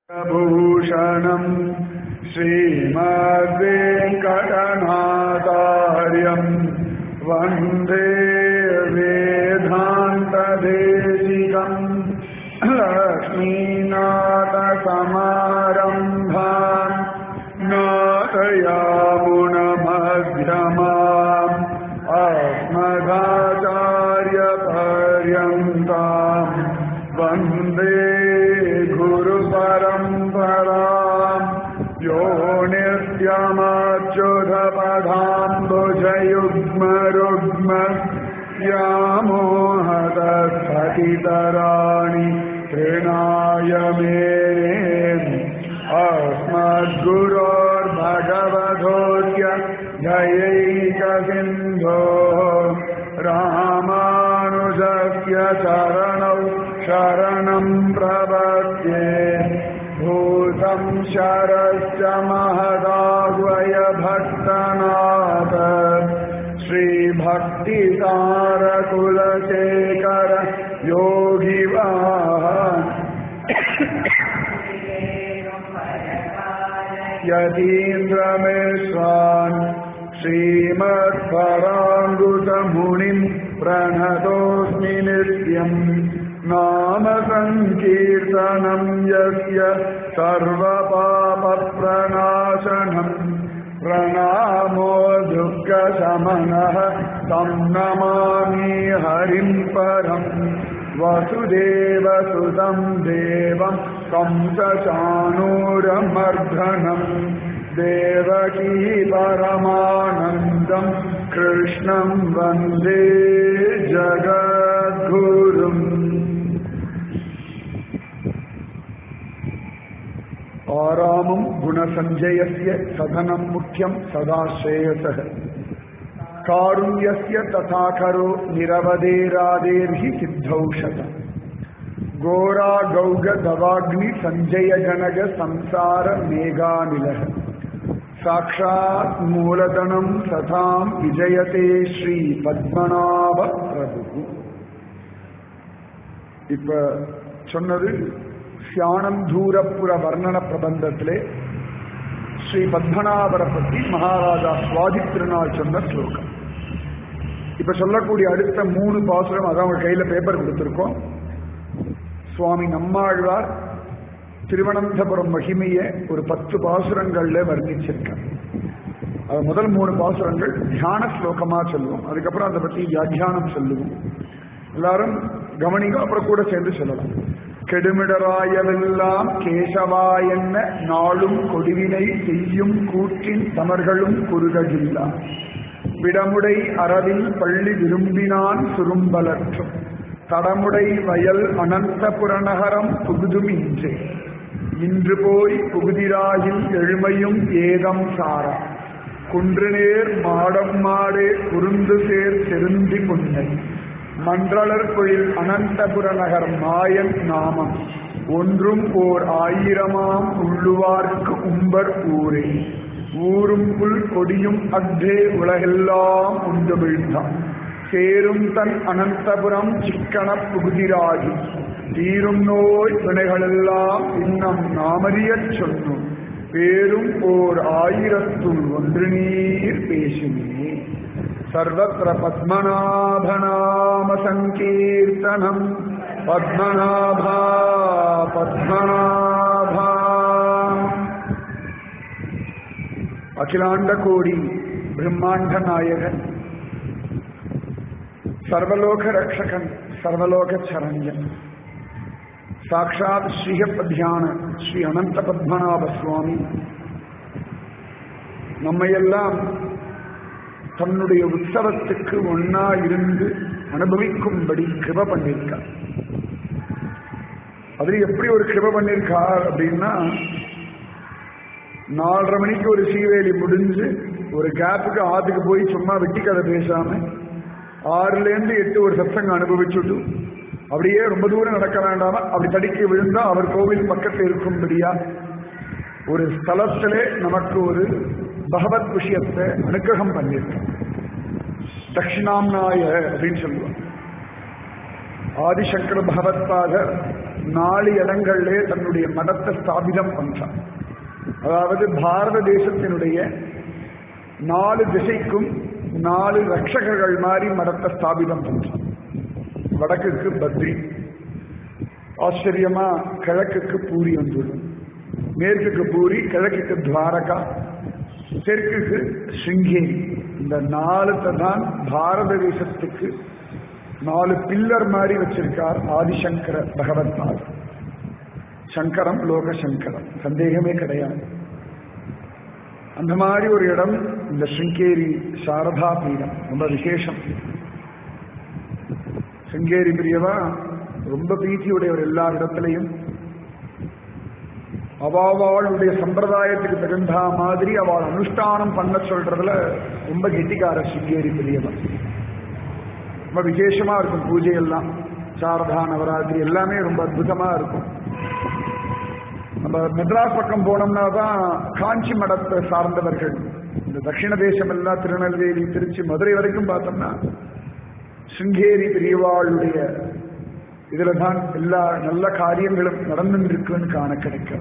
भूषणम् श्रीमद्वेङ्कटनाथार्यम् वन्दे वेदान्तदेशिकम् लक्ष्मीनाथसमारम्भाम् नाथयामुनमध्यमाम् अस्मदाचार्यपर्यन्ताम् वन्दे गुरुपरम्पराम् यो नित्यमच्युतपदाम्बुजयुग्मरुग्म व्यामोहतस्फटितराणि तृणाय मेरे अस्मद्गुरोर्भगवधोऽस्य जयैकसिन्धो रामानुजस्य चरणौ शरणम् प्रपद्ये भूतं शरश्च महदाह्वय भक्तनाथ श्रीभक्तिसारकुलशेखर योगिवान् यतीन्द्रमेश्वान् श्रीमत्पराङ्गुतमुनिम् प्रणतोऽस्मि नित्यम् नाम सङ्कीर्तनम् यस्य सर्वपापप्रणाशनम् प्रणामो दुःखशमनः तं नमामि हरिम् परम् वसुदेवसुतं देवं कंसचाणूरमर्धनम् देवकी परमानन्दम् कृष्णं वन्दे जगद्गुरुम् आरामम् गुणसञ्जयस्य सधनम् मुख्यम् सदा श्रेयसः कारुण्यस्य तथा करो निरवधेरादेर्हि सिद्धौषध घोरा गौग दवाग्नि सञ्जय जनग संसार मेघानिलः साक्षात् मूलधनम् सताम् विजयते श्री பத்மநாப பிரபு இப்ப சொன்னது சியானந்தூரப்புற வர்ணன பிரபந்தத்திலே ஸ்ரீ பத்மநாபரை பற்றி மகாராஜா சுவாதி திருநாள் சொன்ன ஸ்லோகம் இப்ப சொல்லக்கூடிய அடுத்த மூணு பாசுரம் அதான் அவங்க கையில பேப்பர் கொடுத்திருக்கோம் சுவாமி நம்மாழ்வார் திருவனந்தபுரம் மகிமைய ஒரு பத்து பாசுரங்கள்ல வர்ணிச்சிருக்கார் அது முதல் மூணு பாசுரங்கள் தியான ஸ்லோகமா சொல்லுவோம் அதுக்கப்புறம் அதை பத்தி வியாக்கியானம் சொல்லுவோம் எல்லாரும் கவனிங்க அப்புறம் கூட சேர்ந்து சொல்லலாம் கெடுமிடராயவெல்லாம் கேசவா என்ன நாளும் கொடுவினை செய்யும் கூற்றின் தமர்களும் குறுககில்லா விடமுடை அறவில் பள்ளி விரும்பினான் சுரும்பலற்றும் தடமுடை வயல் அனந்த புறநகரம் புகுதும் இன்றே இன்று போய் புகுதிராயில் எழுமையும் ஏதம் சாரா குன்றுநேர் மாடம் மாடே குருந்து சேர் செருந்தி புன்னை மன்றளர் பொழில் அனந்தபுர நகர் மாயன் நாமம் ஒன்றும் ஓர் ஆயிரமாம் உள்ளுவார்க்கு உம்பர் ஊரே ஊரும் புல் கொடியும் அக்தே உலகெல்லாம் உண்டு வீழ்ந்தான் சேரும் தன் அனந்தபுரம் சிக்கன புகுதிராகி தீரும் நோய் வினைகளெல்லாம் இன்னம் நாமறியச் சொன்னோம் பேரும் ஓர் ஆயிரத்துள் ஒன்று நீர் பேசுமே सर्वत्र पद्मनाभनाम सङ्कीर्तनम् पद्मनाभा पद्मनाभा अखिलाण्डकोडि ब्रह्माण्डनायकन् सर्वलोकरक्षकन् सर्वलोकचरण्यन् साक्षात् श्रीहपध्யான ஸ்ரீ அனந்த பத்மநாப சுவாமி நம்மையெல்லாம் தன்னுடைய உற்சவத்துக்கு ஒன்னா இருந்து அனுபவிக்கும்படி கிருப பண்ணியிருக்கார் அதுல எப்படி ஒரு கிருப பண்ணியிருக்கார் அப்படின்னா நாலரை மணிக்கு ஒரு சீவேலி முடிஞ்சு ஒரு கேப்புக்கு ஆத்துக்கு போய் சும்மா வெட்டி கதை பேசாம ஆறுல இருந்து எட்டு ஒரு சத்சங்கம் அனுபவிச்சுட்டு அப்படியே ரொம்ப தூரம் நடக்க வேண்டாம அப்படி தடிக்க விழுந்தா அவர் கோவில் பக்கத்தில் இருக்கும்படியா ஒரு ஸ்தலத்திலே நமக்கு ஒரு பகவத் விஷயத்தை அனுகிரகம் பண்ணியிருக்கோம் தட்சிணாம்னாய அப்படின்னு சொல்லுவாங்க ஆதிசங்கர பகவத்பாதர் நாலு இடங்கள்ல தன்னுடைய மடத்தை ஸ்தாபிதம் பண்றார் அதாவது பாரத தேசத்தினுடைய நாலு திசைக்கும் நாலு ரட்சகர்கள் மாதிரி மடத்தை ஸ்தாபிதம் பண்றான் வடக்குக்கு பத்ரி ஆச்சரியமா கிழக்குக்கு பூரி வந்துடும் மேற்குக்கு பூரி கிழக்குக்கு துவாரகா தெற்குக்கு சிங்கேரி இந்த நாலுத்தை தான் பாரத தேசத்துக்கு நாலு பில்லர் மாதிரி வச்சிருக்கார் ஆதிசங்கர பகவத்பாத் சங்கரம் லோக சங்கரம் சந்தேகமே கிடையாது அந்த மாதிரி ஒரு இடம் இந்த சிங்கேரி சாரதா பீடம் ரொம்ப விசேஷம் சிங்கேரி பிரியவா ரொம்ப பிரீத்தியுடையவர் எல்லா இடத்துலையும் அவாவாளுடைய சம்பிரதாயத்துக்கு தகுந்த மாதிரி அவள் அனுஷ்டானம் பண்ண சொல்றதுல ரொம்ப கெட்டிக்கார சிங்கேரி பிரியவன் ரொம்ப விசேஷமா இருக்கும் பூஜை எல்லாம் சாரதா நவராத்திரி எல்லாமே ரொம்ப அற்புதமா இருக்கும் நம்ம மெட்ராஸ் பக்கம் போனோம்னா தான் காஞ்சி மடத்தை சார்ந்தவர்கள் இந்த தட்சிண தேசம் எல்லாம் திருநெல்வேலி திருச்சி மதுரை வரைக்கும் பார்த்தோம்னா சிங்கேரி பெரியவாளுடைய இதுல தான் எல்லா நல்ல காரியங்களும் நடந்துருக்குன்னு காண கிடைக்கும்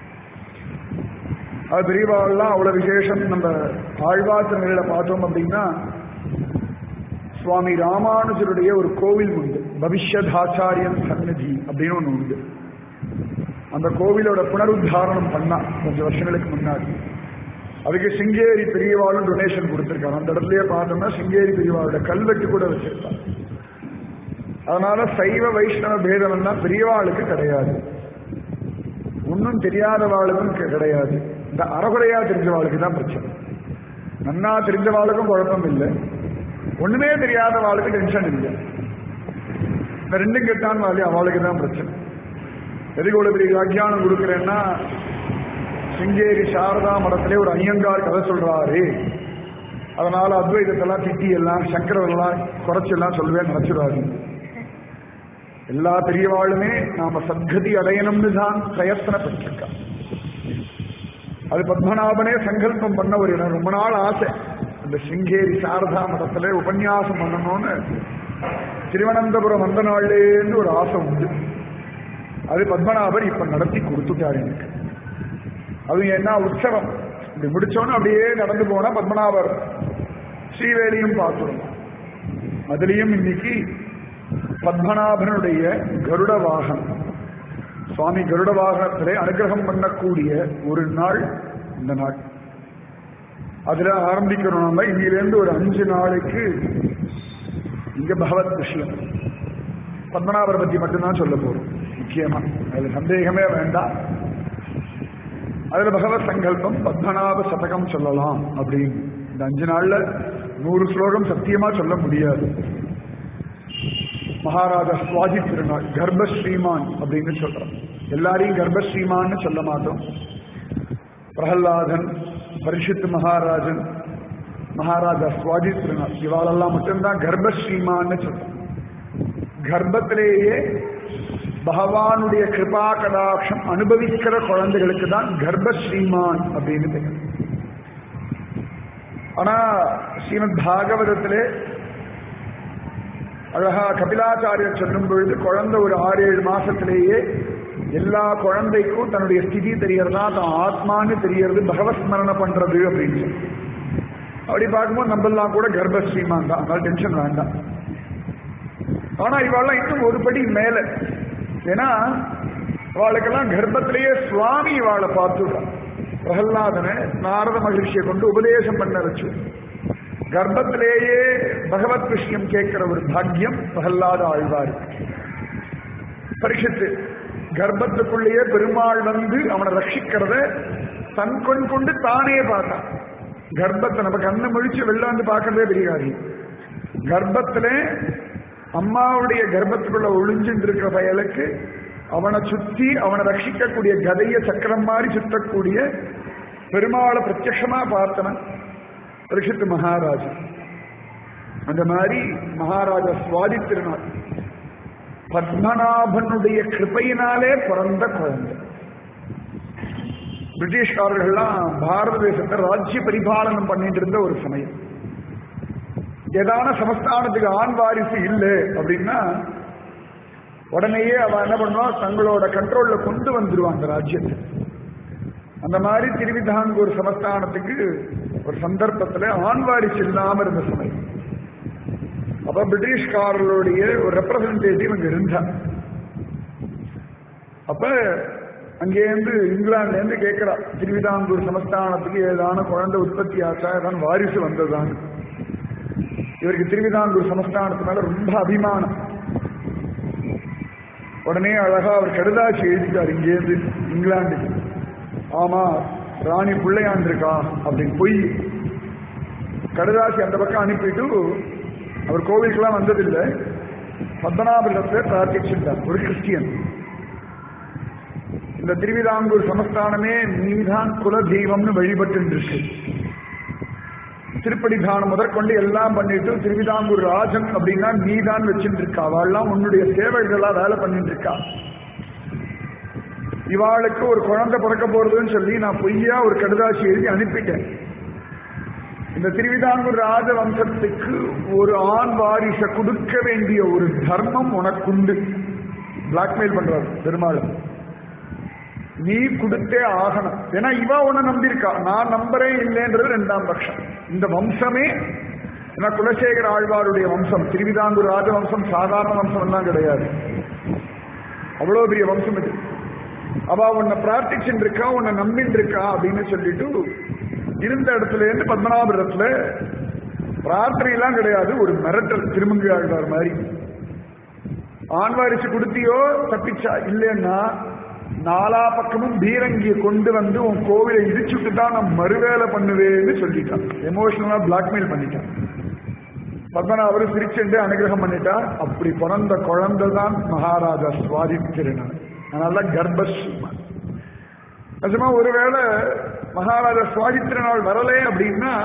அது பெரியவாள்லாம் அவ்வளவு விசேஷம் நம்ம ஆழ்வாத்திரையில பார்த்தோம் அப்படின்னா சுவாமி ராமானுஜருடைய ஒரு கோவில் உண்டு பவிஷ்யதாச்சாரியன் சன்னதி அப்படின்னு ஒண்ணு உண்டு அந்த கோவிலோட புனருத்தாரணம் பண்ணா கொஞ்சம் வருஷங்களுக்கு முன்னாடி அதுக்கு சிங்கேரி பெரியவாளும் டொனேஷன் கொடுத்திருக்காரு அந்த இடத்துலயே பார்த்தோம்னா சிங்கேரி பெரியவாளோட கல்வெட்டு கூட வச்சிருக்காங்க அதனால சைவ வைஷ்ணவ பேதம் எல்லாம் பெரியவாளுக்கு கிடையாது ஒன்னும் தெரியாதவாளுக்கும் கிடையாது இந்த அறகுறையா தெரிஞ்சவாளுக்கு தான் பிரச்சனை நன்னா தெரிஞ்சவாளுக்கும் குழப்பம் இல்லை ஒண்ணுமே தெரியாத வாளுக்கு டென்ஷன் இல்லை இந்த ரெண்டும் கெட்டான் வாழி அவளுக்கு தான் பிரச்சனை எதுக்கு இவ்வளவு பெரிய வியாக்கியானம் கொடுக்குறேன்னா சிங்கேரி சாரதா மடத்திலே ஒரு ஐயங்கார் கதை சொல்றாரு அதனால அத்வைதத்தெல்லாம் திட்டி எல்லாம் சங்கரெல்லாம் குறைச்செல்லாம் சொல்லுவேன் நினைச்சிடாது எல்லா பெரியவாளுமே நாம சத்கதி அடையணும்னு தான் பிரயத்தனப்பட்டிருக்கா அது பத்மநாபனே சங்கல்பம் பண்ண ஒரு இடம் ரொம்ப நாள் ஆசை இந்த சிங்கேரி சாரதா மடத்துல உபன்யாசம் பண்ணணும்னு திருவனந்தபுரம் வந்த நாள்லேருந்து ஒரு ஆசை உண்டு அது பத்மநாபர் இப்ப நடத்தி கொடுத்துட்டாரு எனக்கு அது என்ன உற்சவம் இப்படி முடிச்சோன்னு அப்படியே நடந்து போனா பத்மநாபர் ஸ்ரீவேலியும் பார்த்துடலாம் அதுலயும் இன்னைக்கு பத்மநாபனுடைய கருட வாகனம் சுவாமி கருட வாகனத்திலே அனுகிரகம் பண்ணக்கூடிய ஒரு நாள் இந்த நாள் அதுல ஆரம்பிக்கிறோம் நம்ம இங்கிலிருந்து ஒரு அஞ்சு நாளைக்கு இங்க பகவத் விஷயம் பத்மநாபரை பத்தி மட்டும்தான் சொல்ல போறோம் முக்கியமா அதுல சந்தேகமே வேண்டாம் அதுல பகவத் சங்கல்பம் பத்மநாப சதகம் சொல்லலாம் அப்படின்னு இந்த அஞ்சு நாள்ல நூறு ஸ்லோகம் சத்தியமா சொல்ல முடியாது மகாராஜா சுவாதி திருநாள் கர்ப்பஸ்ரீமான் அப்படின்னு சொல்றோம் எல்லாரையும் கர்ப்பஸ்ரீமான்னு சொல்ல மாட்டோம் பிரகல்லாதன் பரிஷித் மகாராஜன் மகாராஜா சுவாதி திருநாள் இவாளெல்லாம் மட்டும்தான் கர்ப்பஸ்ரீமான்னு சொல்றோம் கர்ப்பத்திலேயே பகவானுடைய கிருபா கடாட்சம் அனுபவிக்கிற குழந்தைகளுக்கு தான் கர்ப்பஸ்ரீமான் அப்படின்னு பெயர் ஆனா ஸ்ரீமத் பாகவதத்திலே அழகா கபிலாச்சாரியர் சொல்லும் பொழுது குழந்தை ஒரு ஆறு ஏழு மாசத்திலேயே எல்லா குழந்தைக்கும் தன்னுடைய ஸ்திதி தெரியறதா தான் ஆத்மான்னு தெரியறது பகவத் ஸ்மரணை பண்றது அப்படின்னு சொல்லி அப்படி பார்க்கும்போது நம்மெல்லாம் கூட கர்ப்பஸ்ரீமான் தான் அதனால டென்ஷன் வேண்டாம் ஆனா இவாளெல்லாம் இன்னும் ஒரு படி மேல ஏன்னா அவளுக்கெல்லாம் கர்ப்பத்திலேயே சுவாமி இவாளை பார்த்துடுறான் பிரகல்லாதனை நாரத மகிழ்ச்சியை கொண்டு உபதேசம் பண்ண வச்சு கர்ப்பத்திலேயே பகவத் விஷயம் கேட்கிற ஒரு பாக்கியம் பிரகல்லாத ஆழ்வார் பரிஷத்து கர்ப்பத்துக்குள்ளேயே பெருமாள் வந்து அவனை ரட்சிக்கிறத தன் கொண் கொண்டு தானே பார்த்தான் கர்ப்பத்தை நம்ம கண்ணை முழிச்சு வெளில வந்து பார்க்கறதே பெரிய காரியம் கர்ப்பத்துல அம்மாவுடைய கர்ப்பத்துக்குள்ள ஒளிஞ்சுட்டு இருக்கிற பயலுக்கு அவனை சுத்தி அவனை ரட்சிக்கக்கூடிய கதைய சக்கரம் மாதிரி சுத்தக்கூடிய பெருமாளை பிரத்யட்சமா பார்த்தவன் ரிஷித்து மகாராஜா அந்த மாதிரி மகாராஜா சுவாதி திருநாள் பத்மநாபனுடைய கிருப்பையினாலே பிறந்த குழந்தை பிரிட்டிஷ்காரர்கள்லாம் பாரத தேசத்தை ராஜ்ய பரிபாலனம் பண்ணிட்டு இருந்த ஒரு சமயம் ஏதான சமஸ்தானத்துக்கு ஆண் வாரிசு இல்லை அப்படின்னா உடனேயே அவ என்ன பண்ணுவா தங்களோட கண்ட்ரோல்ல கொண்டு வந்துருவான் அந்த ராஜ்யத்தை அந்த மாதிரி திருவிதாங்கூர் சமஸ்தானத்துக்கு ஒரு சந்தர்ப்பத்துல ஆண்வாரிசு இல்லாம இருந்த சமயம் அப்ப பிரிட்டிஷ்காரர்களுடைய ஒரு ரெப்ரசன்டேட்டிவ் அங்க இருந்தா அப்ப அங்கேருந்து இங்கிலாந்துல இருந்து கேட்கிறா திருவிதாங்கூர் சமஸ்தானத்துக்கு ஏதான குழந்தை உற்பத்தி ஆச்சா ஏதாவது வாரிசு வந்ததான் இவருக்கு திருவிதாங்கூர் சமஸ்தானத்து மேல ரொம்ப அபிமானம் உடனே அழகா அவர் கடுதாசி எழுதிட்டார் இங்கேருந்து இங்கிலாந்துக்கு ஆமா ராணி பிள்ளையான் இருக்கா அப்படின்னு பொய் கடுதாசி அந்த பக்கம் அனுப்பிட்டு அவர் கோவிலுக்கெல்லாம் வந்ததில்லை பத்மநாபத்தை பிரார்த்திச்சிருந்தார் ஒரு கிறிஸ்டியன் இந்த திருவிதாங்கூர் சமஸ்தானமே நீதான் குல தெய்வம்னு வழிபட்டு இருக்கு திருப்படி தானம் முதற்கொண்டு எல்லாம் பண்ணிட்டு திருவிதாங்கூர் ராஜன் அப்படின்னா நீதான் வச்சுட்டு இருக்கா அவள்லாம் உன்னுடைய சேவைகளா வேலை பண்ணிட்டு இருக்கா இவாளுக்கு ஒரு குழந்தை பிறக்க போறதுன்னு சொல்லி நான் பொய்யா ஒரு கடுதாசி எழுதி அனுப்பிட்டேன் இந்த திருவிதாங்கூர் ராஜவம்சத்துக்கு ஒரு ஆண் வாரிச கொடுக்க வேண்டிய ஒரு தர்மம் உனக்குண்டு பிளாக்மெயில் பண்றாரு பெருமாள் நீ கொடுத்தே ஆகணும் ஏன்னா இவா உன்னை நம்பியிருக்கா நான் நம்புறேன் இல்லைன்றது ரெண்டாம் பட்சம் இந்த வம்சமே ஏன்னா குலசேகர ஆழ்வாருடைய வம்சம் திருவிதாங்கூர் ராஜவம்சம் சாதாரண வம்சம் எல்லாம் கிடையாது அவ்வளவு பெரிய வம்சம் இது அவ உன்னை பிரார்த்திச்சுட்டு இருக்கா உன்னை நம்பிட்டு இருக்கா அப்படின்னு சொல்லிட்டு இருந்த இடத்துல இருந்து பத்மநாபுரத்துல பிரார்த்தனை எல்லாம் கிடையாது ஒரு மிரட்டல் திருமங்கி ஆழ்வார் மாதிரி ஆண்வாரிச்சு கொடுத்தியோ தப்பிச்சா இல்லைன்னா நாலா பக்கமும் பீரங்கியை கொண்டு வந்து உன் கோவிலை இடிச்சுட்டு தான் நான் மறுவேலை பண்ணுவேன்னு சொல்லிட்டான் எமோஷனலா பிளாக்மெயில் பண்ணிட்டான் பத்மநாபர் சிரிச்சுண்டு அனுகிரகம் பண்ணிட்டார் அப்படி பிறந்த குழந்தை தான் மகாராஜா சுவாதி திருநாள் அதனால கர்ப்பஸ்ரீமான் நிஜமா ஒருவேளை மகாராஜா சுவாதி திருநாள் வரலே அப்படின்னா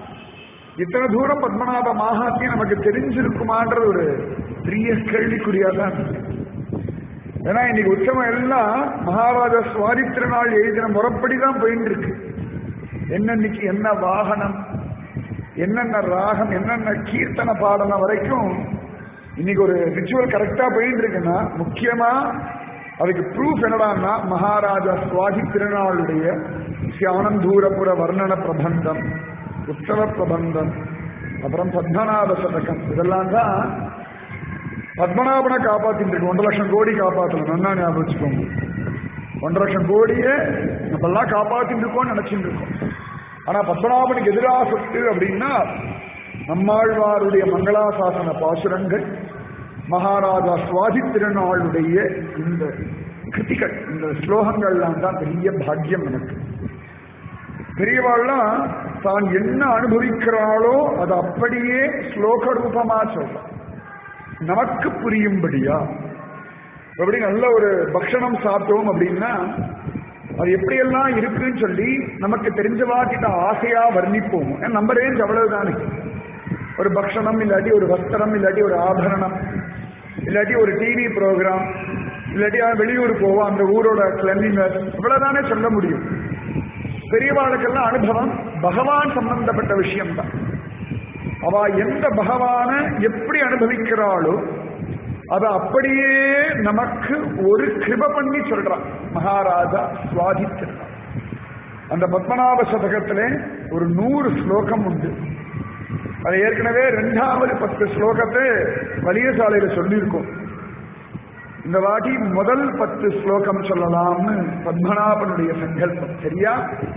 இத்தனை தூரம் பத்மநாப மகாத்தியம் நமக்கு தெரிஞ்சிருக்குமான்ற ஒரு பெரிய கேள்விக்குறியா தான் இருக்கு ஏன்னா இன்னைக்கு உற்சவம் எல்லாம் மகாராஜா சுவாதி திருநாள் எழுதின முறைப்படி தான் போயிட்டு இருக்கு என்னன்னைக்கு என்ன வாகனம் என்னென்ன ராகம் என்னென்ன கீர்த்தன பாடனம் வரைக்கும் இன்னைக்கு ஒரு ரிச்சுவல் கரெக்டா போயிட்டு இருக்குன்னா முக்கியமா அதுக்கு ப்ரூஃப் என்னடான்னா மகாராஜா சுவாதி திருநாளுடைய சியானந்தூரபுர வர்ணன பிரபந்தம் உற்சவ பிரபந்தம் அப்புறம் பத்மநாப சதகம் இதெல்லாம் தான் பத்மநாபனை காப்பாத்திட்டு இருக்கு ஒன்றரை லட்சம் கோடி காப்பாற்றணும் நல்லா ஞாபகம் வச்சுக்கோங்க ஒன்றரை லட்சம் கோடியே நம்மெல்லாம் காப்பாத்திட்டு இருக்கோம்னு நினைச்சிட்டு இருக்கோம் ஆனா பத்மநாபனுக்கு எதிராக சொத்து அப்படின்னா நம்மாழ்வாருடைய மங்களாசாசன பாசுரங்கள் மகாராஜா சுவாதி திருநாளுடைய இந்த கிருத்திகள் இந்த ஸ்லோகங்கள்லாம் தான் பெரிய பாக்கியம் எனக்கு பெரியவாள்லாம் தான் என்ன அனுபவிக்கிறாளோ அது அப்படியே ஸ்லோக ரூபமா சொல்றான் நமக்கு புரியும்படியா எப்படி நல்ல ஒரு பக்ஷணம் சாப்பிட்டோம் அப்படின்னா அது எப்படியெல்லாம் இருக்குன்னு சொல்லி நமக்கு தெரிஞ்சவா கிட்ட ஆசையா வர்ணிப்போம் ஏன்னா நம்ம ரேஞ்ச் அவ்வளவுதானே ஒரு பக்ஷணம் இல்லாட்டி ஒரு வஸ்திரம் இல்லாட்டி ஒரு ஆபரணம் இல்லாட்டி ஒரு டிவி ப்ரோக்ராம் இல்லாட்டி அவன் வெளியூர் போவோம் அந்த ஊரோட கிளன்லினஸ் இவ்வளவுதானே சொல்ல முடியும் பெரியவாளுக்கெல்லாம் அனுபவம் பகவான் சம்பந்தப்பட்ட விஷயம்தான் அவ எந்த பகவான எப்படி அனுபவிக்கிறாளோ அதை அப்படியே நமக்கு ஒரு கிருப பண்ணி சொல்றான் மகாராஜா சுவாதித்திருக்கான் அந்த பத்மநாப சதகத்திலே ஒரு நூறு ஸ்லோகம் உண்டு அது ஏற்கனவே ரெண்டாவது பத்து ஸ்லோகத்தை வலிய சாலையில சொல்லியிருக்கோம் இந்த வாட்டி முதல் பத்து ஸ்லோகம் சொல்லலாம்னு பத்மநாபனுடைய சங்கல்பம் சரியா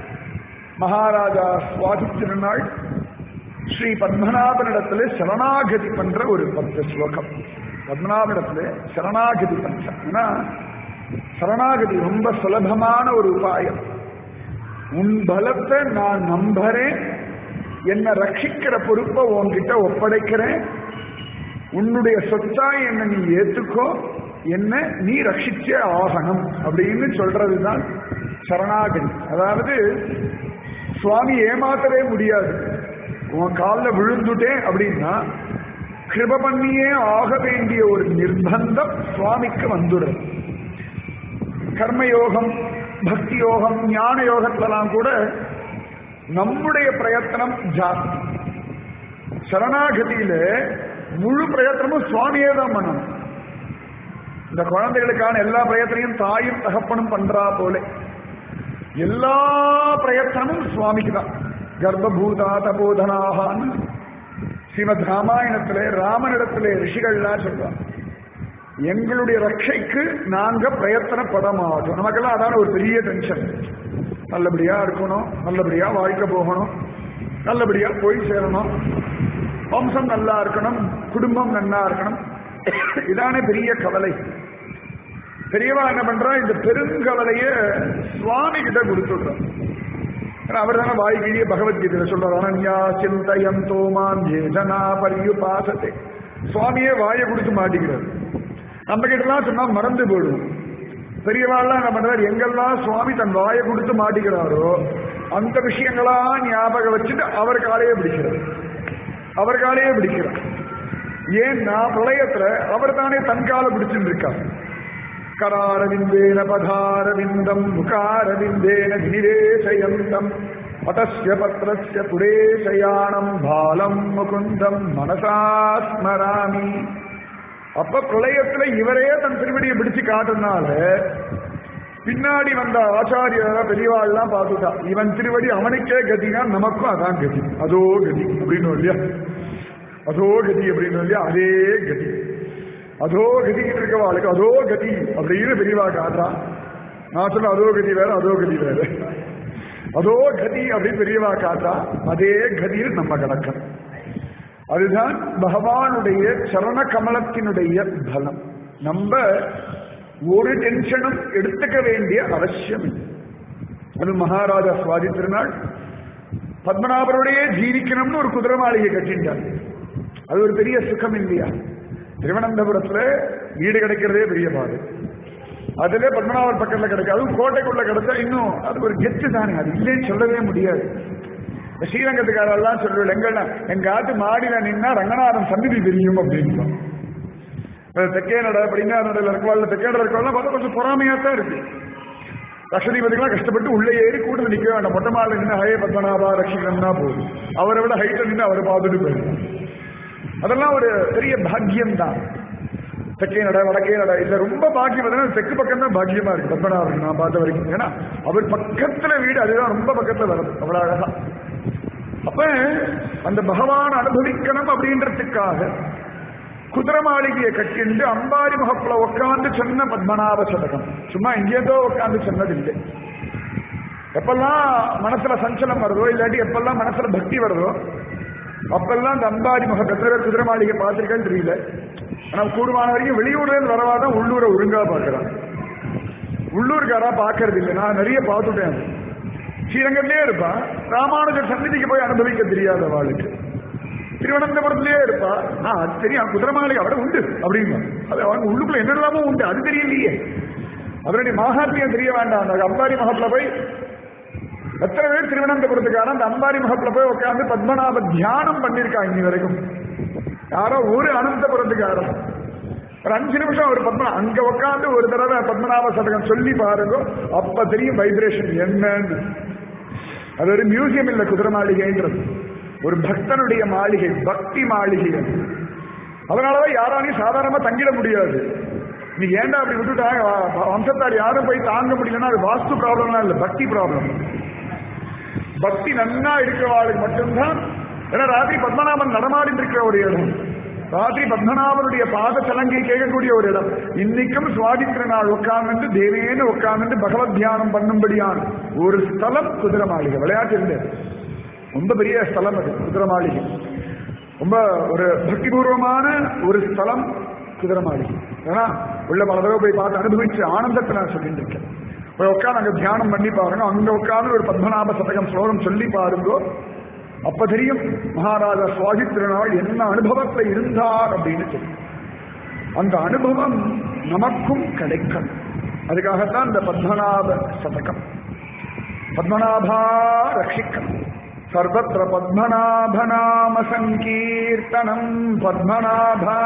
மகாராஜா சுவாதி திருநாள் ஸ்ரீ பத்மநாபனிடத்துல சரணாகதி பண்ற ஒரு பத்து ஸ்லோகம் பத்மநாபனிடத்துல சரணாகதி பண்ற ஏன்னா சரணாகதி ரொம்ப சுலபமான ஒரு உபாயம் உன் பலத்தை நான் நம்புறேன் என்னை ரட்சிக்கிற பொறுப்பை உன்கிட்ட ஒப்படைக்கிறேன் உன்னுடைய சொத்தா என்னை நீ ஏத்துக்கோ என்ன நீ ரட்சிச்சே ஆகணும் அப்படின்னு சொல்றதுதான் சரணாகதி அதாவது சுவாமி ஏமாத்தவே முடியாது உன் காலில் விழுந்துட்டேன் அப்படின்னா கிருப பண்ணியே ஆக வேண்டிய ஒரு நிர்பந்தம் சுவாமிக்கு வந்துடும் கர்மயோகம் பக்தி யோகம் ஞான யோகத்திலாம் கூட நம்முடைய பிரயத்தனம் ஜாஸ்தி சரணாகதியில முழு பிரயத்தனமும் சுவாமியே தான் பண்ணணும் இந்த குழந்தைகளுக்கான எல்லா பிரயத்தனையும் தாயும் தகப்பனும் பண்றா போல எல்லா பிரயத்தனமும் சுவாமிக்கு தான் கர்ப்பபூதா தபோதனாகான்னு ஸ்ரீமத் ராமாயணத்திலே ராமனிடத்திலே ரிஷிகள்லாம் சொல்றாங்க எங்களுடைய ரட்சைக்கு நாங்க பிரயத்தனப்பட மாட்டோம் நமக்கெல்லாம் அதான ஒரு பெரிய டென்ஷன் நல்லபடியா இருக்கணும் நல்லபடியா வாழ்க்கை போகணும் நல்லபடியா போய் சேரணும் வம்சம் நல்லா இருக்கணும் குடும்பம் நல்லா இருக்கணும் இதானே பெரிய கவலை பெரியவா என்ன பண்றா இந்த பெருங்கவலைய சுவாமி கிட்ட கொடுத்துடுறோம் அவர் தானே வாய்கிழிய பகவத்கீதையில சொல்றார் அனன்யா சிந்தயம் தோமான் ஜேஜனா பரியுபாசத்தை சுவாமியே வாயை கொடுத்து மாட்டிக்கிறார் நம்ம கிட்டலாம் சொன்னா மறந்து போயிடும் பெரியவாள்லாம் என்ன பண்றாரு எங்கெல்லாம் சுவாமி தன் வாயை கொடுத்து மாட்டிக்கிறாரோ அந்த விஷயங்களா ஞாபகம் வச்சுட்டு அவர் காலையே பிடிக்கிறார் அவர் காலையே பிடிக்கிறார் ஏன்னா பிரளயத்துல அவர் தானே தன் காலை பிடிச்சுட்டு இருக்கார் கராரவிந்தேன பதாரவிந்தம் முகாரவிந்தேன நிரேசயந்தம் பதஸ்ய பத்ரஸ்ய புரேசயானம் பாலம் முகுந்தம் மனசா ஸ்மராமி அப்ப பிரளயத்துல இவரே தன் திருவடியை பிடிச்சு காட்டுனால பின்னாடி வந்த ஆச்சாரிய பெரியவாள்லாம் பார்த்துட்டா இவன் திருவடி அவனுக்கே கதினா நமக்கும் அதான் கதி அதோ கதி அப்படின்னு இல்லையா அதோ கதி அப்படின்னு இல்லையா அதே கதி அதோ கதிக்கிட்டு இருக்கவாளுக்கு அதோ கதி அப்படின்னு பெரியவா காட்டுறான் நான் சொல்ல அதோ கதி வேற அதோ கதி வேற அதோ கதி அப்படின்னு பெரியவா காட்டுறா அதே கதியில் நம்ம கிடக்கணும் அதுதான் பகவானுடைய சரண கமலத்தினுடைய பலம் நம்ம ஒரு டென்ஷனும் எடுத்துக்க வேண்டிய அவசியம் இல்லை அது மகாராஜா சுவாதி திருநாள் பத்மநாபருடைய ஜீவிக்கணும்னு ஒரு குதிரை மாளிகை கட்டிட்டார் அது ஒரு பெரிய சுகம் இல்லையா திருவனந்தபுரத்துல வீடு கிடைக்கிறதே பெரிய பாடு அதுல பத்மநாபர் பக்கத்துல கிடைக்கும் அதுவும் கோட்டைக்குள்ள கிடைச்சா இன்னும் அது ஒரு கெத்து தானே அது இல்லைன்னு சொல்லவே முடியாது ஸ்ரீரங்கத்துக்காரெல்லாம் சொல்லுவேன் எங்கெல்லாம் எங்க ஆட்டு மாடியில நின்னா ரங்கநாதன் சந்நிதி தெரியும் அப்படின்னு தெக்கே நட படிங்கா நடையில் இருக்கவாள் தெக்கே நட இருக்கவாள் பார்த்தா கொஞ்சம் பொறாமையா தான் இருக்கு லட்சதீபதிகளாம் கஷ்டப்பட்டு உள்ளே ஏறி கூட்டத்தில் நிற்க வேண்டாம் மொட்டை மாலை நின்று ஹயே பத்மநாபா ரட்சிக்கணும்னா போதும் அவரை விட ஹைட்டை நின்று அவரை பார்த்துட்டு போயிடும் அதெல்லாம் ஒரு பெரிய பாக்கியம் தான் தெற்கே நட வடக்கே நட இல்ல ரொம்ப பாக்கியம் பார்த்தீங்கன்னா தெற்கு பக்கம் தான் பாக்கியமா இருக்கு பத்மநாபன் நான் பார்த்த வரைக்கும் ஏன்னா அவர் பக்கத்துல வீடு அதுதான் ரொம்ப பக்கத்துல வரும் அவ்வளவு அழகா அப்ப அந்த பகவான் அனுபவிக்கணும் அப்படின்றதுக்காக குதிரை மாளிகையை கட்டிண்டு அம்பாரி முகப்புல உட்காந்து சொன்ன பத்மநாப சதகம் சும்மா எங்கேதோ உட்காந்து சொன்னதில்லை எப்பெல்லாம் மனசுல சஞ்சலம் வருதோ இல்லாட்டி எப்பெல்லாம் மனசுல பக்தி வருதோ அப்பெல்லாம் அந்த அம்பாரி முக எத்தனை பேர் குதிரை மாளிகை பார்த்திருக்கேன்னு தெரியல ஆனா கூடுமான வரைக்கும் வெளியூர்ல இருந்து வரவாதான் உள்ளூரை ஒழுங்கா பாக்குறான் உள்ளூர்காரா பாக்குறது இல்லை நான் நிறைய பார்த்துட்டேன் ஸ்ரீரங்கத்திலே இருப்பான் ராமானுஜர் சந்நிதிக்கு போய் அனுபவிக்க தெரியாத வாளுக்கு திருவனந்தபுரத்திலேயே இருப்பா நான் அது தெரியும் குதிரை மாளிகை அவட உண்டு அப்படின்னு அது அவங்க உள்ளுக்குள்ள என்னெல்லாமோ உண்டு அது தெரியலையே அதனுடைய மகாத்மியம் தெரிய வேண்டாம் அந்த அம்பாரி மகத்துல போய் எத்தனை பேர் திருவனந்தபுரத்துக்காரன் அந்த அம்பாரி மகத்துல போய் உட்காந்து பத்மநாப தியானம் பண்ணிருக்காங்க இன்னி வரைக்கும் யாரோ ஒரு அனந்தபுரத்துக்காரன் ஒரு அஞ்சு நிமிஷம் ஒரு பத்மனா அங்க உட்காந்து ஒரு தடவை பத்மநாப சதகம் சொல்லி பாருங்க அப்ப தெரியும் வைப்ரேஷன் என்னன்னு அது ஒரு மியூசியம் இல்ல குதிரை மாளிகைன்றது ஒரு பக்தனுடைய மாளிகை பக்தி மாளிகை அது. அதனாலதான் யாராலையும் சாதாரணமா தங்கிட முடியாது நீ ஏன்டா அப்படி விட்டுட்டாங்க வ- வம்சத்தார் யாரும் போய் தாங்க முடியலன்னா அது வாஸ்து ப்ராப்ளம்லாம் இல்ல பக்தி ப்ராப்ளம் பக்தி நன்னா இருக்கிறவாளுக்கு மட்டும்தான் ஏன்னா ராத்திரி பத்மநாபன் நடமாடி இருக்கிற ஒரு இடம் ராத்திரி பத்மநாபனுடைய பாத சலங்கை கேட்கக்கூடிய ஒரு இடம் இன்னைக்கும் சுவாதித்திர நாள் உட்கார்ந்து தேவேன்னு உட்கார்ந்து பகவத் தியானம் பண்ணும்படியான ஒரு ஸ்தலம் குதிரை மாளிகை விளையாட்டு இருந்தது ரொம்ப பெரிய ஸ்தலம் அது குதிரை மாளிகை ரொம்ப ஒரு பக்திபூர்வமான ஒரு ஸ்தலம் குதிரை மாளிகை ஏன்னா உள்ள பல தடவை போய் பார்த்து அனுபவிச்சு ஆனந்தத்தை நான் சொல்லிட்டு இருக்கேன் போய் உட்காந்து அங்க தியானம் பண்ணி பாருங்க அங்க உட்காந்து ஒரு பத்மநாப சதகம் ஸ்லோகம் சொல்லி பாருங்கோ அப்ப தெரியும் மகாராஜா சுவாதி திருநாள் என்ன அனுபவத்துல இருந்தார் அப்படின்னு சொல்லி அந்த அனுபவம் நமக்கும் கிடைக்கும் அதுக்காகத்தான் இந்த பத்மநாப சதகம் பத்மநாபா ரட்சிக்கணும் சர்வத்திர பத்மநாபநாம சங்கீர்த்தனம் பத்மநாபா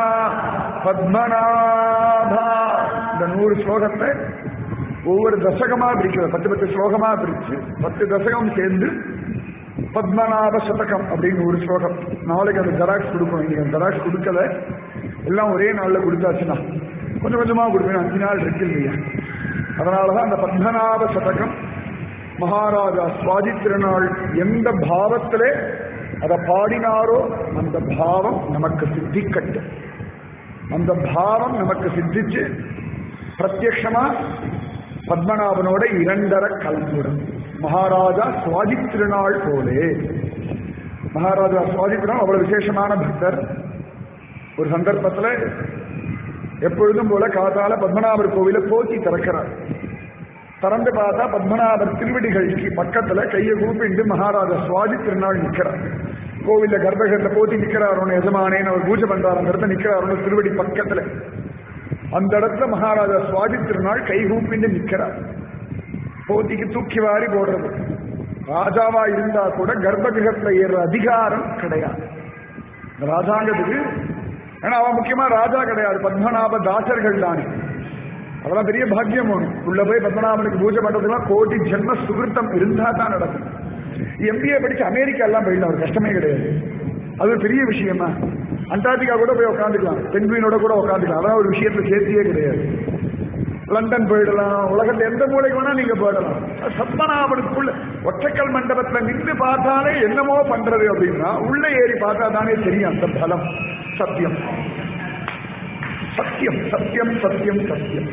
பத்மநாபா இந்த நூறு ஸ்லோகத்தை ஒவ்வொரு தசகமா பிரிக்கிறது பத்து பத்து ஸ்லோகமா பிரிச்சு பத்து தசகம் சேர்ந்து பத்மநாப சதகம் அப்படின்னு ஒரு ஸ்லோகம் நாளைக்கு அந்த ஜெராக்ஸ் கொடுக்கணும் இன்னைக்கு அந்த ஜெராக்ஸ் கொடுக்கல எல்லாம் ஒரே நாள்ல கொடுத்தாச்சுன்னா கொஞ்சம் கொஞ்சமா கொடுப்பேன் அஞ்சு நாள் இருக்கு இல்லையா அதனாலதான் அந்த பத்மநாப சதகம் மகாராஜா சுவாதி திருநாள் எந்த பாவத்திலே அதை பாடினாரோ அந்த பாவம் நமக்கு சித்திக்கட்டும் அந்த பாவம் நமக்கு சித்திச்சு பிரத்யக்ஷமா பத்மநாபனோட இரண்டரை கலந்துடும் மகாராஜா சுவாதி திருநாள் போலே மகாராஜா சுவாதி திருநாள் அவ்வளவு விசேஷமான பக்தர் ஒரு சந்தர்ப்பத்துல எப்பொழுதும் போல காத்தால பத்மநாபர் கோவில போத்தி திறக்கிறார் திறந்து பார்த்தா பத்மநாபர் திருவடிகளுக்கு பக்கத்துல கையை கூப்பிண்டு மகாராஜா சுவாதி திருநாள் நிக்கிறார் கோவில்ல கர்ப்பகத்துல போத்தி நிக்கிறார் உன்னை எஜமானேன்னு அவர் பூஜை பண்றாரு அந்த இடத்துல நிக்கிறார் உன்னை திருவடி பக்கத்துல அந்த இடத்துல மகாராஜா சுவாதி திருநாள் கை கூப்பிண்டு நிக்கிறார் போத்திக்கு தூக்கி வாரி போடுறது ராஜாவா இருந்தா கூட கர்ப்பகிரகத்துல ஏறுற அதிகாரம் கிடையாது இந்த ராஜாங்கத்துக்கு ஏன்னா அவன் முக்கியமா ராஜா கிடையாது பத்மநாப தாசர்கள் தானே அதெல்லாம் பெரிய பாக்கியம் ஒண்ணு உள்ள போய் பத்மநாபனுக்கு பூஜை பண்றதுலாம் கோடி ஜென்ம சுகிருத்தம் இருந்தா தான் நடக்கும் எம்பிஏ படிச்சு அமெரிக்கா எல்லாம் போயிடலாம் ஒரு கஷ்டமே கிடையாது அது ஒரு பெரிய விஷயமா அண்டார்டிகா கூட போய் உட்காந்துக்கலாம் பெண்குயினோட கூட உட்காந்துக்கலாம் அதான் ஒரு விஷயத்துல சேர்த்தியே கிடையாது லண்டன் போயிடலாம் உலகத்துல எந்த மூலைக்கு வேணா நீங்க போயிடலாம் சத்மநாபனுக்குள்ள ஒற்றைக்கல் மண்டபத்துல நின்று பார்த்தாலே என்னமோ பண்றது அப்படின்னா உள்ள ஏறி பார்த்தா தானே தெரியும் அந்த பலம் சத்தியம் சத்தியம் சத்தியம் சத்தியம் சத்தியம்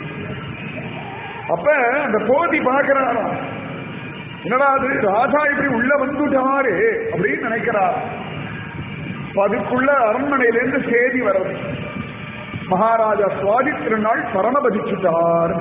அப்ப அந்த போதி பார்க்கிறாராம் என்னடா அது ராஜா இப்படி உள்ள வந்துட்டாரு அப்படின்னு நினைக்கிறார் அதுக்குள்ள அரண்மனையிலேருந்து செய்தி வர்றது மகாராஜா சுவாதி திருநாள் பரமபதிச்சுட்டார்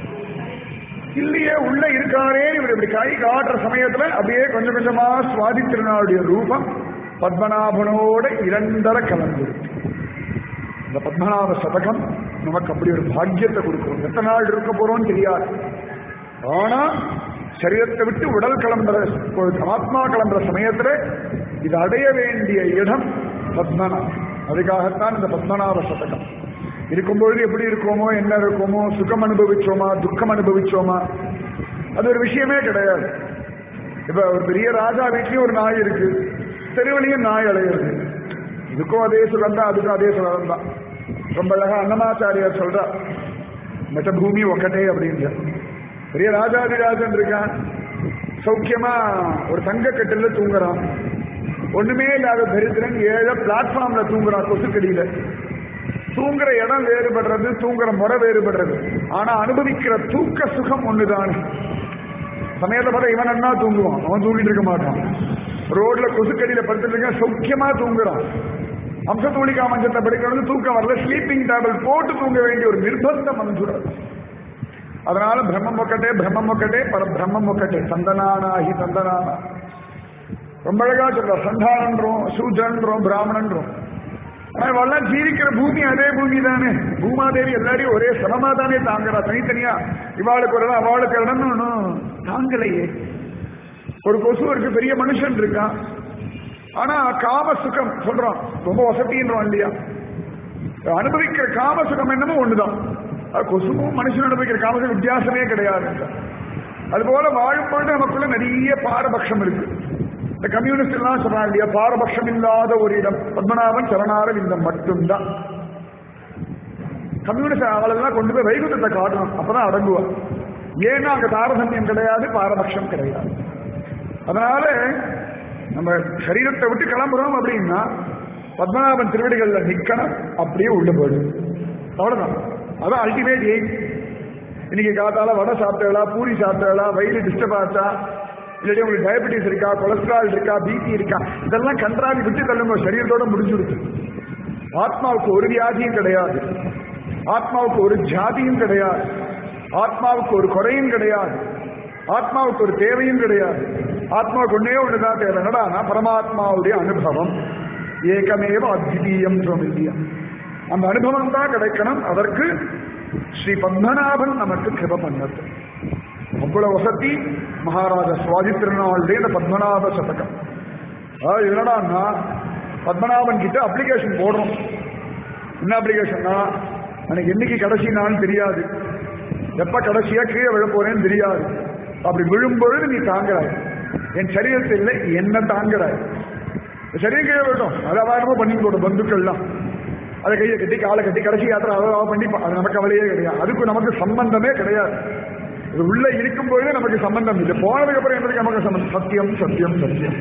இல்லையே உள்ள இருக்காரே இவர் இப்படி கை காட்டுற சமயத்துல அப்படியே கொஞ்சம் கொஞ்சமா சுவாதி திருநாளுடைய ரூபம் பத்மநாபனோட இரண்டரை கலந்துருக்கு இந்த பத்மநாப சதகம் நமக்கு அப்படி ஒரு பாக்கியத்தை கொடுக்கும் எத்தனை நாள் இருக்க போறோம்னு தெரியாது ஆனா சரீரத்தை விட்டு உடல் கிளம்புற ஆத்மா கிளம்புற சமயத்துல இது அடைய வேண்டிய இடம் பத்மநாபம் அதுக்காகத்தான் இந்த பத்மநாப சதகம் இருக்கும்பொழுது எப்படி இருக்கோமோ என்ன இருக்கோமோ சுகம் அனுபவிச்சோமா துக்கம் அனுபவிச்சோமா அது ஒரு விஷயமே கிடையாது இப்ப ஒரு பெரிய ராஜா வீட்லயும் ஒரு நாய் இருக்கு தெருவிலையும் நாய் அலையிறது இதுக்கும் அதே சுகம் தான் அதுக்கும் அதே சுகம் தான் ரொம்ப அழகா அன்னமாச்சாரியார் சொல்றா மெட்ட பூமி ஒக்கட்டே அப்படின்ற பெரிய ராஜாதிராஜன் இருக்கான் சௌக்கியமா ஒரு தங்க கட்டில தூங்குறான் ஒண்ணுமே இல்லாத தரித்திரன் ஏழை பிளாட்ஃபார்ம்ல தூங்குறான் கொசுக்கடியில தூங்குற இடம் வேறுபடுறது தூங்குற முறை வேறுபடுறது ஆனா அனுபவிக்கிற தூக்க சுகம் ஒண்ணுதானே சமயத்தை பார்த்தா இவன் என்ன தூங்குவான் அவன் தூங்கிட்டு இருக்க மாட்டான் ரோட்ல கொசுக்கடியில படுத்துட்டு இருக்க சௌக்கியமா தூங்குறான் அம்சத்தூளிகா மஞ்சத்தை படிக்கிறது தூக்கம் வரல ஸ்லீப்பிங் டேபிள் போட்டு தூங்க வேண்டிய ஒரு நிர்பந்தம் வந்துடுறது அதனால பிரம்மம் ஒக்கட்டே பிரம்மம் ஒக்கட்டே பர பிரம்மம் ஒக்கட்டே சந்தனானாகி சந்தனானா ரொம்ப அழகா சொல்ற சந்தானன்றோம் சூத்ரன்றோம் பிராமணன்றோம் ஆனா இவெல்லாம் ஜீவிக்கிற பூமி அதே பூமி தானே பூமாதேவி எல்லாரையும் ஒரே சமமா தானே தாங்குறா தனித்தனியா இவாளுக்கு ஒரு இடம் அவளுக்கு ஒரு இடம்னு ஒண்ணும் தாங்கலையே ஒரு கொசு இருக்கு பெரிய மனுஷன் இருக்கான் ஆனா காம சுகம் சொல்றோம் ரொம்ப வசதின்றோம் இல்லையா அனுபவிக்கிற காம சுகம் என்னமோ ஒண்ணுதான் அது கொசுவும் மனுஷன் அனுபவிக்கிற காமசுகம் வித்தியாசமே கிடையாது அதுபோல வாழும் பொழுது நமக்குள்ள நிறைய பாரபட்சம் இருக்கு இந்த கம்யூனிஸ்ட் எல்லாம் சொல்றாங்க இல்லையா பாரபட்சம் இல்லாத ஒரு இடம் பத்மநாபன் சரணாரன் இந்த மட்டும்தான் கம்யூனிஸ்ட் அவளெல்லாம் கொண்டு போய் வைகுந்தத்தை காட்டணும் அப்பதான் அடங்குவா ஏன்னா அங்க தாரதமியம் கிடையாது பாரபட்சம் கிடையாது அதனால நம்ம சரீரத்தை விட்டு கிளம்புறோம் அப்படின்னா பத்மநாபன் திருவடிகள்ல நிக்கணும் அப்படியே உள்ள போயிடும் அவ்வளவுதான் அதான் அல்டிமேட் எய்ம் இன்னைக்கு காத்தால வடை சாப்பிட்டா பூரி சாப்பிட்டா வயிறு டிஸ்டர்ப் ஆச்சா இல்லாட்டி உங்களுக்கு டயபெட்டிஸ் இருக்கா கொலஸ்ட்ரால் இருக்கா பிபி இருக்கா இதெல்லாம் கன்றாவி விட்டு தள்ளுங்க சரீரத்தோட முடிஞ்சிருக்கு ஆத்மாவுக்கு ஒரு வியாதியும் கிடையாது ஆத்மாவுக்கு ஒரு ஜாதியும் கிடையாது ஆத்மாவுக்கு ஒரு குறையும் கிடையாது ஆத்மாவுக்கு ஒரு தேவையும் கிடையாது ஆத்மாவுக்கு ஒன்னே ஒண்ணுதான் தேவை என்னடா பரமாத்மாவுடைய அனுபவம் ஏகமேவ அத்விதீயம் இல்லையா அந்த அனுபவம் தான் கிடைக்கணும் அதற்கு ஸ்ரீ பத்மநாபன் நமக்கு கிருப பண்ணது அவ்வளவு வசதி மகாராஜா சுவாதி திருநாளுடைய இந்த பத்மநாப சதகம் அதாவது என்னடான்னா பத்மநாபன் கிட்ட அப்ளிகேஷன் போடுறோம் என்ன அப்ளிகேஷன்னா எனக்கு என்னைக்கு கடைசி நாள் தெரியாது எப்ப கடைசியா கீழே விழ போறேன்னு தெரியாது அப்படி விழும்பொழுது நீ தாங்குறாய் என் சரீரத்தில் இல்லை என்ன தாங்குறாய் சரீரம் கீழே விட்டோம் அதை அவாரமா பண்ணி போடும் பந்துக்கள்லாம் அதை கையை கட்டி காலை கட்டி கடைசி யாத்திரை அவ பண்ணி அது நமக்கு கவலையே கிடையாது அதுக்கு நமக்கு சம்பந்தமே கிடையாது இது உள்ள இருக்கும்போது நமக்கு சம்பந்தம் இல்லை போனதுக்கு அப்புறம் என்னதுக்கு நமக்கு சம்பந்தம் சத்தியம் சத்தியம் சத்தியம்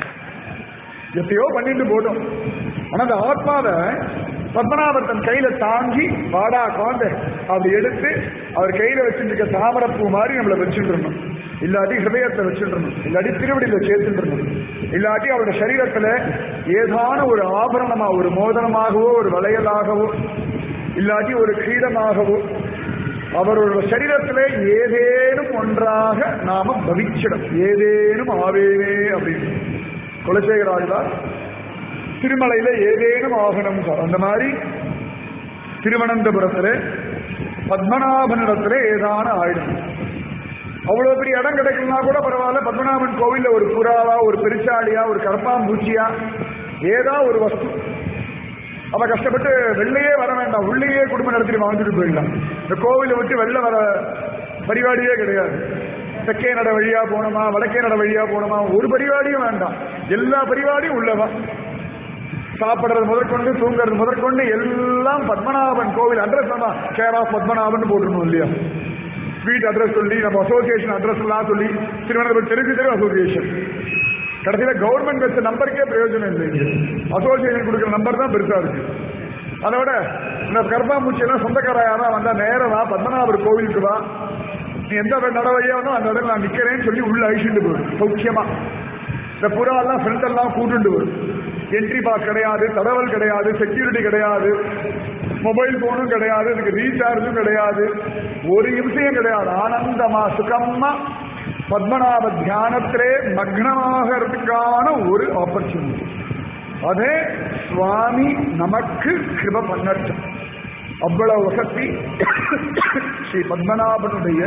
எப்பயோ பண்ணிட்டு போட்டோம் ஆனா அந்த ஆத்மாவை பத்மநாபர் தன் கையில தாங்கி வாடா குழந்தை அப்படி எடுத்து அவர் கையில வச்சுருக்க தாமரப்பூ மாதிரி நம்மளை வச்சுருந்தோம் இல்லாட்டி ஹிருதயத்தை வச்சுருந்தோம் இல்லாட்டி திருவடியில சேர்த்துருந்தோம் இல்லாட்டி அவருடைய சரீரத்துல ஏதான ஒரு ஆபரணமா ஒரு மோதனமாகவோ ஒரு வளையலாகவோ இல்லாட்டி ஒரு கிரீடமாகவோ அவரோட சரீரத்திலே ஏதேனும் ஒன்றாக நாம பவிச்சிடும் ஏதேனும் ஆவேனே அப்படின்னு குலசேகராழ்வார் திருமலையில ஏதேனும் ஆகணும் சார் அந்த மாதிரி திருவனந்தபுரத்துல பத்மநாபனிடத்துல ஏதான ஆயிடும் அவ்வளவு பெரிய இடம் கிடைக்கலனா கூட பரவாயில்ல பத்மநாபன் கோவில்ல ஒரு புறாவா ஒரு பெருச்சாளியா ஒரு கரப்பாம்பூச்சியா ஏதா ஒரு வஸ்து அவ கஷ்டப்பட்டு வெளியே வர வேண்டாம் உள்ளேயே குடும்பம் நடத்திட்டு வாழ்ந்துட்டு போயிடலாம் இந்த கோவிலை விட்டு வெளில வர பரிபாடியே கிடையாது தெற்கே நட வழியா போனோமா வடக்கே நட வழியா போனோமா ஒரு பரிபாடியும் வேண்டாம் எல்லா பரிபாடியும் உள்ளவா சாப்பிடுறது முதற்கொண்டு தூங்குறது முதற்கொண்டு எல்லாம் பத்மநாபன் கோவில் அட்ரஸ் நம்ம கேர் ஆஃப் பத்மநாபன் போட்டுருணும் இல்லையா வீட் அட்ரஸ் சொல்லி நம்ம அசோசியேஷன் அட்ரஸ் எல்லாம் சொல்லி திருவனந்தபுரம் தெருக்கு தெரு அசோசியேஷன் கடைசியில கவர்மெண்ட் வச்ச நம்பருக்கே பிரயோஜனம் இல்லை இங்க அசோசியேஷன் கொடுக்குற நம்பர் தான் பெருசா இருக்கு அதோட இந்த கர்ப்பாம்பூச்சி எல்லாம் சொந்தக்கார யாரா வந்தா நேரம் வா பத்மநாபர் கோவிலுக்கு வா நீ எந்த நட வழியா வந்தோ அந்த இடத்துல நான் நிக்கிறேன்னு சொல்லி உள்ள அழிச்சுட்டு போயிடும் சௌக்கியமா இந்த புறா எல்லாம் ஃப்ரெண்ட் எல்லாம் கூட்டுண்டு வரும் என்ட்ரி பாஸ் கிடையாது தடவல் கிடையாது செக்யூரிட்டி கிடையாது மொபைல் போனும் கிடையாது இதுக்கு ரீசார்ஜும் கிடையாது ஒரு நிமிஷம் கிடையாது ஆனந்தமா சுகமா பத்மநாப தியானத்திலே மக்னமாகிறதுக்கான ஒரு ஆப்பர்ச்சுனிட்டி அதே சுவாமி நமக்கு கிருப பண்ணட்டும் அவ்வளவு வசதி ஸ்ரீ பத்மநாபனுடைய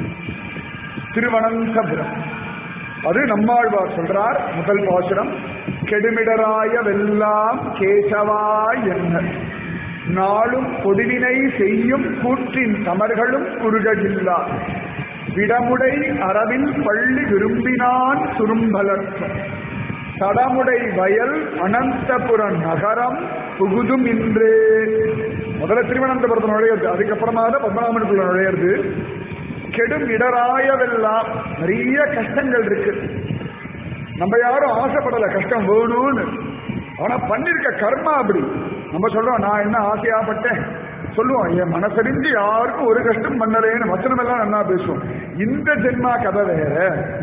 திருவனந்தபுரம் அது நம்மாழ்வார் சொல்றார் முதல் பாசுரம் கெடுமிடராய வெல்லாம் கேசவாய் என்ன நாளும் பொதுவினை செய்யும் கூற்றின் தமர்களும் குறுகடில்லா விடமுடை அரவில் பள்ளி விரும்பினான் சுரும்பலர்த்தம் தடமுடை வயல் அனந்தபுர நகரம் புகுதும் இன்றே முதல்ல திருவனந்தபுரத்தை நுழையிறது அதுக்கப்புறமா தான் பத்மநாபனுக்குள்ள நுழையிறது கெடும் இடராயவெல்லாம் நிறைய கஷ்டங்கள் இருக்கு நம்ம யாரும் ஆசைப்படல கஷ்டம் வேணும்னு ஆனா பண்ணிருக்க கர்மா அப்படி நம்ம சொல்றோம் நான் என்ன ஆசையாப்பட்டேன் சொல்லுவோம் என் மனசறிஞ்சு யாருக்கும் ஒரு கஷ்டம் பண்ணலேன்னு வசனம் எல்லாம் நல்லா பேசுவோம் இந்த ஜென்மா கதை வேற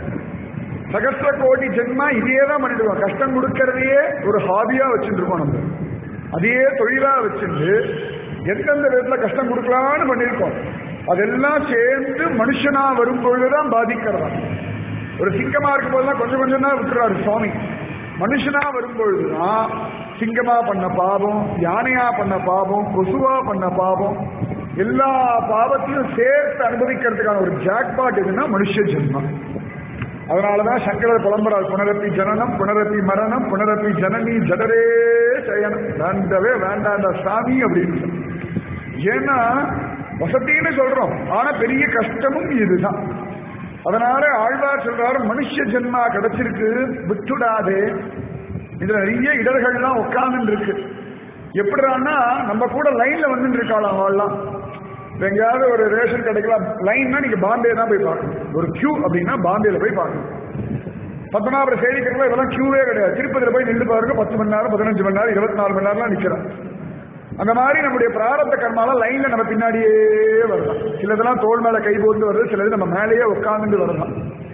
சகஸ்ர கோடி ஜென்மா இதையே தான் பண்ணிடுவோம் கஷ்டம் கொடுக்கறதையே ஒரு ஹாபியா வச்சுட்டு இருக்கோம் நம்ம அதையே தொழிலா வச்சுட்டு எந்தெந்த விதத்துல கஷ்டம் கொடுக்கலாம்னு பண்ணியிருக்கோம் அதெல்லாம் சேர்ந்து மனுஷனா வரும் பொழுதுதான் பாதிக்கிறதா ஒரு சிங்கமா இருக்கும் போதுதான் கொஞ்சம் கொஞ்சம் தான் விட்டுறாரு சுவாமி மனுஷனா வரும்பொழுதுதான் சிங்கமா பண்ண பாவம் யானையா பண்ண பாவம் கொசுவா பண்ண பாவம் எல்லா பாவத்தையும் சேர்த்து அனுபவிக்கிறதுக்கான ஒரு ஜாக்பாட் எதுன்னா மனுஷ ஜென்மம் அதனாலதான் சங்கரர் புலம்புறார் புனரப்பி ஜனனம் புனரப்பி மரணம் புனரப்பி ஜனனி ஜடரே சயனம் வேண்டவே வேண்டாண்டா சாமி அப்படின்னு ஏன்னா வசத்தின்னு சொல்றோம் ஆனா பெரிய கஷ்டமும் இதுதான் அதனால ஆழ்வார் சொல்றாரு மனுஷ ஜென்மா கிடைச்சிருக்கு விட்டுடாதே இதுல நிறைய இடர்கள்லாம் உட்கார்ந்து இருக்கு எப்படிறான்னா நம்ம கூட லைன்ல வந்துட்டு இருக்காளாம் அவள்லாம் எங்கேயாவது ஒரு ரேஷன் கடைக்கெல்லாம் லைன்னா நீங்க பாம்பே தான் போய் பார்க்கணும் ஒரு கியூ அப்படின்னா பாம்பேல போய் பார்க்கணும் பத்மநாபர சேவிக்கிறவங்க இதெல்லாம் கியூவே கிடையாது திருப்பதியில போய் நின்று பாருங்க பத்து மணி நேரம் பதினஞ்சு மணி நேரம் இருபத்தி நாலு மணி நேரம்லாம் நிக்கிறோம் அந்த மாதிரி நம்முடைய பிராரத்த கர்மாலாம் லைன்ல நம்ம பின்னாடியே வரலாம் சிலதெல்லாம் தோல் மேல கை போட்டு வருது சிலது நம்ம மேலேயே உட்கார்ந்து வரலாம்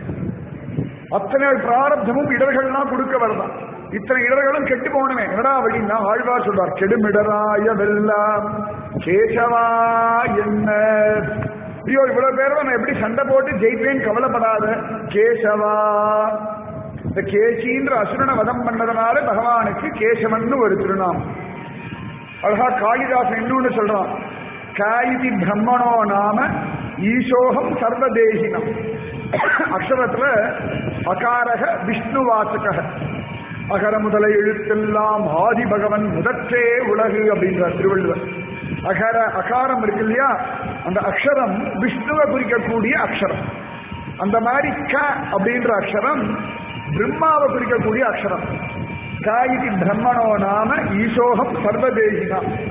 அத்தனை பிராரப்தமும் இடர்கள்லாம் கொடுக்க வரலாம் இத்தனை இடர்களும் கெட்டு போகணுமே என்னடா அப்படின்னா ஆழ்வார் சொல்றார் கெடுமிடராய வெல்லாம் கேசவா என்ன ஐயோ இவ்வளவு பேரும் நான் எப்படி சண்டை போட்டு ஜெயிப்பேன் கவலைப்படாத கேசவா இந்த கேசின்ற அசுரனை வதம் பண்ணதுனால பகவானுக்கு கேசவன் ஒரு திருநாமம் அழகா காளிதாசன் இன்னொன்னு சொல்றான் காயிதி பிரம்மணோ நாம ஈசோகம் சர்வதேகினம் அக்ஷரத்துல அகாரக விஷ்ணுவாசக அகர முதலை எழுத்தெல்லாம் ஆதி பகவன் முதற்றே உலகு அப்படின்றார் திருவள்ளுவர் அகர அகாரம் இருக்கு இல்லையா அந்த அக்ஷரம் விஷ்ணுவை குறிக்கக்கூடிய அக்ஷரம் அந்த மாதிரி க அப்படின்ற அக்ஷரம் பிரம்மாவை குறிக்கக்கூடிய அக்ஷரம் காயிதி பிரம்மணோ நாம ஈசோகம் சர்வதேகினா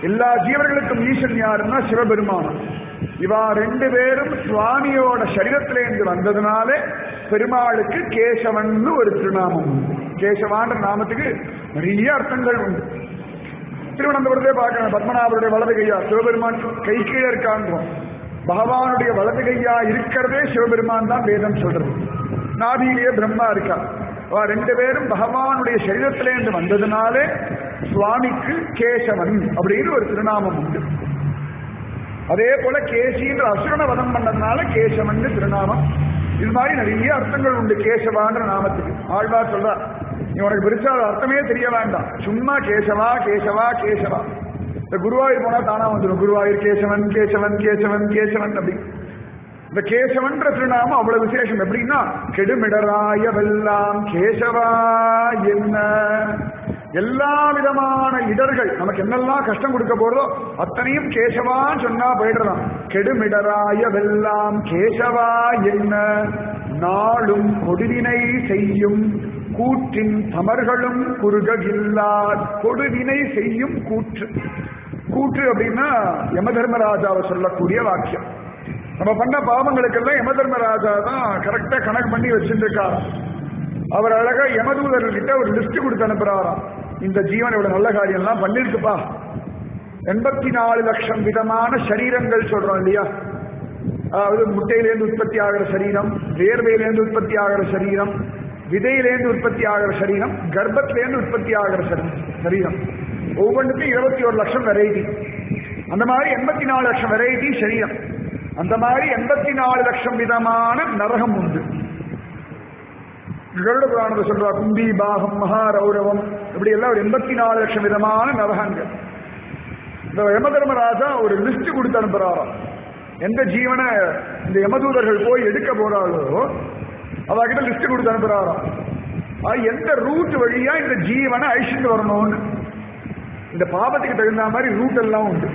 எல்லா ஜீவர்களுக்கும் ஈசன் யாருன்னா சிவபெருமானம் இவா ரெண்டு பேரும் சுவாமியோட சரீரத்திலேருந்து வந்ததுனால பெருமாளுக்கு கேசவன் ஒரு திருநாமம் உண்டு. கேசவான்ற நாமத்துக்கு நிறைய அர்த்தங்கள் உண்டு திருவனந்தபுரத்தே பார்க்கணும் பத்மநாபருடைய வலது கையா சிவபெருமான் கை கீழே இருக்கான்றோம் பகவானுடைய வலது கையா இருக்கிறதே சிவபெருமான் தான் வேதம் சொல்றது நாபியிலேயே பிரம்மா இருக்கா அவ ரெண்டு பேரும் பகவானுடைய சரீரத்திலேருந்து வந்ததுனாலே சுவாமிக்கு கேசவன் அப்படின்னு ஒரு திருநாமம் உண்டு அதே போல கேசின்ற அசுரனை வதம் பண்ணதுனால கேசவன் திருநாமம் இது மாதிரி நிறைய அர்த்தங்கள் உண்டு கேசவான்ற நாமத்துக்கு ஆழ்வார் சொல்றா நீ உனக்கு பெருசா அது அர்த்தமே தெரிய வேண்டாம் சும்மா கேசவா கேசவா கேசவா இந்த குருவாயூர் போனா தானா வந்துடும் குருவாயூர் கேசவன் கேசவன் கேசவன் கேசவன் அப்படி இந்த கேசவன்ற திருநாமம் அவ்வளவு விசேஷம் எப்படின்னா கெடுமிடராய வெல்லாம் கேசவா என்ன எல்லா விதமான இடர்கள் நமக்கு என்னெல்லாம் கஷ்டம் கொடுக்க போறதோ அத்தனையும் கேசவான்னு சொன்னா போயிடலாம் கெடுமிடராய வெல்லாம் கேசவா என்ன நாளும் கொடுவினை செய்யும் கூற்றின் தமர்களும் குறுககில்லார் கொடுவினை செய்யும் கூற்று கூற்று அப்படின்னா யம தர்மராஜாவை சொல்லக்கூடிய வாக்கியம் நம்ம பண்ண பாவங்களுக்கெல்லாம் யம தர்மராஜா தான் கரெக்டா கணக்கு பண்ணி வச்சிருக்கார் அவர் அழகா யமதூதர்கள் கிட்ட ஒரு லிஸ்ட் கொடுத்து அனுப்புறாராம் இந்த ஜீவன் இவ்வளவு நல்ல காரியம் எல்லாம் பண்ணிருக்குப்பா எண்பத்தி நாலு லட்சம் விதமான சரீரங்கள் சொல்றோம் இல்லையா அதாவது முட்டையிலேருந்து உற்பத்தி ஆகிற சரீரம் வேர்வையிலேருந்து உற்பத்தி ஆகிற சரீரம் விதையிலேருந்து உற்பத்தி ஆகிற சரீரம் கர்ப்பத்திலேருந்து உற்பத்தி ஆகிற சரி- சரீரம் ஒவ்வொன்றுக்கும் இருபத்தி ஒரு லட்சம் வெரைட்டி அந்த மாதிரி எண்பத்தி நாலு லட்சம் வெரைட்டி சரீரம் அந்த மாதிரி எண்பத்தி நாலு லட்சம் விதமான நரகம் உண்டு கருட புராணத்தை சொல்றா கும்பி பாகம் மகாரௌரவம் இப்படி எல்லாம் ஒரு எண்பத்தி நாலு லட்சம் விதமான நரகங்கள் இந்த யம தர்மராஜா ஒரு லிஸ்ட் கொடுத்து அனுப்புறாராம் எந்த ஜீவனை இந்த யமதூதர்கள் போய் எடுக்க போறாளோ அவகிட்ட லிஸ்ட் கொடுத்து அனுப்புறாராம் அது எந்த ரூட் வழியா இந்த ஜீவனை அழிச்சுட்டு வரணும்னு இந்த பாபத்துக்கு தகுந்த மாதிரி ரூட் எல்லாம் உண்டு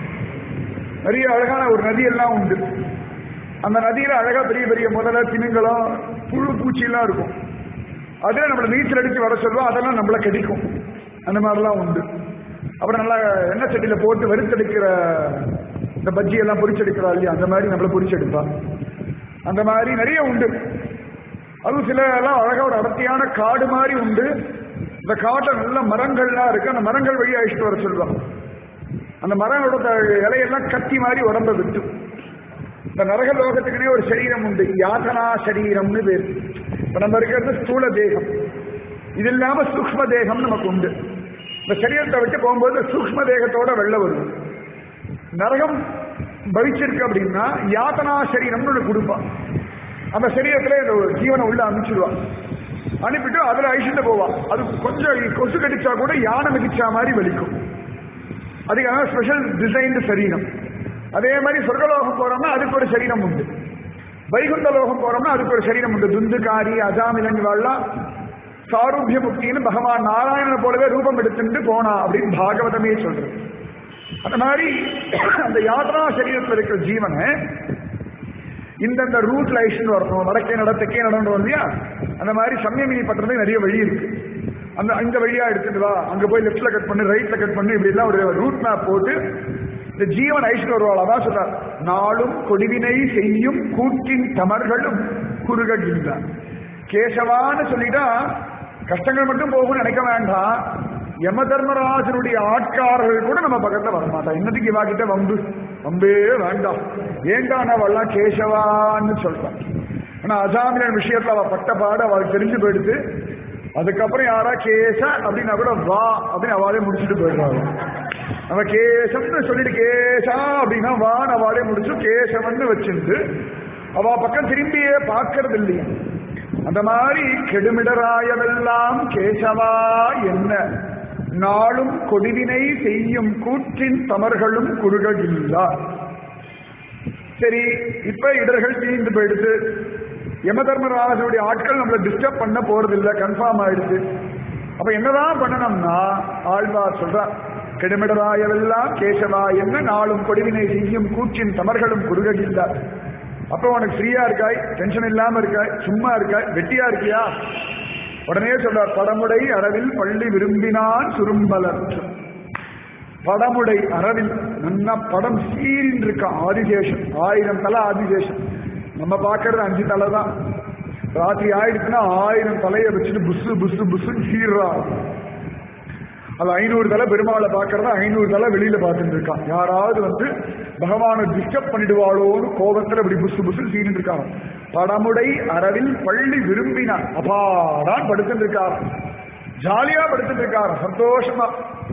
நிறைய அழகான ஒரு நதி எல்லாம் உண்டு அந்த நதியில அழகா பெரிய பெரிய முதல திமிங்கலம் புழு பூச்சி எல்லாம் இருக்கும் அதுல நம்மள நீச்சல் அடிச்சு வர சொல்லுவோம் அதெல்லாம் நம்மள கடிக்கும் அந்த மாதிரிலாம் உண்டு அப்புறம் நல்லா எண்ணெய் சட்டியில போட்டு வறுத்தெடுக்கிற இந்த பஜ்ஜி எல்லாம் பொரிச்செடுக்கிறா இல்லையா அந்த மாதிரி நம்மள பொரிச்செடுப்பா அந்த மாதிரி நிறைய உண்டு அதுவும் சில எல்லாம் அழகா ஒரு அடர்த்தியான காடு மாதிரி உண்டு இந்த காட்டுல நல்ல மரங்கள்லாம் இருக்கு அந்த மரங்கள் வழியா அழிச்சிட்டு வர சொல்லுவான் அந்த மரங்களோட த- இலையெல்லாம் கத்தி மாதிரி உடம்ப விட்டு இந்த நரக லோகத்துக்குனே ஒரு சரீரம் உண்டு யாதனா சரீரம்னு பேர் இப்ப நம்ம இருக்கிறது ஸ்தூல தேகம் இது இல்லாம சூக்ம தேகம் நமக்கு உண்டு இந்த சரீரத்தை விட்டு போகும்போது சூக்ம தேகத்தோட வெளில வரும் நரகம் பவிச்சிருக்கு அப்படின்னா யாத்தனா சரீரம்னு ஒன்று கொடுப்பான் அந்த சரீரத்துல இந்த ஒரு ஜீவனை உள்ள அனுப்பிச்சிடுவான் அனுப்பிட்டு அதுல அழிச்சுட்டு போவான் அது கொஞ்சம் கொசு கடிச்சா கூட யானை மிதிச்சா மாதிரி வலிக்கும் அதுக்காக ஸ்பெஷல் டிசைன்டு சரீரம் அதே மாதிரி சொர்க்கலோகம் போறோம்னா அதுக்கு ஒரு சரீரம் உண்டு வைகுண்ட லோகம் போறோம்னா அதுக்கு ஒரு சரீரம் உண்டு துந்துகாரி அஜாமிலன் இவாள்லாம் சாரூபிய முக்தின்னு பகவான் நாராயணனை போலவே ரூபம் எடுத்துட்டு போனா அப்படின்னு பாகவதமே சொல்றது அந்த மாதிரி அந்த யாத்ரா சரீரத்தில் இருக்கிற ஜீவனை இந்தந்த ரூட்ல ஐஷன் வரணும் வடக்கே நட தெற்கே நடன்றோம் இல்லையா அந்த மாதிரி சமயமினி பண்றதுக்கு நிறைய வழி இருக்கு அந்த இந்த வழியா எடுத்துட்டு வா அங்க போய் லெஃப்ட்ல கட் பண்ணு ரைட்ல கட் பண்ணு இப்படி எல்லாம் ஒரு ரூட் மேப் போட்டு இந்த ஜீவன் ஐஷன் வருவாள் அதான் சொல்றார் நாளும் கொடிவினை செய்யும் கூட்டின் தமர்களும் குறுகின்றார் கேசவான்னு சொல்லிட்டா கஷ்டங்கள் மட்டும் போகும்னு நினைக்க வேண்டாம் யம தர்மராஜனுடைய ஆட்காரர்கள் கூட நம்ம பக்கத்துல வரமாட்டா என்னதுக்கு இவா கிட்ட வம்பு வம்பே வேண்டாம் ஏண்டா அவள்லாம் கேசவான்னு சொல்றான் ஆனா அசாமியன் விஷயத்துல அவ பட்ட பாடு அவளுக்கு தெரிஞ்சு போயிடுது அதுக்கப்புறம் யாரா கேச அப்படின்னா கூட வா அப்படின்னு அவளே முடிச்சுட்டு போயிடுறாங்க அவ கேசம்னு சொல்லிட்டு கேசா அப்படின்னா வான்னு அவளே முடிச்சு கேசவன்னு வச்சிருந்து அவ பக்கம் திரும்பியே பார்க்கறது இல்லையா அந்த மாதிரி கெடுமிடராயவெல்லாம் கேசவா என்ன நாளும் கொடிவினை செய்யும் கூற்றின் தமர்களும் குறுகடில்லா சரி இப்ப இடர்கள் தீர்ந்து போயிடுது யம தர்மராஜனுடைய ஆட்கள் நம்மளை டிஸ்டர்ப் பண்ண போறது இல்ல கன்ஃபார்ம் ஆயிடுது அப்ப என்னதான் பண்ணணும்னா ஆழ்வார் சொல்றா கெடுமிடராயவெல்லாம் கேசவா என்ன நாளும் கொடிவினை செய்யும் கூற்றின் தமர்களும் குறுகடில்லா அப்ப உனக்கு ஃப்ரீயா இருக்காய் டென்ஷன் இல்லாம இருக்காய் சும்மா இருக்காய் வெட்டியா இருக்கியா உடனே சொல்றார் படமுடை அளவில் பள்ளி விரும்பினான் சுரும்பலற்று படமுடை அரவில் நல்லா படம் சீரின் இருக்க ஆதிசேஷன் ஆயிரம் தலை ஆதிசேஷன் நம்ம பார்க்கறது அஞ்சு தலை தான் ராத்திரி ஆயிடுச்சுன்னா ஆயிரம் தலையை வச்சுட்டு புசு புசு புசுன்னு சீர்றா அது ஐநூறு தலை பெருமாளை பார்க்கறத ஐநூறு தலை வெளியில பார்த்துட்டு இருக்கான் யாராவது வந்து பகவானை டிஸ்டர்ப் பண்ணிடுவாளோன்னு கோபத்துல இப்படி புசு புசு சீனிட்டு இருக்காங்க படமுடை அரவில் பள்ளி விரும்பினான் அபாடான் படுத்துட்டு இருக்கார் ஜாலியா படுத்துட்டு இருக்கார் சந்தோஷமா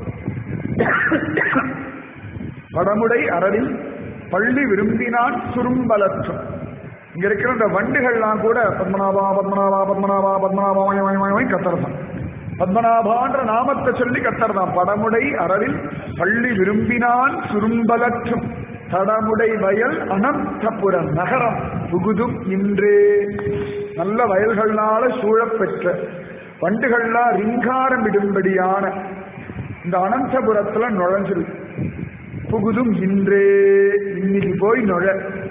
படமுடை அரவில் பள்ளி விரும்பினான் சுரும்பலற்றும் இங்க இருக்கிற இந்த வண்டுகள்லாம் கூட பத்மநாபா பத்மநாபா பத்மநாபா பத்மநாபா வாய் வாய் வாய் வாய் கத்துறதான் பத்மநாபான்ற நாமத்தை சொல்லி கத்தர்தான் படமுடை அரவில் பள்ளி விரும்பினான் சுரும்பலற்றும் தடமுடை வயல் அனந்தபுரம் நகரம் புகுதும் இன்றே நல்ல வயல்கள்னால சூழப்பெற்ற வண்டுகள்லாம் ரிங்காரம் இடும்படியான இந்த அனந்தபுரத்துல நுழைஞ்சிருக்கு புகுதும் இன்றே இன்னைக்கு போய் நுழ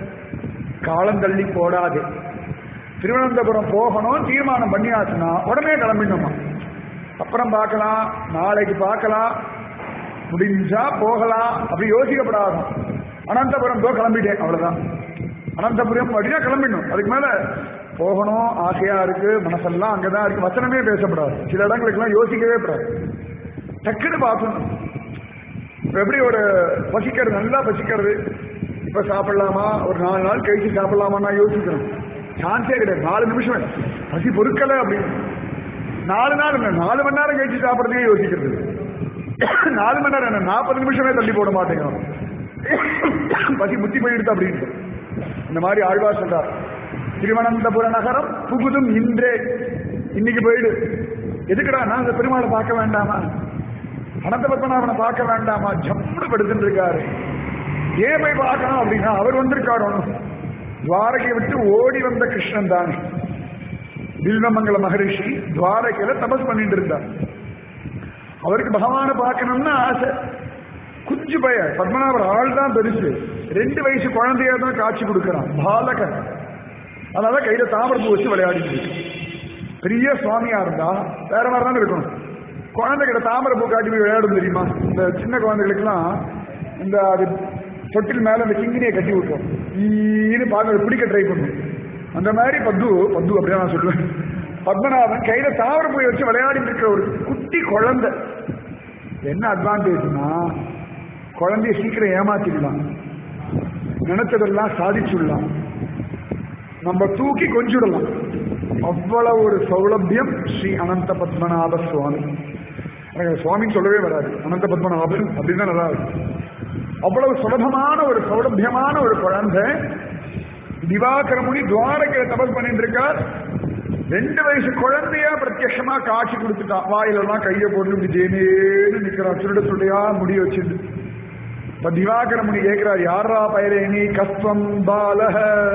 காலம் தள்ளி போடாது திருவனந்தபுரம் போகணும் தீர்மானம் பண்ணியாச்சுன்னா உடனே கிளம்பிடணுமா அப்புறம் பார்க்கலாம் நாளைக்கு பார்க்கலாம் முடிஞ்சா போகலாம் அப்படி யோசிக்கப்படாது அனந்தபுரம் போ கிளம்பிட்டேன் அவ்வளவுதான் அனந்தபுரம் அப்படின்னா கிளம்பிடணும் அதுக்கு மேல போகணும் ஆசையா இருக்கு மனசெல்லாம் அங்கதான் இருக்கு வசனமே பேசப்படாது சில இடங்களுக்கெல்லாம் யோசிக்கவே கூடாது டக்குன்னு பார்க்கணும் இப்ப எப்படி ஒரு பசிக்கிறது நல்லா பசிக்கிறது இப்ப சாப்பிடலாமா ஒரு நாலு நாள் கழிச்சு சாப்பிடலாமா நான் யோசிக்கிறேன் சான்ஸே கிடையாது நாலு நிமிஷம் பசி பொறுக்கல அப்படின்னு நாலு நாள் இல்லை நாலு மணி நேரம் கழிச்சு சாப்பிட்றதுக்கே யோசிக்கிறது நாலு மணி நேரம் என்ன நாற்பது நிமிஷமே தள்ளி போட மாட்டேங்கிறோம் பசி முத்தி போயிடுது அப்படின்னு இந்த மாதிரி ஆழ்வார் சொல்றார் திருவனந்தபுர நகரம் புகுதும் இன்றே இன்னைக்கு போயிடு எதுக்குடா நான் அந்த பெருமாளை பார்க்க வேண்டாமா அனந்த பத்மநாபனை பார்க்க வேண்டாமா ஜம்முடு படுத்துட்டு இருக்காரு ஏன் போய் பார்க்கணும் அப்படின்னா அவர் வந்திருக்காரு ஒன்றும் துவாரகையை விட்டு ஓடி வந்த கிருஷ்ணன் தானே வில்வமங்கல மகரிஷி துவாரகையில தபஸ் பண்ணிட்டு இருந்தார் அவருக்கு பகவானை பார்க்கணும்னு ஆசை குஞ்சு பய பத்மநாபர் ஆள் தான் பெருசு ரெண்டு வயசு குழந்தையா தான் காட்சி கொடுக்கறான் பாலகன் அதனால கையில தாமரப்பூ வச்சு விளையாடிட்டு இருக்கு பெரிய சுவாமியா இருந்தா வேற மாதிரி தானே இருக்கணும் குழந்தை கிட்ட தாமரப்பூ காட்டி போய் விளையாடும் தெரியுமா இந்த சின்ன குழந்தைகளுக்கெல்லாம் இந்த அது தொட்டில் மேல அந்த கிங்கினியை கட்டி விட்டுரும் ஈன்னு பார்க்க பிடிக்க ட்ரை பண்ணும் அந்த மாதிரி பத்து பத்து அப்படியே நான் சொல்லுவேன் பத்மநாபன் கையில தாமரப்பூ வச்சு விளையாடிட்டு இருக்கிற ஒரு குட்டி குழந்தை என்ன அட்வான்டேஜ்னா குழந்தைய சீக்கிரம் ஏமாத்திடலாம் நினைச்சதெல்லாம் சாதிச்சுடலாம் நம்ம தூக்கி கொஞ்சிடலாம் அவ்வளவு ஒரு சௌலபியம் ஸ்ரீ அனந்த பத்மநாப சுவாமி எனக்கு சுவாமின்னு சொல்லவே வராது அனந்த பத்மநாபன் அப்படின்னு தான் நல்லா இருக்கும் அவ்வளவு சுலபமான ஒரு சௌலபியமான ஒரு குழந்தை திவாகர முனி துவாரகை தபஸ் பண்ணிட்டு இருக்கார் ரெண்டு வயசு குழந்தையா பிரத்யட்சமா காட்சி கொடுத்துட்டான் வாயிலெல்லாம் கையை போட்டு இப்படி ஜேனேன்னு நிக்கிறான் சுருட சுருடையா முடி வச்சுட்டு இப்ப திவாகர முனி கேட்கிறார் யாரா பயரேனி கஸ்வம் பாலக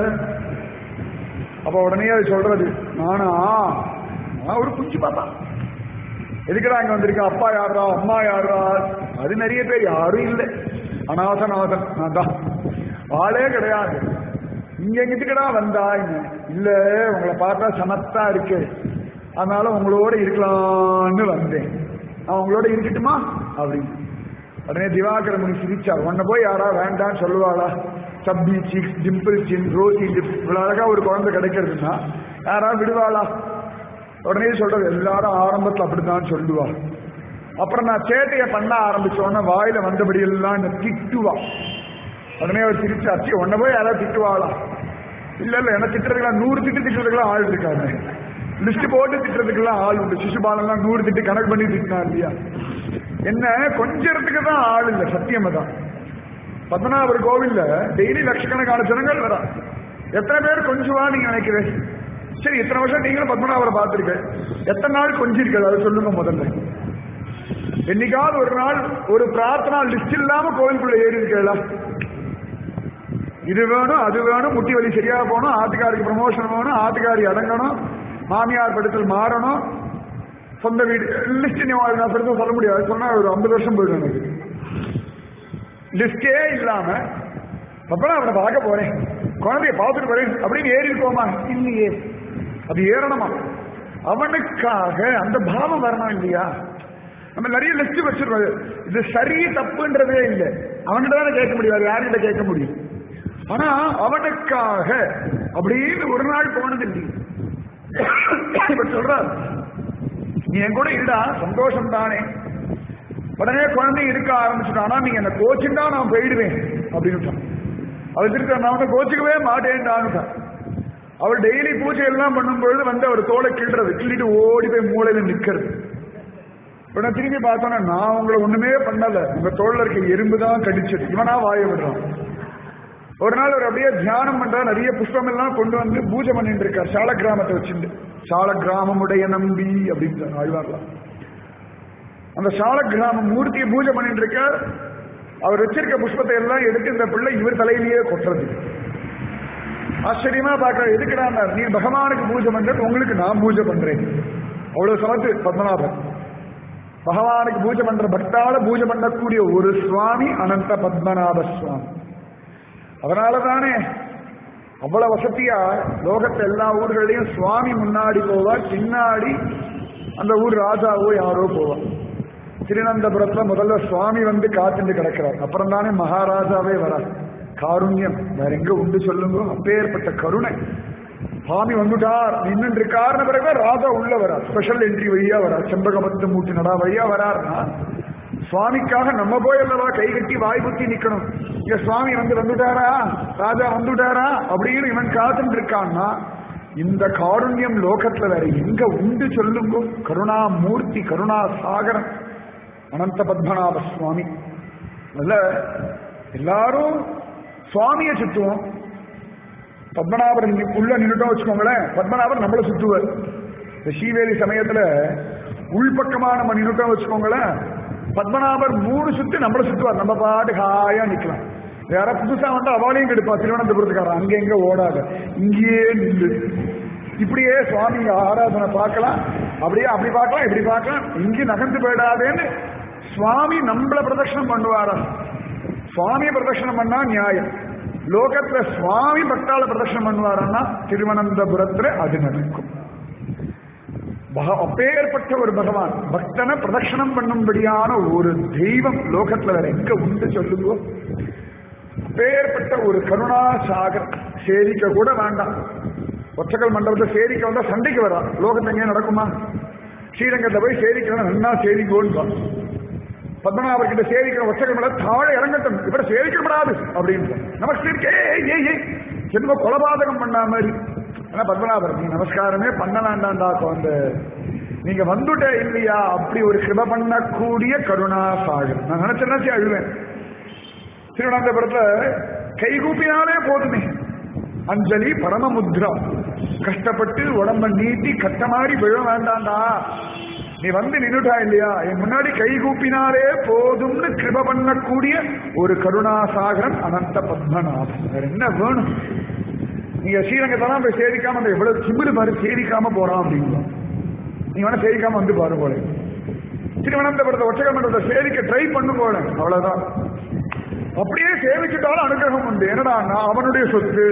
அப்ப உடனே அது சொல்றது நானா நான் ஒரு குஞ்சு பாப்பா எதுக்குடா இங்க வந்திருக்க அப்பா யாரா அம்மா யாரா அது நிறைய பேர் யாரும் இல்லை அநாதநாதன் நான் தான் ஆளே கிடையாது இங்க எங்கிட்டுக்கடா வந்தா என்ன இல்ல உங்களை பார்த்தா சமத்தா இருக்கு அதனால உங்களோட இருக்கலாம்னு வந்தேன் நான் உங்களோட இருக்கட்டுமா அப்படின்னு உடனே திவாகர முனி சிரிச்சார் உன்னை போய் யாரா வேண்டான்னு சொல்லுவாளா chubby cheeks dimple chin rosy lips இவ்வளவு அழகா ஒரு குழந்தை கிடைக்கிறதுன்னா யாரா விடுவாளா உடனே சொல்றது எல்லாரும் ஆரம்பத்துல அப்படித்தான் சொல்லுவா அப்புறம் நான் சேட்டையை பண்ண ஆரம்பிச்சோன்னா வாயில வந்தபடி எல்லாம் என்ன திட்டுவா உடனே அவர் சிரிச்சாச்சு உன்னை போய் யாராவது திட்டுவாளா இல்ல இல்ல என்ன திட்டுறதுக்கெல்லாம் நூறு திட்டு திட்டுறதுக்கெல்லாம் ஆள் இருக்காங்க லிஸ்ட் போட்டு திட்டுறதுக்கெல்லாம் ஆள் உண்டு சிசுபாலெல்லாம் நூறு திட்டு கணக்கு பண்ணி திட்டினா இல்லையா என்ன கொஞ்சத்துக்கு தான் ஆள் இல்லை சத்தியமா தான் பத்மநாபர் கோவில்ல டெய்லி லட்சக்கணக்கான ஜனங்கள் வரா எத்தனை பேர் கொஞ்சுவா நீங்க நினைக்கிறேன் சரி இத்தனை வருஷம் நீங்களும் பத்மநாபரை பார்த்திருக்க எத்தனை நாள் கொஞ்சிருக்கிறது அதை சொல்லுங்க முதல்ல என்னைக்காவது ஒரு நாள் ஒரு பிரார்த்தனா லிஸ்ட் இல்லாம கோவிலுக்குள்ள ஏறி இருக்கா இது வேணும் அது வேணும் முட்டி வலி சரியா போகணும் ஆத்துக்காருக்கு ப்ரமோஷன் வேணும் ஆத்துக்காரி அடங்கணும் மாமியார் படத்தில் மாறணும் சொந்த வீடு லிஸ்ட் நான் பெருசாக சொல்ல முடியாது சொன்னா ஒரு ஐம்பது வருஷம் போயிடும் எனக்கு லிஸ்டே இல்லாம அப்பதான் அவனை பார்க்க போறேன் குழந்தைய பார்த்துட்டு போறேன் அப்படின்னு ஏறி இருக்கோமா இல்லையே அது ஏறணுமா அவனுக்காக அந்த பாவம் வரணும் இல்லையா நம்ம நிறைய லிஸ்ட் வச்சிருக்கோம் இது சரி தப்புன்றதே இல்லை அவன்கிட்ட தானே கேட்க முடியும் வேற யார்கிட்ட கேட்க முடியும் ஆனா அவனுக்காக அப்படின்னு ஒரு நாள் போனது இல்லை இப்ப சொல்ற நீ என் கூட இருடா சந்தோஷம் தானே உடனே குழந்தை இருக்க ஆரம்பிச்சுட்டானா நீங்க என்ன கோச்சுட்டா நான் போயிடுவேன் அப்படின்னு அவள் திருக்க நான் வந்து கோச்சுக்கவே மாட்டேன்டான்னுட்டான் அவள் டெய்லி பூஜை எல்லாம் பண்ணும்பொழுது வந்து அவர் தோலை கிள்றது கிள்ளிட்டு ஓடி போய் மூளையில நிக்கிறது இப்ப நான் திரும்பி பார்த்தோன்னா நான் உங்களை ஒண்ணுமே பண்ணல உங்க தோல்ல இருக்க எறும்பு தான் கடிச்சது இவனா வாய விடுறான் ஒரு நாள் அவர் அப்படியே தியானம் பண்றா நிறைய புஷ்பம் எல்லாம் கொண்டு வந்து பூஜை பண்ணிட்டு இருக்கார் சால கிராமத்தை வச்சுட்டு சால கிராமமுடைய நம்பி அப்படின்னு ஆழ்வார்லாம் அந்த சால கிராம மூர்த்தியை பூஜை பண்ணிட்டு இருக்கார் அவர் வச்சிருக்க புஷ்பத்தை எல்லாம் எடுத்து இந்த பிள்ளை இவர் தலையிலேயே கொட்டுறது ஆச்சரியமா பார்க்க எதுக்குடா நீ பகவானுக்கு பூஜை பண்றது உங்களுக்கு நான் பூஜை பண்றேன் அவ்வளவு சமத்து பத்மநாபன் பகவானுக்கு பூஜை பண்ற பக்தால பூஜை பண்ணக்கூடிய ஒரு சுவாமி அனந்த பத்மநாப சுவாமி அதனால தானே அவ்வளவு வசதியா லோகத்தை எல்லா ஊர்களையும் சுவாமி முன்னாடி போவார் பின்னாடி அந்த ஊர் ராஜாவோ யாரோ போவார் திருநந்தபுரத்துல முதல்ல சுவாமி வந்து காத்துட்டு கிடக்கிறார் அப்புறம் தானே மகாராஜாவே வரார் காருண்யம் வேற எங்க உண்டு சொல்லுங்க அப்பேற்பட்ட கருணை சுவாமி வந்துட்டார் நின்று இருக்காருன்னு பிறகு ராஜா உள்ள வரார் ஸ்பெஷல் என்ட்ரி வழியா வரார் செம்பகமத்து மூட்டு நடா வழியா வரார்னா சுவாமிக்காக நம்ம போய் அல்லவா கை கட்டி வாய் குத்தி நிக்கணும் இங்க சுவாமி வந்து வந்துட்டாரா ராஜா வந்துட்டாரா அப்படின்னு இவன் காத்துட்டு இருக்கான்னா இந்த காருண்யம் லோகத்துல வேற எங்க உண்டு சொல்லுங்க கருணா மூர்த்தி கருணா சாகரம் அனந்த பத்மநாப சுவாமி அதுல எல்லாரும் சுவாமியை சுத்துவோம் பத்மநாபர் இங்க உள்ள நின்றுட்டோம் வச்சுக்கோங்களேன் பத்மநாபர் நம்மளை சுத்துவார் இந்த ஸ்ரீவேலி சமயத்துல உள்பக்கமா நம்ம நின்றுட்டோம் வச்சுக்கோங்களேன் பத்மநாபர் மூணு சுத்து நம்மளை சுத்துவார் நம்ம பாட்டு ஹாயா நிக்கலாம் வேற புதுசா வந்து அவளையும் கெடுப்பா திருவனந்தபுரத்துக்காரன் அங்க எங்க ஓடாத இங்கேயே நில்லு இப்படியே சுவாமி ஆராதனை பார்க்கலாம் அப்படியே அப்படி பார்க்கலாம் இப்படி பார்க்கலாம் இங்கே நகர்ந்து போயிடாதேன்னு சுவாமி நம்மள பிரதட்சணம் பண்ணுவாரா சுவாமி பிரதட்சணம் பண்ணா நியாயம் லோகத்துல சுவாமி பக்தால பிரதட்சணம் பண்ணுவாரன்னா திருவனந்தபுரத்துல அது நடக்கும் பக- அப்பேற்பட்ட ஒரு பகவான் பக்தனை பிரதட்சணம் பண்ணும்படியான ஒரு தெய்வம் லோகத்துல வேற எங்க உண்டு சொல்லுங்க அப்பேற்பட்ட ஒரு கருணா சாகர் சேரிக்க கூட வேண்டாம் ஒற்றக்கல் மண்டபத்தை சேரிக்க வந்தா சண்டைக்கு வரா லோகத்துல எங்கேயும் நடக்குமா ஸ்ரீரங்கத்துல போய் சேரிக்கணும் நன்னா சேரிக்கோன்னு பத்மநாபர் கிட்ட சேவிக்கிற ஒற்றகமல தாழ இறங்கட்டும் இவரை சேவிக்கப்படாது அப்படின்னு நமஸ்கரிக்கே ஏய் ஏய் ஜென்ம கொலபாதகம் பண்ண மாதிரி ஆனா பத்மநாபர் நீ நமஸ்காரமே பண்ண வேண்டாம்டா குழந்தை நீங்க வந்துட்டே இல்லையா அப்படி ஒரு கிருப பண்ணக்கூடிய கருணா சாகர் நான் நினைச்சேன்னாச்சு அழுவேன் திருவனந்தபுரத்துல கைகூப்பினாலே போதுமே அஞ்சலி பரமமுத்ரா கஷ்டப்பட்டு உடம்ப நீட்டி கட்ட மாதிரி விழ வேண்டாம்டா நீ வந்து நின்னுட்டா இல்லையா என் முன்னாடி கை கூப்பினாலே போதும்னு கிருப பண்ணக்கூடிய ஒரு கருணாசாகரன் அனந்த பத்மநாபன் வேற என்ன வேணும் நீங்க ஸ்ரீரங்கத்தெல்லாம் போய் சேவிக்காம அந்த எவ்வளவு திமிரு பாரு சேவிக்காம போறான் அப்படிங்களா நீ வேணா சேவிக்காம வந்து பாரு போல திருவனந்தபுரத்தை ஒற்றகமன்றத்தை சேவிக்க ட்ரை பண்ணு போல அவ்வளவுதான் அப்படியே சேவிச்சுட்டாலும் அனுகிரகம் உண்டு என்னடா அவனுடைய சொத்து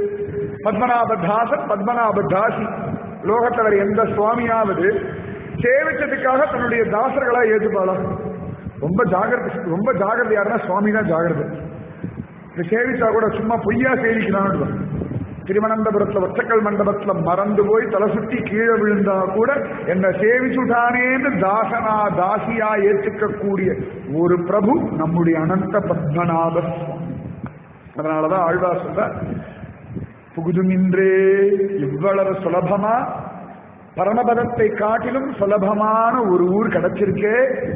பத்மநாப தாசன் பத்மநாப தாசி லோகத்துல வேற எந்த சுவாமியாவது சேவிச்சதுக்காக தன்னுடைய தாசர்களா ஏற்றுப்பாளா ரொம்ப ஜாகிரதை ரொம்ப ஜாகிரதை யாருன்னா சுவாமி தான் ஜாகிரதை இந்த சேவிச்சா கூட சும்மா பொய்யா சேவிக்கிறான்னு திருவனந்தபுரத்துல ஒற்றக்கல் மண்டபத்துல மறந்து போய் தலை சுத்தி கீழே விழுந்தா கூட என்ன சேவிச்சுட்டானேன்னு தாசனா தாசியா ஏற்றுக்கக்கூடிய ஒரு பிரபு நம்முடைய அனந்த பத்மநாப சுவாமி அதனாலதான் ஆழ்வார் சொல்ற புகுதுமின்றே இவ்வளவு சுலபமா பரமபதத்தை காட்டிலும் சுலபமான ஒரு ஊர் கிடைச்சிருக்கே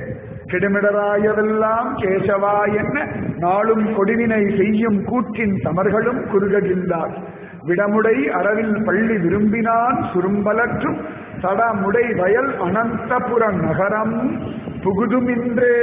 கிடுமிடராயவெல்லாம் கேசவா என்ன நாளும் கொடிவினை செய்யும் கூற்றின் தமர்களும் குறுககில்லார் விடமுடை அறவில் பள்ளி விரும்பினான் சுரும்பலற்றும் தடமுடை வயல் அனந்தபுர நகரம் புகுதுமின்றே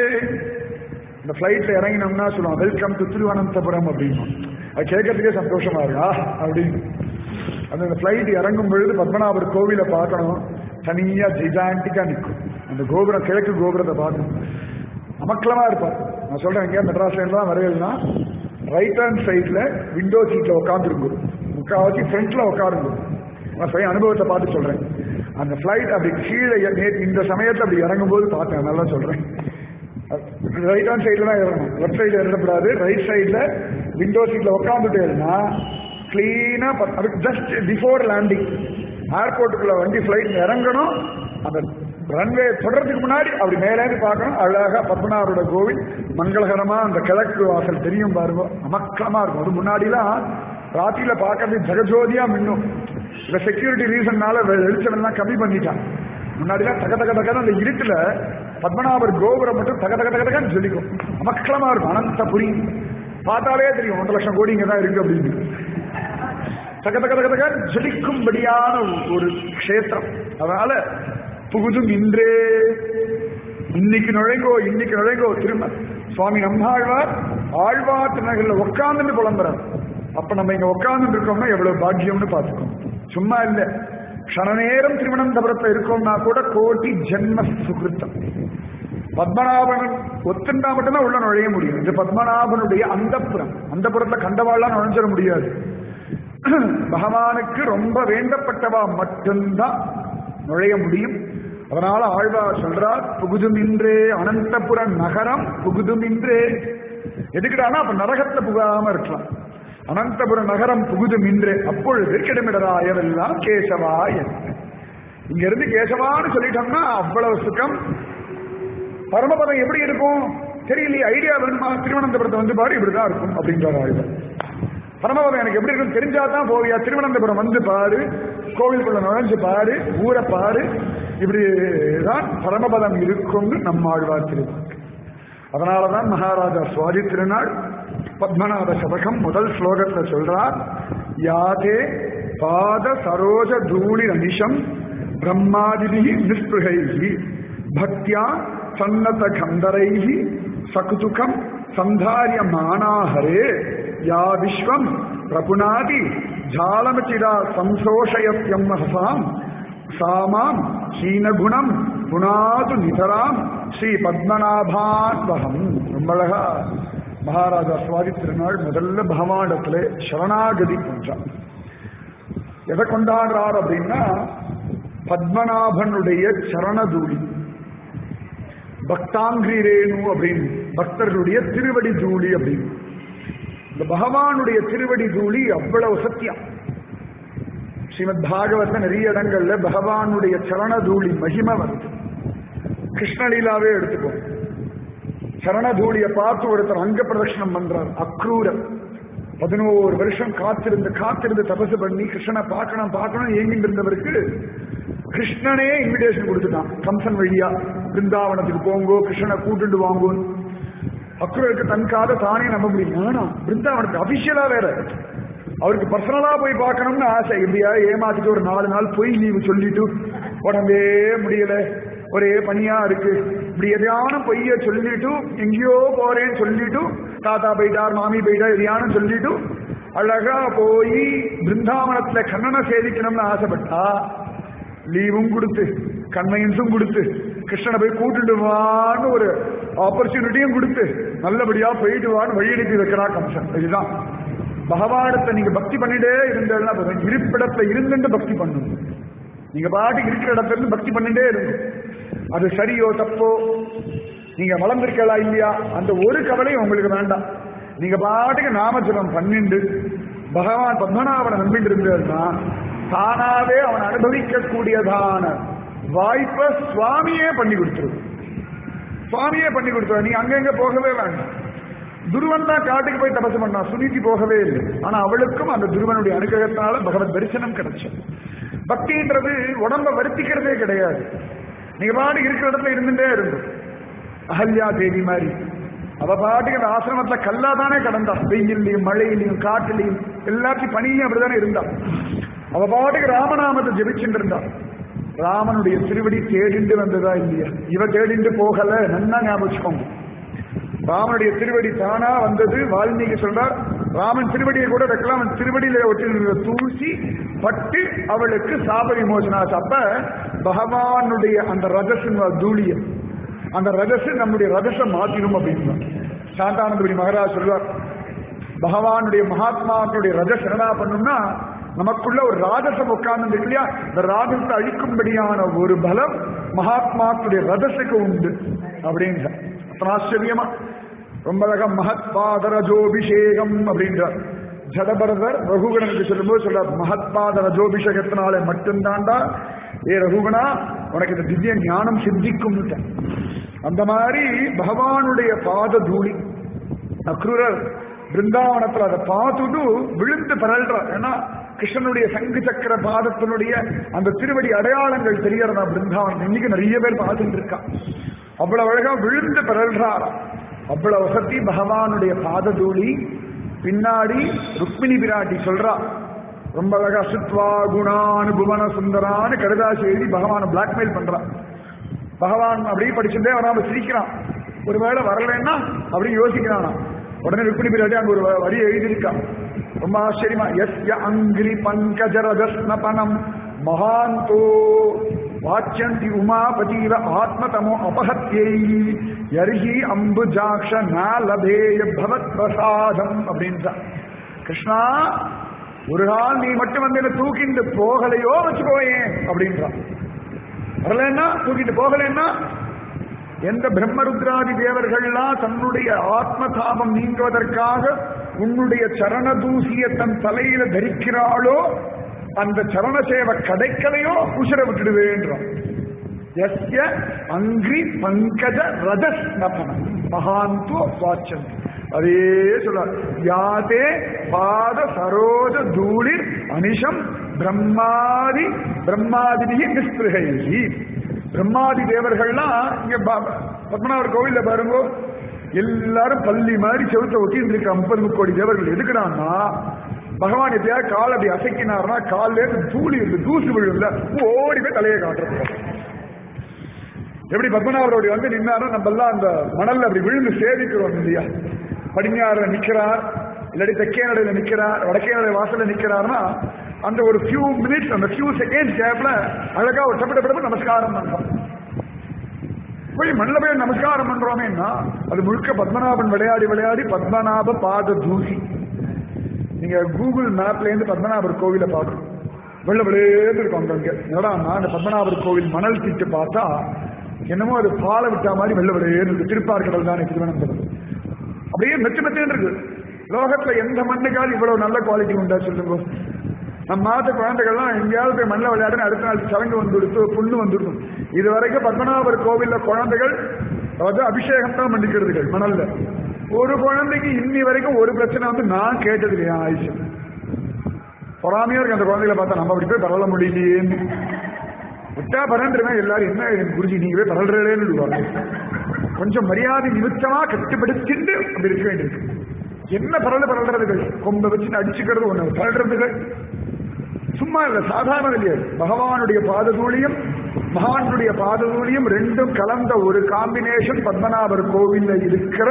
இந்த ஃப்ளைட்ல இறங்கினோம்னா சொல்லுவோம் வெல்கம் டு திருவனந்தபுரம் அப்படின்னு அது கேட்கறதுக்கே சந்தோஷமா இருக்கா அப்படின்னு அந்த இந்த ஃப்ளைட் இறங்கும் பொழுது பத்மநாபர் கோவிலை பார்க்கணும் தனியா ஜிஜாண்டிக்கா நிற்கும் அந்த கோபுரம் கிழக்கு கோபுரத்தை பார்க்கணும் அமக்கலமா இருப்பார் நான் சொல்றேன் எங்கேயா மெட்ராஸ்ல தான் வரையலாம் ரைட் ஹேண்ட் சைட்ல விண்டோ சீட்ல உட்காந்துருக்கும் முக்காவாசி ஃப்ரண்ட்ல உட்காருங்க நான் சுய அனுபவத்தை பார்த்து சொல்றேன் அந்த ஃபிளைட் அப்படி கீழே நேற்று இந்த சமயத்தை அப்படி இறங்கும்போது பார்த்தேன் நல்லா சொல்றேன் ரைட் ஹேண்ட் சைடில் தான் இறங்கணும் லெஃப்ட் சைடில் இறங்கக்கூடாது ரைட் சைடில் விண்டோ சீட்டில் உட்காந்துட்டேன்னா கிளீனாக அதுக்கு ஜஸ்ட் பிஃபோர் லேண்டிங் ஏர்போர்ட்டுக்குள்ள வண்டி ஃப்ளைட் இறங்கணும் அந்த ரன்வே தொடர்றதுக்கு முன்னாடி அப்படி மேலேந்து பார்க்கணும் அழகா பத்மநாபரோட கோவில் மங்களகரமா அந்த கிழக்கு வாசல் தெரியும் பாருங்க அமக்கலமா இருக்கும் அது முன்னாடிலாம் ராத்திரியில பார்க்கறது ஜெகஜோதியா மின்னும் இந்த செக்யூரிட்டி ரீசன்னால வெளிச்சம் எல்லாம் கம்மி பண்ணிட்டான் முன்னாடிலாம் தக தக தகன்னு அந்த இருட்டுல பத்மநாபர் கோபுரம் மட்டும் தக தக தக தகன்னு ஜொலிக்கும் அமக்கலமா இருக்கும் அனந்தபுரி பார்த்தாலே தெரியும் ஒன்றரை லட்சம் கோடி இங்க தான் இருக்கு அப்படின்னு தக தக தக தக ஜொலிக்கும்படியான ஒரு க்ஷேத்திரம் அதனால புகுதும் இன்றே இன்னைக்கு நுழைங்கோ இன்னைக்கு நுழைங்கோ திரும்ப சுவாமி நம்மாழ்வார் ஆழ்வார் நகர்ல உட்கார்ந்துட்டு புலம்புறார் அப்ப நம்ம இங்க உட்கார்ந்து இருக்கோம்னா எவ்வளவு பாக்கியம்னு பார்த்துக்கோம் சும்மா இல்ல க்ஷண நேரம் திருவனந்தபுரத்துல இருக்கோம்னா கூட கோட்டி ஜென்ம சுகிருத்தம் பத்மநாபன் ஒத்துண்டா மட்டும்தான் உள்ள நுழைய முடியும் இது பத்மநாபனுடைய அந்தப்புறம் அந்தப்புறத்துல கண்டவாள்லாம் நுழைஞ்சிட முடியாது பகவானுக்கு ரொம்ப வேண்டப்பட்டவா மட்டும்தான் நுழைய முடியும் அதனால ஆழ்வார் சொல்றார் புகுதுமின்றே அனந்தபுர நகரம் புகுதுமின்றே எதுக்குடானா அப்ப நரகத்துல புகாம இருக்கலாம் அனந்தபுர நகரம் புகுதுமின்றே அப்பொழுது கிடமிடராயவெல்லாம் கேசவா என்ன இங்க இருந்து கேசவான்னு சொல்லிட்டோம்னா அவ்வளவு சுகம் பரமபதம் எப்படி இருக்கும் தெரியலையே ஐடியா வேணுமா திருவனந்தபுரத்தை வந்து பாரு இப்படிதான் இருக்கும் அப்படின்றார் ஆழ்வார் பரமபதம் எனக்கு எப்படி இருக்கும் தெரிஞ்சா தான் போவியா திருவனந்தபுரம் வந்து பாரு கோவிலுக்குள்ள நுழைஞ்சு பாரு ஊரை பாரு இப்படிதான் பரமபதம் இருக்கும்னு நம்ம ஆழ்வார் திருவாக்கு அதனாலதான் மகாராஜா சுவாதி திருநாள் பத்மநாத சதகம் முதல் ஸ்லோகத்துல சொல்றார் யாதே பாத சரோஜ தூளி அனிஷம் பிரம்மாதிபி நிஸ்பிருகைகி பக்தியா சன்னத கந்தரைகி சகுதுகம் சந்தாரிய மானாஹரே யா விஸ்வம் பிரபுனாதி ஜாலமச்சிரா சம்சோஷயத்யம் ஹசாம் சாமாம் ஹீனகுணம் குணாது நிதராம் ஸ்ரீ பத்மநாபான் வகம் ரொம்ப அழகா மகாராஜா சுவாதி திருநாள் முதல்ல பகவானிடத்துல சரணாகதி பண்றான் எதை கொண்டாடுறார் அப்படின்னா பத்மநாபனுடைய சரணதூளி பக்தாங்கிரி ரேணு அப்படின்னு பக்தர்களுடைய திருவடி தூளி அப்படின்னு இந்த பகவானுடைய திருவடி தூளி அவ்வளவு சத்தியம் ஸ்ரீமத் பாகவத நிறைய இடங்கள்ல பகவானுடைய சரண தூளி மகிமை வருது கிருஷ்ணலீலாவே எடுத்துக்கோ சரண தூளிய பார்த்து ஒருத்தர் அங்க பிரதட்சணம் பண்றார் அக்ரூரர் பதினோரு வருஷம் காத்திருந்து காத்திருந்து தபசு பண்ணி கிருஷ்ணனை பார்க்கணும் பார்க்கணும் ஏங்கிட்டு இருந்தவருக்கு கிருஷ்ணனே இன்விடேஷன் கொடுத்துட்டான் கம்சன் வழியா பிருந்தாவனத்துக்கு போங்கோ கிருஷ்ணனை கூட்டுட்டு வாங்கோன்னு அக்ரூருக்கு தன் காதை தானே நம்ப முடியும் ஆனா பிருந்தாவனத்துக்கு அபிஷியலா வேற அவருக்கு பர்சனலா போய் பார்க்கணும்னு ஆசை எப்படியா ஏமாத்திட்டு ஒரு நாலு நாள் பொய் லீவு சொல்லிட்டு உடம்பே முடியல ஒரே பனியா இருக்கு இப்படி எதையான பொய்ய சொல்லிட்டு எங்கேயோ போறேன்னு சொல்லிட்டு தாத்தா போயிட்டார் மாமி போயிட்டார் எதையானு சொல்லிட்டு அழகா போய் பிருந்தாவனத்துல கண்ணனை சேவிக்கணும்னு ஆசைப்பட்டா லீவும் கொடுத்து கன்வெயன்ஸும் கொடுத்து கிருஷ்ணனை போய் கூட்டிட்டு வான்னு ஒரு ஆப்பர்ச்சுனிட்டியும் கொடுத்து நல்லபடியா போயிட்டு வான்னு வழி அனுப்பி வைக்கிறா கம்சன் இதுதான் பகவானத்தை நீங்க பக்தி பண்ணிட்டே இருந்ததுன்னா போதும் இருப்பிடத்துல இருந்துட்டு பக்தி பண்ணணும் நீங்க பாட்டுக்கு இருக்கிற இடத்துல இருந்து பக்தி பண்ணிட்டே இருக்கும் அது சரியோ தப்போ நீங்க வளர்ந்திருக்கலா இல்லையா அந்த ஒரு கவலையும் உங்களுக்கு வேண்டாம் நீங்க பாட்டுக்கு நாமஜபம் பண்ணிண்டு பகவான் பத்மநாபனை நம்பிட்டு இருந்ததுன்னா தானாவே அவன் அனுபவிக்க கூடியதான வாய்ப்பை சுவாமியே பண்ணி கொடுத்துரும் சுவாமியே பண்ணி கொடுத்துரு நீ அங்கங்க போகவே வேண்டாம் துருவன் தான் காட்டுக்கு போய் தபசு பண்ணா சுனிதி போகவே இல்லை ஆனா அவளுக்கும் அந்த துருவனுடைய அனுகிரகத்தினால பகவத் தரிசனம் கிடைச்சது பக்தின்றது உடம்ப வருத்திக்கிறதே கிடையாது நீங்க பாட்டுக்கு இருக்கிற இடத்துல இருந்துட்டே இருந்தோம் அகல்யா தேவி மாதிரி அவ பாட்டுக்கு அந்த ஆசிரமத்துல கல்லா தானே கடந்தா வெயிலையும் மழையிலையும் காட்டுலையும் எல்லாத்தையும் பணியும் அப்படிதானே இருந்தா அவ பாட்டுக்கு ராமநாமத்தை ஜெபிச்சுட்டு இருந்தா ராமனுடைய திருவடி தேடிண்டு வந்ததா இல்லையா இவ தேடிண்டு போகல நன்னா ஞாபகம் வச்சுக்கோங்க ராமனுடைய திருவடி தானா வந்தது வால்மீகி சொல்றார் ராமன் திருவடியை கூட வைக்கலாம் அவன் திருவடியில ஒட்டி தூசி பட்டு அவளுக்கு சாப விமோசனாச்சு அப்ப பகவானுடைய அந்த ரஜசின் தூளிய அந்த ரஜசு நம்முடைய ரஜச மாத்திரும் அப்படின்னு சாந்தானந்தபுரி மகாராஜ் சொல்வார் பகவானுடைய மகாத்மாக்களுடைய ரஜஸ் என்னடா பண்ணும்னா நமக்குள்ள ஒரு ராஜசம் உட்கார்ந்து இருக்கு இல்லையா இந்த ராஜசத்தை அழிக்கும்படியான ஒரு பலம் மகாத்மாக்களுடைய ரதசுக்கு உண்டு அப்படின்ற அத்தனை ஆச்சரியமா ரொம்ப அழகா மகத்பாதரஜோபிஷேகம் அப்படின்றார் ஜடபரதர் ரகுகணனுக்கு சொல்லும்போது சொல்றார் மகத்பாத ரஜோபிஷேகத்தினாலே மட்டும்தாண்டா ஏ ரகுகணா உனக்கு இந்த திவ்ய ஞானம் சித்திக்கும் அந்த மாதிரி பகவானுடைய பாத தூளி அக்ரூரர் பிருந்தாவனத்துல அதை பார்த்துட்டு விழுந்து பரல்றார் ஏன்னா கிருஷ்ணனுடைய சங்கு சக்கர பாதத்தினுடைய அந்த திருவடி அடையாளங்கள் தெரியறதா பிருந்தாவனம் இன்னைக்கு நிறைய பேர் பார்த்துட்டு இருக்கா அவ்வளவு அழகா விழுந்து பரல்றார் அவ்வளவு வசதி பகவானுடைய பாத தூளி பின்னாடி ருக்மிணி பிராட்டி சொல்றா ரொம்ப அழகா சுத்வா குணானு புவன சுந்தரான்னு கடுதாசி எழுதி பகவானை பிளாக்மெயில் பண்றான் பகவான் அப்படியே படிச்சுட்டே வராம சிரிக்கிறான் ஒருவேளை வரலன்னா அப்படின்னு யோசிக்கிறானா உடனே ருக்மிணி பிராட்டி அங்க ஒரு வரி எழுதியிருக்கான் ரொம்ப ஆச்சரியமா எஸ் அங்கிரி பங்கஜரதஸ்னபனம் மகாந்தோ வாச்சந்தி உமாபதீவ ஆத்மதமோ அபஹத்யை யர்ஹி அம்புஜாக்ஷ ந லபேய பவத் பிரசாதம் அப்படின்றா கிருஷ்ணா ஒரு நாள் நீ மட்டும் வந்து என்ன தூக்கிட்டு போகலையோ வச்சுக்கோயேன் அப்படின்றான் வரலன்னா தூக்கிட்டு போகலன்னா எந்த பிரம்மருத்ராதி தேவர்கள்லாம் தன்னுடைய ஆத்ம தாபம் நீங்குவதற்காக உன்னுடைய சரண தூசிய தன் தலையில தரிக்கிறாளோ அந்த சரண சேவை கிடைக்கலையோ உசிர விட்டுடுவேன்றான் எஸ்ய அங்கிரி பங்கஜ ரதஸ்னபனம் மகாந்தோ வாச்சம் அதே சொல்ல யாதே பாத சரோஜ தூளிர் அனிஷம் பிரம்மாதி பிரம்மாதிபிகி நிஸ்பிருகி பிரம்மாதி தேவர்கள்லாம் இங்க ப- பத்மநாபர் கோவில்ல பாருங்க எல்லாரும் பள்ளி மாதிரி செவுத்த ஒட்டி இருந்திருக்க ஐம்பது கோடி தேவர்கள் எதுக்குறான்னா பகவான் எப்படியா கால் அப்படி அசைக்கினார்னா கால்ல இருந்து தூளி இருக்கு தூசு விழும்ல ஓடி போய் தலையை காட்டுறது எப்படி பத்மநாபரோட வந்து நின்னாரோ நம்ம எல்லாம் அந்த மணல்ல அப்படி விழுந்து சேவிக்கிறோம் இல்லையா படிஞ்சாறுல நிக்கிறார் இல்லாட்டி தெக்கே நடையில நிக்கிறார் வடக்கே நடை வாசல்ல நிக்கிறார்னா அந்த ஒரு ஃபியூ மினிட்ஸ் அந்த ஃபியூ செகண்ட்ஸ் கேப்ல அழகா ஒரு டப்பு டப்பு டப்பு நமஸ்காரம் பண்றோம் போய் மண்ணில் போய் நமஸ்காரம் பண்றோமேன்னா அது முழுக்க பத்மநாபன் விளையாடி விளையாடி பத்மநாப பாத தூசி நீங்க கூகுள் மேப்ல இருந்து பத்மநாபர் கோவிலை பார்க்கணும் வெள்ள வெளியேந்து இருக்கும் அங்கங்க என்னடா அந்த பத்மநாபர் கோவில் மணல் திட்டு பார்த்தா என்னமோ அது பாலை விட்டா மாதிரி வெள்ள வெளியேந்து இருக்கு திருப்பார்கடல் தானே திருவனந்தபுரம் அப்படியே மெத்து மெத்துன்னு இருக்கு லோகத்துல எந்த மண்ணுக்காவது இவ்வளவு நல்ல குவாலிட்டி உண்டா சொல்லுங்க நம்ம மாத குழந்தைகள்லாம் எங்கேயாவது போய் மண்ணில் விளையாடுன்னு அடுத்த நாள் சடங்கு வந்துடுத்து புண்ணு வந்துடுக்கும் இது வரைக்கும் பத்மநாபர் கோவில்ல குழந்தைகள் அதாவது அபிஷேகம் தான் பண்ணிக்கிறதுகள் மணல்ல ஒரு குழந்தைக்கு இன்னி வரைக்கும் ஒரு பிரச்சனை வந்து நான் கேட்டது இல்லையா ஆயுஷம் பொறாமையா இருக்கு அந்த குழந்தைகளை பார்த்தா நம்ம அப்படி போய் பரவல முடியலையேன்னு விட்டா பரண்டுருவேன் எல்லாரும் என்ன எனக்கு குருஜி நீங்க போய் பரல்றேன்னு சொல்லுவாங்க கொஞ்சம் மரியாதை நிமித்தமா கட்டுப்படுத்திட்டு அப்படி இருக்க வேண்டியிருக்கு என்ன பரவல பரல்றதுகள் கொம்ப வச்சு அடிச்சுக்கிறது ஒண்ணு பரல்றதுகள் சும்மா இல்ல சாதாரண இல்லையா பகவானுடைய பாததூளியும் மகானுடைய பாததூளியும் ரெண்டும் கலந்த ஒரு காம்பினேஷன் பத்மநாபர் கோவில்ல இருக்கிற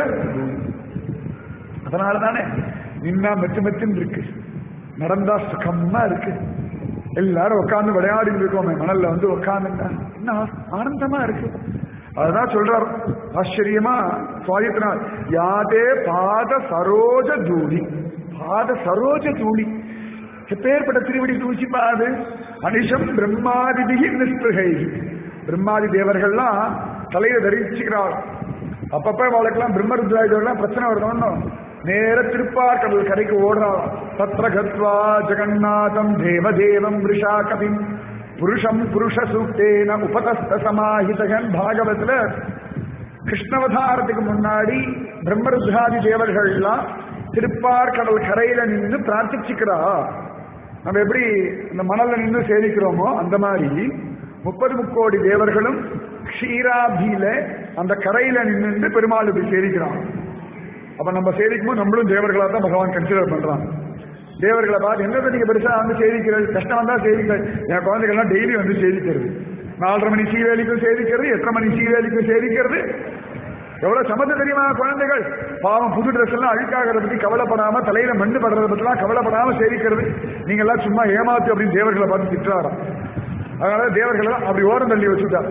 அதனால தானே நின்னா மெத்து மெத்துன்னு இருக்கு நடந்தா சுகமா இருக்கு எல்லாரும் உட்கார்ந்து விளையாடி இருக்கோமே மணல்ல வந்து உட்கார்ந்துங்க என்ன ஆனந்தமா இருக்கு அதுதான் சொல்றார் ஆச்சரியமா சுவாதித்தனார் யாதே பாத சரோஜ தூளி பாத சரோஜ தூளி எப்பேற்பட்ட திருவடி தூசி பாது அனிஷம் பிரம்மாதிபிகி நிஸ்பிருகை பிரம்மாதி தேவர்கள்லாம் தலையில தரிச்சுக்கிறாள் அப்பப்ப அவளுக்கெல்லாம் பிரம்மருத்ராஜெல்லாம் பிரச்சனை வருதோன்னு நேர திருப்பார்கடல் கரைக்கு ஓடுறாளாம் தத்ர கத்வா ஜெகநாதம் தேவதேவம் ரிஷா கவிம் புருஷம் புருஷ சூக்தேன உபதஸ்த சமாஹிதகன் பாகவத்துல கிருஷ்ணவதாரத்துக்கு முன்னாடி பிரம்மருத்ராதி தேவர்கள்லாம் திருப்பார்கடல் கரையில நின்று பிரார்த்திச்சுக்கிறா நம்ம எப்படி இந்த மணல்ல நின்று சேவிக்கிறோமோ அந்த மாதிரி முப்பது முக்கோடி தேவர்களும் க்ஷீராபியில அந்த கரையில நின்று பெருமாள் இப்படி சேவிக்கிறான் அப்ப நம்ம சேவிக்கும் போது நம்மளும் தேவர்களா தான் பகவான் கன்சிடர் பண்றான் தேவர்களை பார்த்து என்னதை நீங்க பெருசா வந்து சேவிக்கிறது கஷ்டம் வந்தா சேவிக்கிறது என் குழந்தைகள்லாம் டெய்லி வந்து சேவிக்கிறது நாலரை மணி சீவேலிக்கும் சேவிக்கிறது எட்டரை மணி சீவேலிக்கும் சேவிக்கிறது எவ்வளவு சமத்து தெரியுமா குழந்தைகள் பாவம் புது ட்ரெஸ் எல்லாம் அழுக்காகிறத பத்தி கவலைப்படாம தலையில மண்ணு படுறத பத்திலாம் கவலைப்படாம சேவிக்கிறது நீங்க எல்லாம் சும்மா ஏமாத்து அப்படின்னு தேவர்களை பார்த்து திட்டுறாராம் அதனால தேவர்களை அப்படி ஓரம் தள்ளி வச்சுட்டார்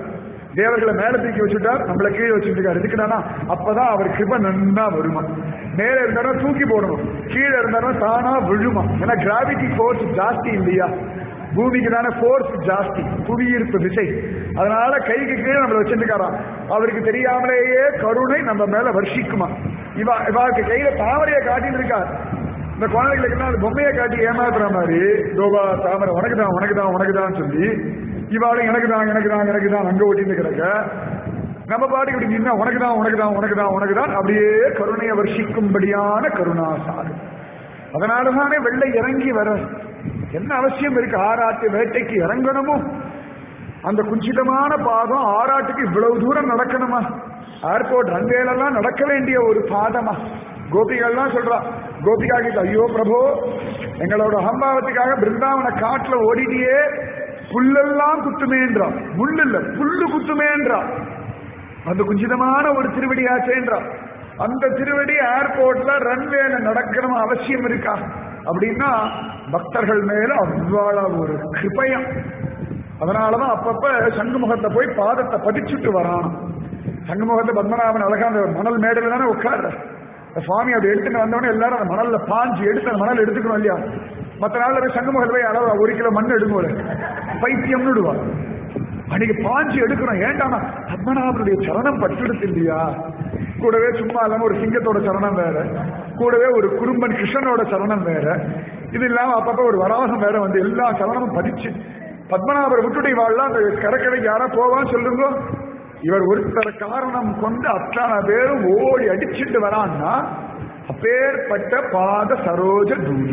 தேவர்களை மேல தூக்கி வச்சுட்டார் நம்மள கீழே வச்சுருக்காரு எதுக்குனா அப்பதான் அவர் கிருப நன்னா வருமா மேல இருந்தாரா தூக்கி போடணும் கீழே இருந்தாரா தானா விழுமா ஏன்னா கிராவிட்டி ஃபோர்ஸ் ஜாஸ்தி இல்லையா பூமிக்கு தானே ஃபோர்ஸ் ஜாஸ்தி புவியீர்ப்பு விசை அதனால கைக்கு கீழே நம்மள வச்சிருக்காராம் அவருக்கு தெரியாமலேயே கருணை நம்ம மேல வர்ஷிக்குமா இவா இவாக்கு கையில தாமரையை காட்டிட்டு இருக்கார் இந்த குழந்தைகளுக்கு அது பொம்மையை காட்டி ஏமாத்துற மாதிரி தோபா தாமரை உனக்கு தான் உனக்கு தான் உனக்கு தான் சொல்லி இவாளும் எனக்கு தான் எனக்கு தான் எனக்கு தான் அங்க ஓட்டிட்டு கிடக்க நம்ம பாட்டுக்கு இப்படி நின்னா உனக்கு தான் உனக்கு தான் உனக்கு தான் உனக்கு தான் அப்படியே கருணையை வர்ஷிக்கும்படியான கருணாசாகர் அதனால தானே வெள்ளை இறங்கி வர என்ன அவசியம் இருக்கு ஆராட்டு வேட்டைக்கு இறங்கணுமோ அந்த குஞ்சிதமான பாதம் ஆராட்டுக்கு இவ்வளவு தூரம் நடக்கணுமா ஏர்போர்ட் ரன்வேலெல்லாம் நடக்க வேண்டிய ஒரு பாதமா கோபிகள்லாம் சொல்றா கோபிகா கிட்ட ஐயோ பிரபு எங்களோட அம்பாவத்துக்காக பிருந்தாவன காட்டுல ஓடினியே புல்லெல்லாம் குத்துமேன்றா முள்ளு இல்ல புல்லு குத்துமேன்றா அந்த குஞ்சிதமான ஒரு திருவடியாச்சேன்றா அந்த திருவடி ஏர்போர்ட்ல ரன்வேல நடக்கணும் அவசியம் இருக்கா அப்படின்னா பக்தர்கள் மேல அவ்வளவு ஒரு கிருபயம் அதனாலதான் அப்பப்ப சங்குமுகத்தை போய் பாதத்தை பதிச்சுட்டு வரான் சங்குமுகத்தை பத்மநாபன் அழகா அந்த மணல் மேடையில தானே உட்கார்ற இந்த சுவாமி அப்படி எடுத்துட்டு வந்தவொடனே எல்லாரும் அந்த மணல்ல பாஞ்சு எடுத்து அந்த மணல் எடுத்துக்கணும் இல்லையா மற்ற நாள்ல போய் சங்குமுகத்தை போய் அளவு ஒரு கிலோ மண் எடுங்க பைத்தியம்னு விடுவா அன்னைக்கு பாஞ்சு எடுக்கணும் ஏண்டானா பத்மநாபனுடைய சரணம் பட்டுடுத்து இல்லையா கூடவே சும்மா இல்லாம ஒரு சிங்கத்தோட சரணம் வேற கூடவே ஒரு குறும்பன் கிருஷ்ணனோட சரணம் வேற இது இல்லாம அப்பப்ப ஒரு வராசம் வேற வந்து எல்லா சரணமும் பதிச்சு பத்மநாபர் விட்டுட்டு வாழலாம் அந்த கரக்கடைக்கு யாரா போவான்னு சொல்லுங்க இவர் ஒருத்தர காரணம் கொண்டு அத்தனை பேரும் ஓடி அடிச்சுட்டு வரான்னா அப்பேற்பட்ட பாத சரோஜ தூளி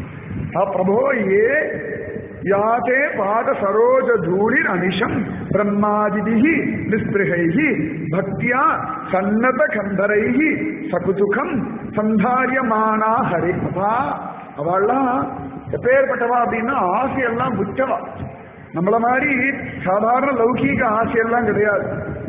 பிரபோ ஏ யாதே பாத சரோஜ தூளி அனிஷம் பிரம்மாதிபிஹி நிஸ்பிருகைஹி பக்தியா சன்னத கந்தரைஹி சகுதுகம் சந்தாரியமானா ஹரி அப்பா அவள்லாம் எப்பேற்பட்டவா அப்படின்னா ஆசையெல்லாம் புச்சவா நம்மள மாதிரி சாதாரண லௌகீக ஆசையெல்லாம் கிடையாது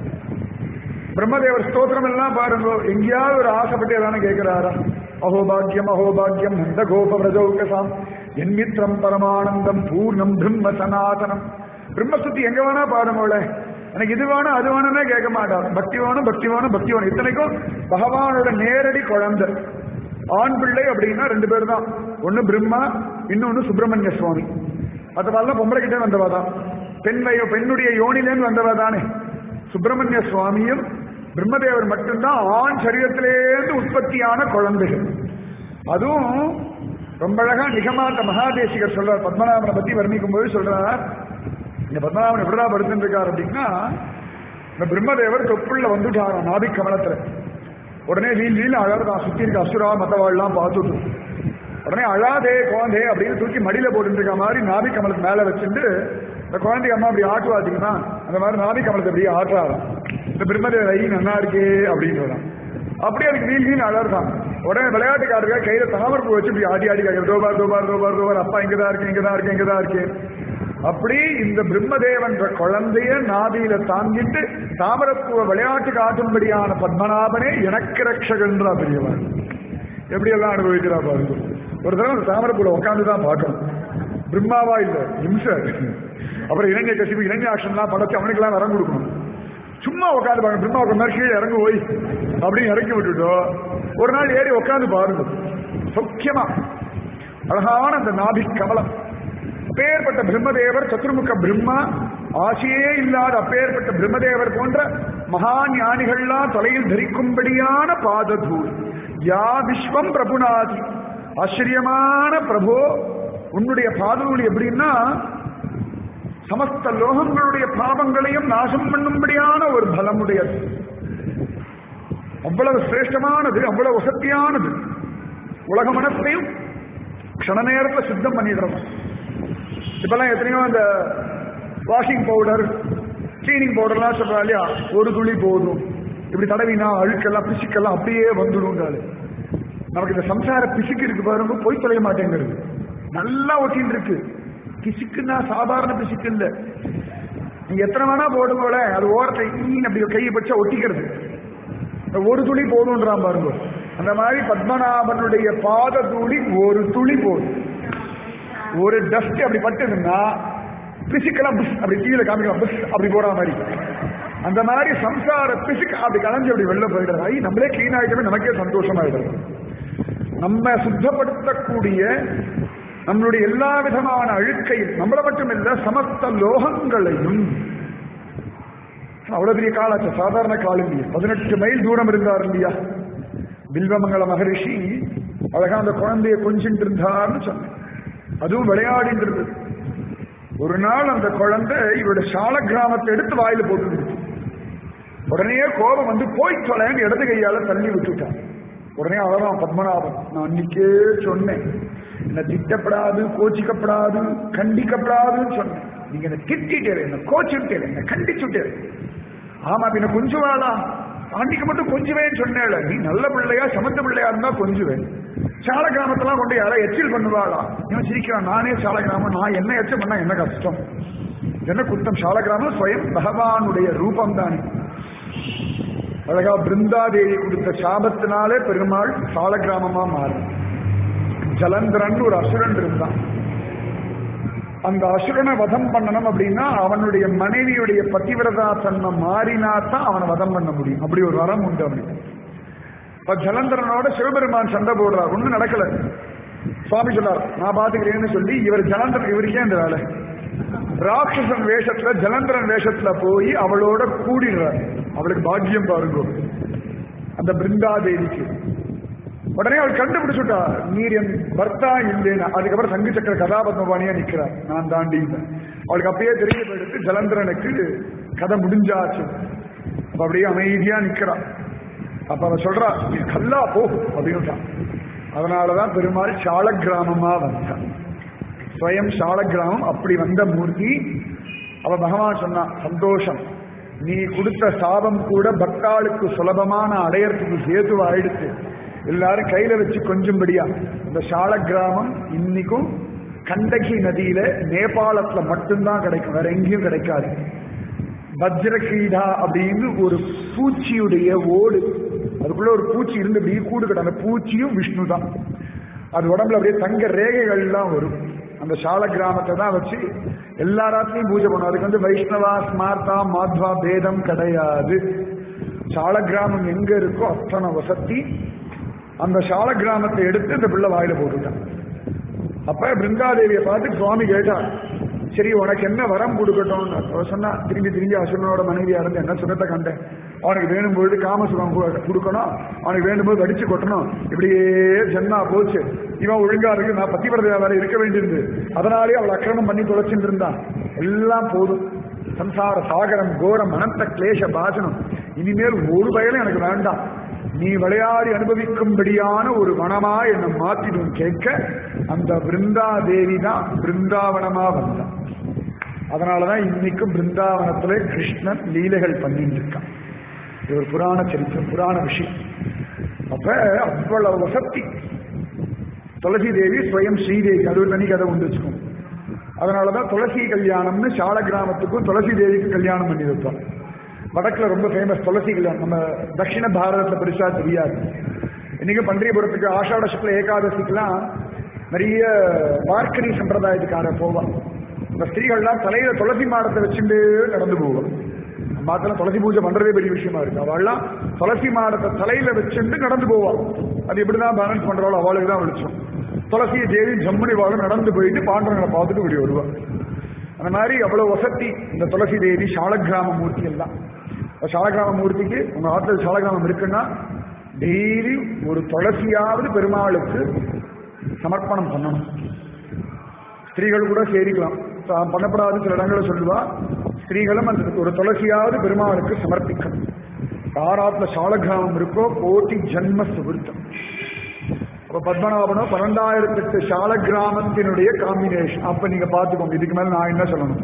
பிரம்மதேவர் ஸ்தோத்திரம் எல்லாம் பாருங்க எங்கேயாவது ஒரு ஆசைப்பட்டு எதானே கேட்கிறாரா அகோபாக்கியம் அகோபாக்கியம் நந்த கோப பிரஜௌகசாம் என் மித்திரம் பரமானந்தம் பூர்ணம் பிரம்ம சனாதனம் பிரம்மசுத்தி எங்க வேணா பாருங்களே எனக்கு இது வேணும் அது வேணும்னே கேட்க மாட்டார் பக்தி வேணும் பக்தி வேணும் பக்தி வேணும் இத்தனைக்கும் பகவானோட நேரடி குழந்தை ஆண் பிள்ளை அப்படின்னா ரெண்டு பேர் தான் ஒன்னு பிரம்மா இன்னொன்னு சுப்பிரமணிய சுவாமி மற்றவாள்லாம் பொம்பளை கிட்டே வந்தவா தான் பெண் வய பெண்ணுடைய யோனிலேருந்து வந்தவா தானே சுப்பிரமணிய சுவாமியும் பிரம்மதேவர் மட்டும்தான் ஆண் சரீரத்திலேருந்து உற்பத்தியான குழந்தைகள் அதுவும் ரொம்ப அழகா நிகமாத்த மகாதேசிகர் சொல்றார் பத்மநாபனை பத்தி வர்ணிக்கும் போது சொல்றார் இந்த பத்மநாபன் எப்படிடா படுத்துட்டு இருக்கார் அப்படின்னா இந்த பிரம்மதேவர் தொப்புள்ள வந்துட்டாராம் நாபிக் கமலத்துல உடனே வீல் வீல் அழகா சுத்தி இருக்க அசுரா மத்தவாள்லாம் பார்த்துட்டு உடனே அழாதே குழந்தை அப்படின்னு தூக்கி மடியில போட்டு இருக்க மாதிரி நாபி கமலத்து மேல வச்சுட்டு இந்த குழந்தை அம்மா அப்படி ஆட்டுவாதீங்கன்னா அந்த மாதிரி நாபி கமலத்தை அப்படியே ஆட்டுறாராம் இந்த பிரம்மதேவர் ஐ நன்னா இருக்கே அப்படின்னு சொல்றான் அப்படியே அதுக்கு வீல் வீல் அழறான் உடனே விளையாட்டுக்காரர்கள் கையில தாமரப்பூ வச்சு இப்படி ஆடி ஆடி கேட்க தோபார் தோபார் தோபார் தோபார் அப்பா இங்கதான் இருக்கேன் இங்கதான் இருக்கேன் இங்கதான் இருக்கேன் அப்படி இந்த பிரம்மதேவன்ற குழந்தைய நாதியில தாங்கிட்டு தாமரப்பூவை விளையாட்டு காட்டும்படியான பத்மநாபனே எனக்கு ரட்சகன்றா பெரியவன் எப்படி எல்லாம் அனுபவிக்கிறா பாருங்க ஒரு தடவை அந்த தாமரப்பூல உட்காந்து தான் பார்க்கணும் பிரம்மாவா இல்ல இம்சர் அப்புறம் இளைஞ கசிவு இளைஞாட்சன்லாம் படைச்சு அவனுக்கெல்லாம் வரம் கொடுக்கணும் சும்மா உட்காந்து பாருங்க பிரம்மா கொஞ்ச நேரம் கீழே இறங்கு போய் அப்படின்னு இறக்கி விட்டுட்டோம் ஒரு நாள் ஏறி உட்காந்து பாருங்க சௌக்கியமா அழகான அந்த நாபி கமலம் அப்பேற்பட்ட பிரம்மதேவர் சத்துர்முக பிரம்மா ஆசையே இல்லாத அப்பேற்பட்ட பிரம்மதேவர் போன்ற மகா ஞானிகள்லாம் தலையில் தரிக்கும்படியான பாததூள் யா விஸ்வம் பிரபுநாதி ஆச்சரியமான பிரபு உன்னுடைய பாதநூல் எப்படின்னா சமஸ்த லோகங்களுடைய பாவங்களையும் நாசம் பண்ணும்படியான ஒரு பலமுடையது அவ்வளவு சிரேஷ்டமானது அவ்வளவு வசத்தியானது உலக மனத்தையும் க்ஷண நேரத்துல சித்தம் பண்ணிடுறோம் இப்பெல்லாம் எத்தனையோ அந்த வாஷிங் பவுடர் கிளீனிங் பவுடர்லாம் சொல்றா இல்லையா ஒரு துளி போதும் இப்படி தடவினா அழுக்கெல்லாம் பிசுக்கெல்லாம் அப்படியே வந்துடும்ன்றாரு நமக்கு இந்த சம்சார பிசுக்கு இருக்கு பாருங்க போய் தொலைய மாட்டேங்கிறது நல்லா ஒட்டின்னு இருக்கு பிசுக்குன்னா சாதாரண பிசுக்கு இல்ல நீங்க எத்தனை வேணா போடுங்கள அது ஓரத்தை ஈன் அப்படி கையை பச்சா ஒட்டிக்கிறது இந்த ஒரு துளி போதும்ன்றான் பாருங்க அந்த மாதிரி பத்மநாபனுடைய பாத துளி ஒரு துளி போதும் ஒரு டஸ்ட் அப்படி பட்டுதுன்னா பிசிக்கலா புஷ் அப்படி கீழே காமிக்கலாம் புஷ் அப்படி போற மாதிரி அந்த மாதிரி சம்சார பிசுக்கு அப்படி கலைஞ்சு அப்படி வெளில போயிடுறது ஐ நம்மளே கிளீன் ஆகிட்டவே நமக்கே சந்தோஷமாயிடுது நம்ம சுத்தப்படுத்தக்கூடிய நம்மளுடைய எல்லா விதமான அழுக்கையும் நம்மள மட்டும் இல்ல சமஸ்த லோகங்களையும் அவ்வளவு பெரிய காலாச்சு சாதாரண கால் இல்லையா பதினெட்டு மைல் தூரம் இருந்தார் இல்லையா பில்வமங்கல மகரிஷி அழகா அந்த குழந்தைய கொஞ்சிட்டு இருந்தார்னு சொன்னேன் அதுவும் விளையாடிட்டு இருந்தது ஒரு நாள் அந்த குழந்தை இவருடைய சால கிராமத்தை எடுத்து வாயில போட்டு உடனே கோபம் வந்து போய் தொலைன்னு இடது கையால தள்ளி விட்டுட்டான் உடனே அழகான் பத்மநாபன் நான் அன்னைக்கே சொன்னேன் என்ன திட்டப்படாது கோச்சிக்கப்படாது கண்டிக்கப்படாதுன்னு சொன்னேன் நீங்க என்ன திட்டேன் என்ன கோச்சுட்டேன் என்ன கண்டிச்சுட்டேன் ஆமா பின்ன கொஞ்சுவாளா அன்னைக்கு மட்டும் கொஞ்சுவேன்னு சொன்னேன் நீ நல்ல பிள்ளையா சமத்த பிள்ளையா இருந்தா கொஞ்சுவேன் சால கிராமத்தெல்லாம் கொண்டு யாரா எச்சில் பண்ணுவாளா இவன் சிரிக்கிறான் நானே சால கிராமம் நான் என்ன எச்சம் பண்ணா என்ன கஷ்டம் என்ன குத்தம் சால கிராமம் ஸ்வயம் பகவானுடைய ரூபம் தானே அழகா பிருந்தாதேவி கொடுத்த சாபத்தினாலே பெருமாள் சால கிராமமா மாறும் ஜலந்திரன் ஒரு அசுரன் இருந்தான் அந்த அசுரனை வதம் பண்ணணும் அப்படின்னா அவனுடைய மனைவியுடைய பதிவிரதா தன்மை மாறினா தான் அவனை வதம் பண்ண முடியும் அப்படி ஒரு வரம் உண்டு அவனுக்கு இப்ப ஜலந்திரனோட சிவபெருமான் சண்டை போடுறார் ஒண்ணும் நடக்கல சுவாமி சொன்னார் நான் பாத்துக்கிறேன்னு சொல்லி இவர் ஜலந்திரன் இவருக்கே இந்த வேலை ராட்சசன் வேஷத்துல ஜலந்திரன் வேஷத்துல போய் அவளோட கூடிடுறார் அவளுக்கு பாக்கியம் பாருங்க அந்த பிருந்தாதேவிக்கு உடனே அவள் கண்டுபிடிச்சுட்டா நீர் என் பர்த்தா இல்லைன்னு அதுக்கப்புறம் சங்கு சக்கர கதாபத்மபாணியா நிக்கிறார் நான் தாண்டி அவளுக்கு அப்படியே தெரிய போயிடுத்து ஜலந்திரனுக்கு கதை முடிஞ்சாச்சு அப்ப அப்படியே அமைதியா நிக்கிறான் அப்ப அவ சொல்றா நீ கல்லா போ அப்படின்ட்டான் அதனாலதான் பெருமாள் சால கிராமமா வந்தான் ஸ்வயம் சால கிராமம் அப்படி வந்த மூர்த்தி அவ பகவான் சொன்னான் சந்தோஷம் நீ கொடுத்த சாபம் கூட பக்தாளுக்கு சுலபமான அடையறதுக்கு சேதுவா ஆயிடுச்சு எல்லாரும் கையில வச்சு கொஞ்சும்படியா இந்த சால கிராமம் இன்னைக்கும் கண்டகி நதியில நேபாளத்துல மட்டும்தான் கிடைக்கும் வேற எங்கேயும் கிடைக்காது வஜ்ரகீடா அப்படின்னு ஒரு பூச்சியுடைய ஓடு அதுக்குள்ள ஒரு பூச்சி இருந்து அப்படியே கூடு கிட்ட அந்த பூச்சியும் விஷ்ணு தான் அது உடம்புல அப்படியே தங்க ரேகைகள்லாம் வரும் அந்த சால கிராமத்தை தான் வச்சு எல்லா ராத்திரியும் பூஜை பண்ணுவோம் அதுக்கு வந்து வைஷ்ணவா ஸ்மார்த்தா மாத்வா பேதம் கிடையாது சால கிராமம் எங்க இருக்கோ அத்தனை வசதி அந்த சால கிராமத்தை எடுத்து இந்த பிள்ளை வாயில போட்டுட்டான் அப்ப பிருந்தாதேவியை பார்த்து சுவாமி கேட்டார் சரி உனக்கு என்ன வரம் கொடுக்கட்டும் அவ சொன்னா திரும்பி திரும்பி அசுரனோட மனைவியா இருந்து என்ன சுகத்தை கண்டேன் அவனுக்கு வேணும்பொழுது காமசுகம் கு- கொடுக்கணும் அவனுக்கு வேண்டும்போது அடிச்சு கொட்டணும் இப்படியே ஜென்மா போச்சு இவன் ஒழுங்கா இருக்கு நான் பத்திவிரதையா வேற இருக்க வேண்டியிருந்து அதனாலே அவள் அக்கிரமம் பண்ணி தொலைச்சிட்டு இருந்தான் எல்லாம் போதும் சம்சார சாகரம் கோரம் அனந்த கிளேச பாசனம் இனிமேல் ஒரு பயனும் எனக்கு வேண்டாம் நீ விளையாடி அனுபவிக்கும்படியான ஒரு வனமா என்னை மாத்திடும் கேட்க அந்த பிருந்தா தேவி தான் பிருந்தாவனமா வந்தான் அதனாலதான் இன்னைக்கும் பிருந்தாவனத்துல கிருஷ்ணன் லீலைகள் பண்ணிட்டு இருக்கான் இது ஒரு புராண சரித்திரம் புராண விஷயம் அப்ப அவ்வளவு வசதி துளசி தேவி ஸ்வயம் ஸ்ரீதேவி அது ஒரு தனி கதை உண்டு வச்சுக்கோங்க அதனாலதான் துளசி கல்யாணம்னு சால கிராமத்துக்கும் துளசி தேவிக்கு கல்யாணம் பண்ணி வைப்போம் வடக்குல ரொம்ப ஃபேமஸ் துளசி கல்யாணம் நம்ம தட்சிண பாரதத்துல பெருசா தெரியாது இன்னைக்கு பன்றியபுரத்துக்கு ஆஷாட சுக்ல ஏகாதசிக்கெல்லாம் நிறைய வார்க்கரி சம்பிரதாயத்துக்கார போவான் இந்த ஸ்திரீகள்லாம் தலையில துளசி மாடத்தை வச்சுட்டு நடந்து போவான் மாத்திர துளசி பூஜை பண்றதே பெரிய விஷயமா இருக்கு அவள்லாம் துளசி மாடத்தை தலையில வச்சுட்டு நடந்து போவாள் அது எப்படிதான் பேலன்ஸ் பண்றாளோ அவளுக்கு தான் வெளிச்சம் துளசியை தேவி ஜம்முனி வாழும் நடந்து போயிட்டு பாண்டவங்களை பார்த்துட்டு இப்படி வருவாள் அந்த மாதிரி அவ்வளவு வசதி இந்த துளசி தேவி சாலக்கிராம மூர்த்தி எல்லாம் இப்ப சாலக்கிராம மூர்த்திக்கு உங்க ஆத்துல சாலக்கிராமம் இருக்குன்னா டெய்லி ஒரு துளசியாவது பெருமாளுக்கு சமர்ப்பணம் பண்ணணும் ஸ்திரீகள் கூட சேரிக்கலாம் தான் பண்ணப்படாது சில இடங்களை சொல்லுவா ஸ்திரீகளும் அந்த ஒரு துளசியாவது பெருமாளுக்கு சமர்ப்பிக்கணும் யாராத்துல சாலக்கிராமம் இருக்கோ கோட்டி ஜன்ம சுகிருத்தம் அப்ப பத்மநாபனோ பன்னெண்டாயிரத்தி எட்டு சால கிராமத்தினுடைய காம்பினேஷன் அப்ப நீங்க பாத்துக்கோங்க இதுக்கு மேல நான் என்ன சொல்லணும்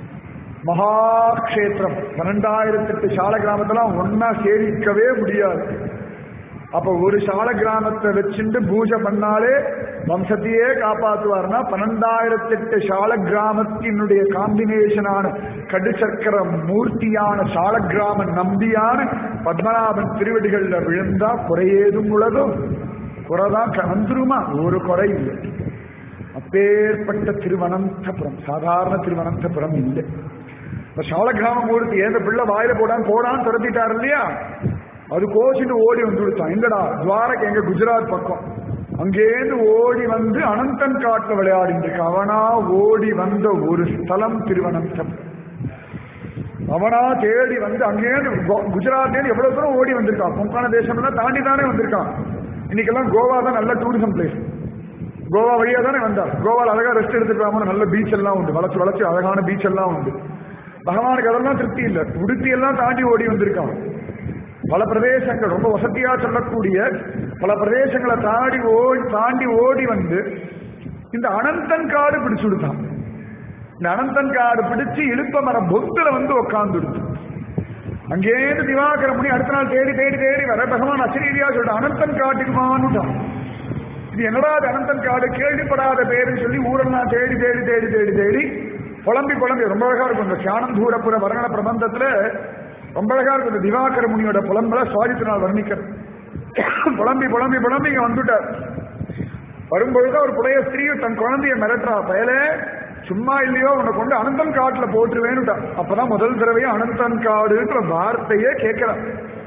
மகாக்ஷேத்திரம் பன்னெண்டாயிரத்தி எட்டு சால கிராமத்தெல்லாம் ஒன்னா சேவிக்கவே முடியாது அப்ப ஒரு சால கிராமத்தை வச்சுட்டு பூஜை பண்ணாலே வம்சத்தையே காப்பாத்துவார்னா பன்னெண்டாயிரத்தி எட்டு சால கிராமத்தினுடைய காம்பினேஷனான கடுசக்கர மூர்த்தியான சால கிராம நம்பியான பத்மநாபன் திருவடிகள்ல விழுந்தா குறையேதும் உலகம் குறைதான் வந்துருமா ஒரு குறை இல்லை அப்பேற்பட்ட திருவனந்தபுரம் சாதாரண திருவனந்தபுரம் இல்லை இப்ப சாலகிராம மூர்த்தி ஏந்த பிள்ளை வாயில போடான்னு போடான்னு துரத்திட்டாரு இல்லையா அது கோச்சிட்டு ஓடி வந்து கொடுத்தான் எங்கடா துவாரக் எங்க குஜராத் பக்கம் அங்கேருந்து ஓடி வந்து அனந்தன் காட்டுல விளையாடிட்டு இருக்கு அவனா ஓடி வந்த ஒரு ஸ்தலம் திருவனந்தம் அவனா தேடி வந்து அங்கேருந்து கோ- குஜராத்லேருந்து எவ்வளவு தூரம் ஓடி வந்திருக்கான் கொங்கான தேசம்லாம் தாண்டி தானே வந்திருக்கான் இன்னைக்கெல்லாம் கோவா தான் நல்ல டூரிசம் பிளேஸ் கோவா வழியா தானே வந்தார் கோவால அழகா ரெஸ்ட் எடுத்துக்கலாமோ நல்ல பீச் எல்லாம் உண்டு வளர்ச்சி வளர்ச்சி அழகான பீச் எல்லாம் உண்டு பகவானுக்கு அதெல்லாம் திருப்தி இல்லை உடுப்பி எல்லாம் தாண்டி ஓடி வந்திருக்கான் பல பிரதேசங்கள் ரொம்ப வசதியா சொல்லக்கூடிய பல பிரதேசங்களை தாண்டி ஓடி தாண்டி ஓடி வந்து இந்த அனந்தன் காடு பிடிச்சு கொடுத்தான் இந்த அனந்தன் காடு பிடிச்சு இழுப்ப மர பொத்துல வந்து உட்கார்ந்துடுச்சு அங்கேருந்து திவாகர முனி அடுத்த நாள் தேடி தேடி தேடி வர பகவான் அச்சரீதியா சொல்லிட்டு அனந்தன் காட்டுக்கு மானுட்டான் இது என்னடா இது அனந்தன் காடு கேள்விப்படாத பேருன்னு சொல்லி ஊரெல்லாம் தேடி தேடி தேடி தேடி தேடி புலம்பி புலம்பி ரொம்ப அழகா இருக்கும் இந்த சியானந்தூரப்புற வர்ணன பிரபந்தத்துல ரொம்ப அழகா இருக்கும் இந்த திவாகர முனியோட புலம்பல சுவாதித்தினால் வர்ணிக்கிற புலம்பி புலம்பி புலம்பி இங்க வந்துட்டார் வரும்பொழுது ஒரு புடைய ஸ்திரீ தன் குழந்தைய மிரட்டுறா பயலே சும்மா இல்லையோ உன்னை கொண்டு அனந்தன் காட்டுல போட்டுருவேன்னுட்டா அப்பதான் முதல் தடவையும் அனந்தன் காடுன்ற வார்த்தையே கேட்கிறான்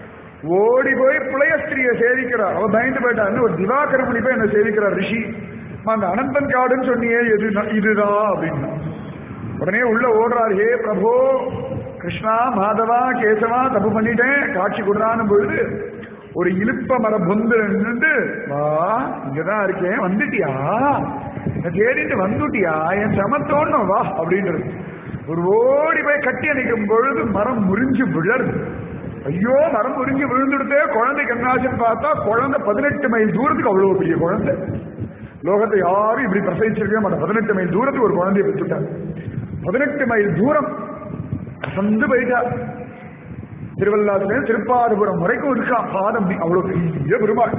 ஓடி போய் புளைய ஸ்திரியை சேவிக்கிறார் அவ பயந்து போயிட்டான்னு ஒரு திவாகர முனி போய் என்ன சேவிக்கிறார் ரிஷி அம்மா, அந்த அனந்தன் காடுன்னு சொன்னியே எது இதுதான் அப்படின்னா உடனே உள்ள ஓடுறார் ஹே பிரபோ கிருஷ்ணா மாதவா கேசவா தப்பு பண்ணிட்டேன் காட்சி கொடுறான்னு பொழுது ஒரு இழுப்ப மர பொந்து நின்று வா இங்கதான் இருக்கேன் வந்துட்டியா என்ன தேடிட்டு வந்துட்டியா என் சமத்தோன்னு வா அப்படின்றது ஒரு ஓடி போய் கட்டி அணைக்கும் பொழுது மரம் முறிஞ்சு விழருது ஐயோ மரம் முறிஞ்சு விழுந்துடுதே குழந்தை கண்ணாசன் பார்த்தா குழந்தை பதினெட்டு மைல் தூரத்துக்கு அவ்வளவு பெரிய குழந்தை லோகத்தை யாரும் இப்படி பிரசவிச்சிருக்கவே மாட்டா பதினெட்டு மைல் தூரத்துக்கு ஒரு குழந்தைய பெற்றுட்டார் பதினெட்டு மைல் தூரம் அசந்து போயிட்டா திருவல்லாத்துல திருப்பாடுபுரம் வரைக்கும் இருக்கான் பாதம் நீ- அவ்வளவு பெரிய பெருமாள்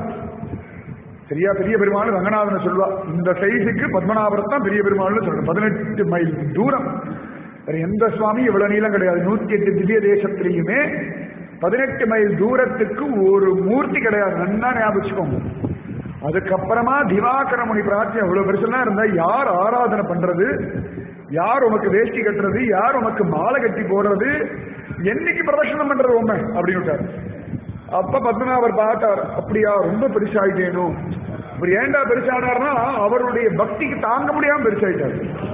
சரியா பெரிய பெருமாள் ரங்கநாதனை சொல்வா இந்த சைஸுக்கு பத்மநாபரம் தான் பெரிய பெருமாள்னு சொல்றேன் பதினெட்டு மைல் தூரம் வேற எந்த சுவாமி இவ்வளவு நீளம் கிடையாது நூத்தி எட்டு திவ்ய தேசத்திலையுமே பதினெட்டு மைல் தூரத்துக்கு ஒரு மூர்த்தி கிடையாது நன்னா ஞாபகம் வச்சுக்கோங்க அதுக்கப்புறமா திவாகர முனி பிரார்த்தனை அவ்வளவு பெருசுலாம் இருந்தா யார் ஆராதனை பண்றது யார் உமக்கு வேஷ்டி கட்டுறது யார் உமக்கு மாலை கட்டி போடுறது என்னைக்கு பிரதர்ஷனம் பண்றது உண்மை அப்படின்னு விட்டார் அப்ப பத்மநாபர் பார்த்தார் அப்படியா ரொம்ப பெருசாயிட்டேனோ அவர் ஏன்டா பெருசானார்னா அவருடைய பக்திக்கு தாங்க முடியாம பெருசாயிட்டார்